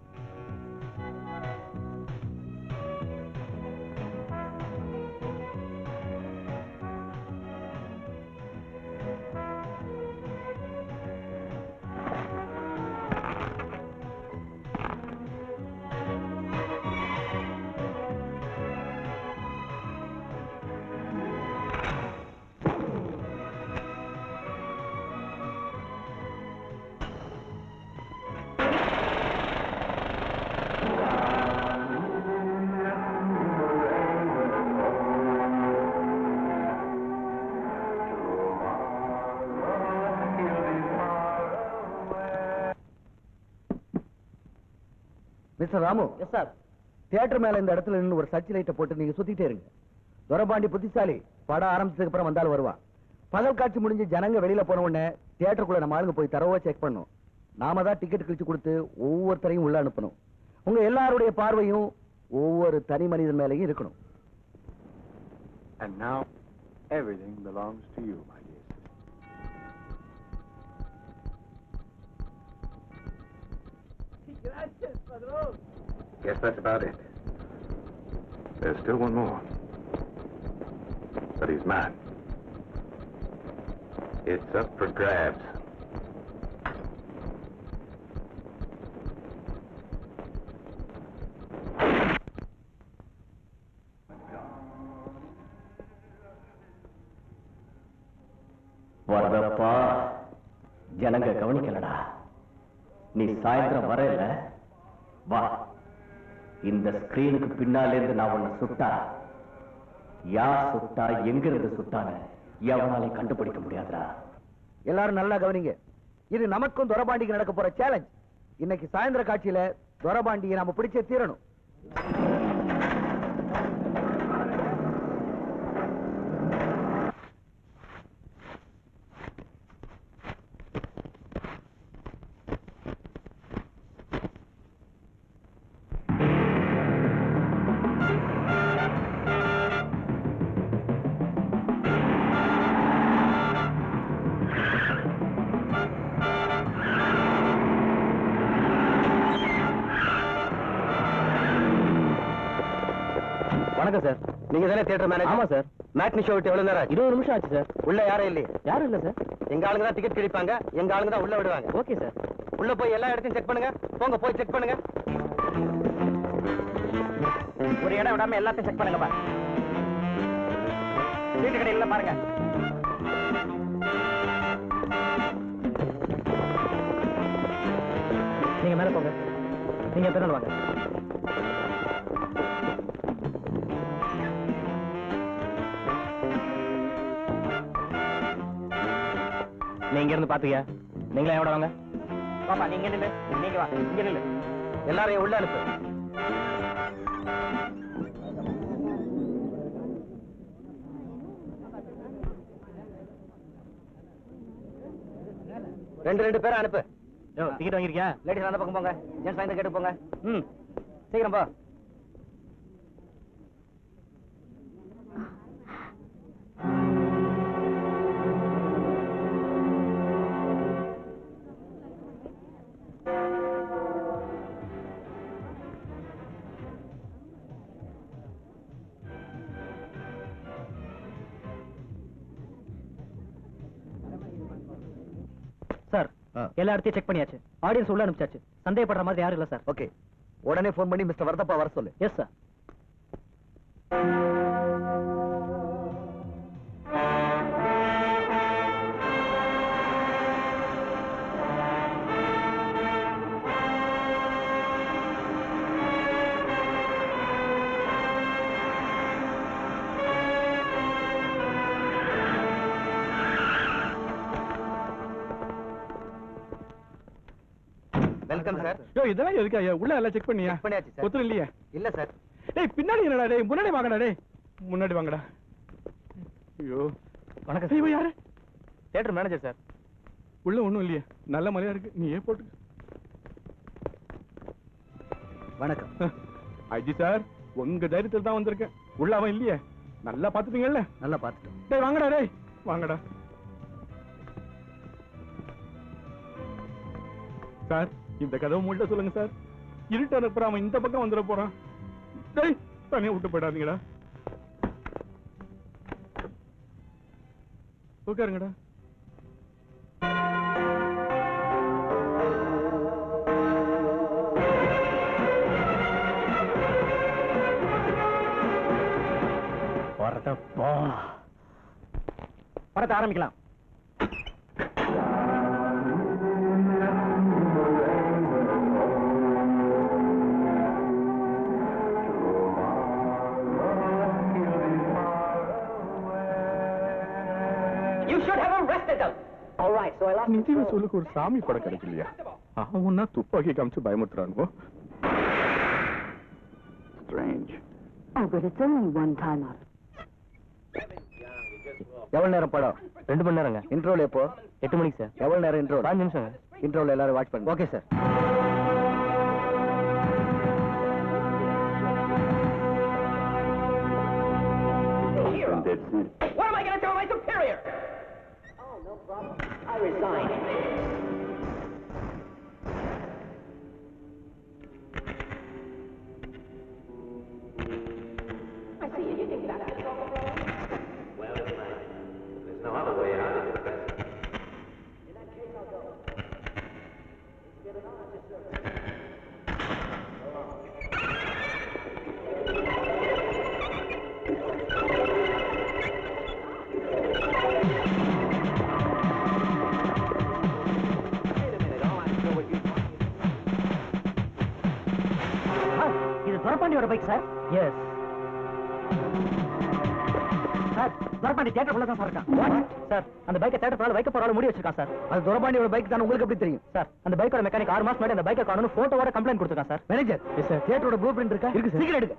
mister Ramu yes sir theatre மேல இந்த இடத்துல நின்னு ஒரு சர்ச் லைட்டை போட்டு நீங்க சுத்திட்டே இருங்க துரபாண்டி புத்திசாலி படம் ஆரம்பிச்சதுக்கு அப்புறம் வந்தாலும் வருவான் பகல் காட்சி முடிஞ்சு ஜனங்க வெளியில போன உடனே தியேட்டருக்குள்ள நம்ம ஆளுங்க போய் தரவா செக் பண்ணும் நாம தான் டிக்கெட் கிழிச்சு கொடுத்து ஒவ்வொருத்தரையும் உள்ள அனுப்பணும் உங்க எல்லாருடைய பார்வையும் ஒவ்வொரு தனி மனிதன் மேலேயும் இருக்கணும் And now, everything belongs to you, my dear sister. Guess that's about it. There's still one more. But he's mine. It's up for grabs. வரதப்பா ஜனங்க கவனிக்கலடா நீ சாயந்தரம் வரல வா இந்த ஸ்கிரீனுக்கு பின்னால இருந்து நான் உன்னை சுட்டா யார் சுட்டா எங்க இருந்து சுட்டான்னு எவனாலே கண்டுபிடிக்க முடியாதுடா எல்லாரும் நல்லா கவனிங்க இது நமக்கும் துரபாண்டிக்கு நடக்க போற சேலஞ்ச் இன்னைக்கு சாயந்தர காட்சியில துரபாண்டியை நாம பிடிச்சே தீரணும் வணக்கம் சார் நீங்க தானே தியேட்டர் மேனேஜர் ஆமா சார் மேட்னி ஷோ விட்டு எவ்வளவு நேரம் இருபது நிமிஷம் ஆச்சு சார் உள்ள யாரும் இல்லையே யாரும் இல்ல சார் எங்க ஆளுங்க தான் டிக்கெட் கிடைப்பாங்க எங்க ஆளுங்க தான் உள்ள விடுவாங்க ஓகே சார் உள்ள போய் எல்லா இடத்தையும் செக் பண்ணுங்க போங்க போய் செக் பண்ணுங்க ஒரு இடம் விடாம எல்லாத்தையும் செக் பண்ணுங்கப்பா வீட்டு கடையில பாருங்க நீங்க மேல போங்க நீங்க பின்னால் வாங்க நீங்க இருந்து பாத்துக்க நீங்களே எவ்வளவு வாங்க பாப்பா நீங்க நில்லு நீங்க வா இங்க நில்லு எல்லாரையும் உள்ள அனுப்பு ரெண்டு ரெண்டு பேரும் அனுப்பு டிக்கெட் வாங்கிருக்கியா லேடிஸ் அந்த பக்கம் போங்க ஜென்ஸ் வாங்கி கேட்டு போங்க ம் சீக்கிரம் போ சார் ஆ. எல்லா இடத்தையும் செக் பண்ணியாச்சு ஆடியன்ஸ் உள்ள அனுப்பிச்சாச்சு சந்தேகப்படுற மாதிரி யாரும் இல்ல சார் ஓகே உடனே ஃபோன் பண்ணி மிஸ்டர் வரதப்பா வர சொல்லு எஸ் சார் பண்ணு சார். யோ இதெல்லாம் எதுக்கு ஐயா உள்ள எல்லாம் செக் பண்ணியா பண்ணியாச்சு சார். ஒத்துரும் இல்லையா இல்ல சார் டேய் பின்னாடி என்னடா டேய் முன்னாடி வாங்கடா டேய் முன்னாடி வாங்கடா ஐயோ வணக்கம் இவன் யாரு தியேட்டர் மேனேஜர் சார் உள்ள ஒண்ணும் இல்லையே நல்ல மலையா இருக்கு நீ ஏன் போட்டு வணக்கம் ஐஜி சார் உங்க தைரியத்தில் தான் வந்திருக்கேன் உள்ள அவன் இல்லையே நல்லா பாத்துட்டீங்கல்ல நல்லா பார்த்துட்டோம் டேய் வாங்கடா டேய் வாங்கடா சார் இந்த கதவை மூட்ட சொல்லுங்க சார் இருட்டான அப்புறம் அவன் இந்த பக்கம் வந்துட போறான் டேய் தனியா விட்டு போயிடாதீங்கடா உட்காருங்கடா வரதப்பா படத்தை ஆரம்பிக்கலாம் நிதிவை சொல்லுக்கு ஒரு சாமி படம் கிடைக்கலையா அவன்னா துப்பாக்கி காமிச்சு பயமுறுத்துறானுவோ Strange. Oh, but it's only one time out. எவ்வளவு நேரம் படம் ரெண்டு மணி நேரங்க இன்ட்ரோல் எப்போ எட்டு மணிக்கு சார் எவ்வளவு நேரம் இன்ட்ரோல் பாஞ்சு நிமிஷங்க இன்ட்ரோல் எல்லாரும் வாட்ச் பண்ணுங்க okay sir And that's it. இது துரப்பாண்டியோட bike sir yes sir Durapandi தியேட்டருக்குள்ள தான் சார் இருக்கான் சார் அந்த பைக்கை தேட்டர் வைக்க போறாலும் முடி வச்சிருக்கான் சார் அது துரப்பாண்டியோட பைக் தான் உங்களுக்கு எப்படி தெரியும் சார் அந்த பைக்கோட மெக்கானிக் ஆறு மாசம் முன்னாடி அந்த பைக்கை காணணும் போட்டோவோட கம்ப்ளைண்ட் கொடுத்துருக்கான் சார் மேனேஜர் Yes, sir. தியேட்டரோட ப்ளூ பிரிண்ட் இருக்கா இருக்கு, sir. சீக்கிரம் எடுங்க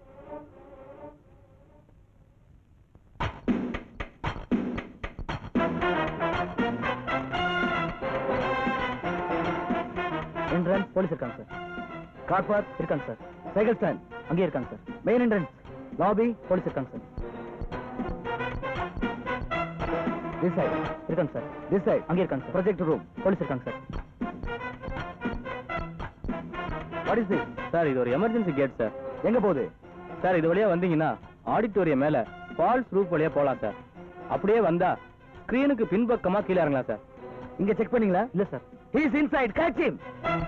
என்ட்ரன்ஸ் போலீஸ் இருக்காங்க சார் கார் பார்க் இருக்காங்க சார் சைக்கிள் ஸ்டாண்ட் அங்கேயே இருக்காங்க sir main entrance lobby police இருக்காங்க சார் திஸ் சைடு இருக்காங்க சார் திஸ் சைடு அங்கேயே இருக்காங்க சார் ப்ரொஜெக்ட் ரூம் போலீஸ் இருக்காங்க sir what is this sir இது ஒரு எமர்ஜென்சி கேட் சார் எங்க போகுது சார் இது வழியா வந்தீங்கன்னா ஆடிட்டோரியம் மேல ஃபால்ஸ் ரூப் வழியா போலாம் சார் அப்படியே வந்தா ஸ்கிரீனுக்கு பின்பக்கமா கீழே இறங்கலாம் சார் இங்க செக் பண்ணீங்களா இல்ல sir he is inside catch him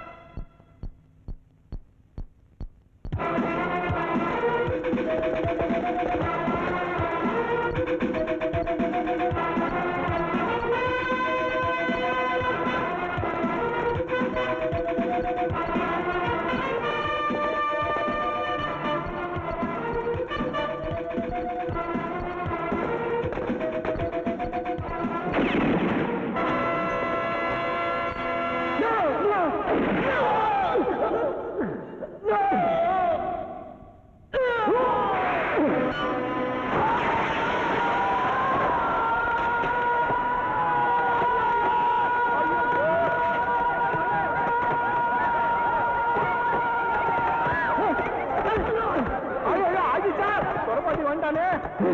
ஐயோ ஆஜி சார் துரப்பாட்டி வந்துட்டானே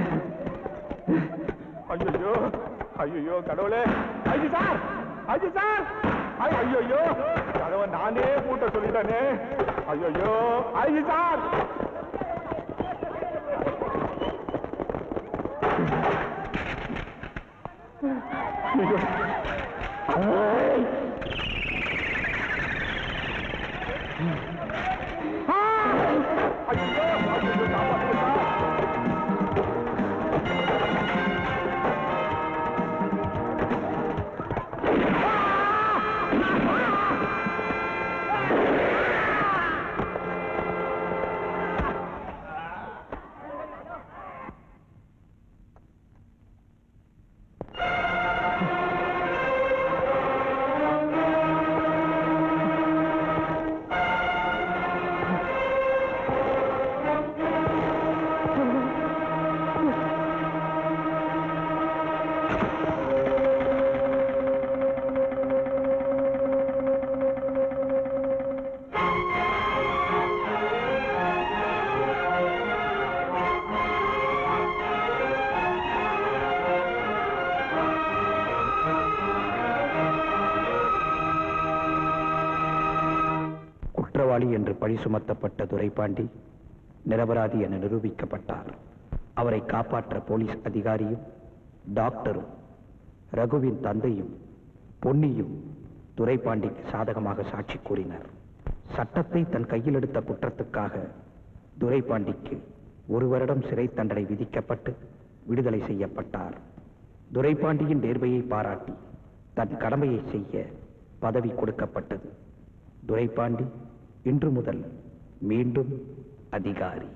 ஐயோ ஐயோ கடவுளே ஆஜி சார் ஆஜி சார் ஐயோ கதவை நானே பூட்ட சொல்லிட்டானே ஐயோ ஆஜி சார் ஐயோ. ஐயோ ஐயோ காப்பாத்துங்க சார் என்று பழி சுமத்தப்பட்ட துரைபாண்டி நிரபராதி என நிரூபிக்கப்பட்டார் அவரை காப்பாற்ற போலீஸ் அதிகாரியும் டாக்டரும் ரகுவின் தந்தையும் பொன்னியும் துரைபாண்டிக்கு சாதகமாக சாட்சி கூறினர் சட்டத்தை தன் கையில் எடுத்த குற்றத்துக்காக துரைபாண்டிக்கு ஒரு வருடம் சிறை தண்டனை விதிக்கப்பட்டு விடுதலை செய்யப்பட்டார் துரைபாண்டியின் நேர்மையை பாராட்டி தன் கடமையை செய்ய பதவி கொடுக்கப்பட்டது துரைபாண்டி இன்று முதல் மீண்டும் அதிகாரி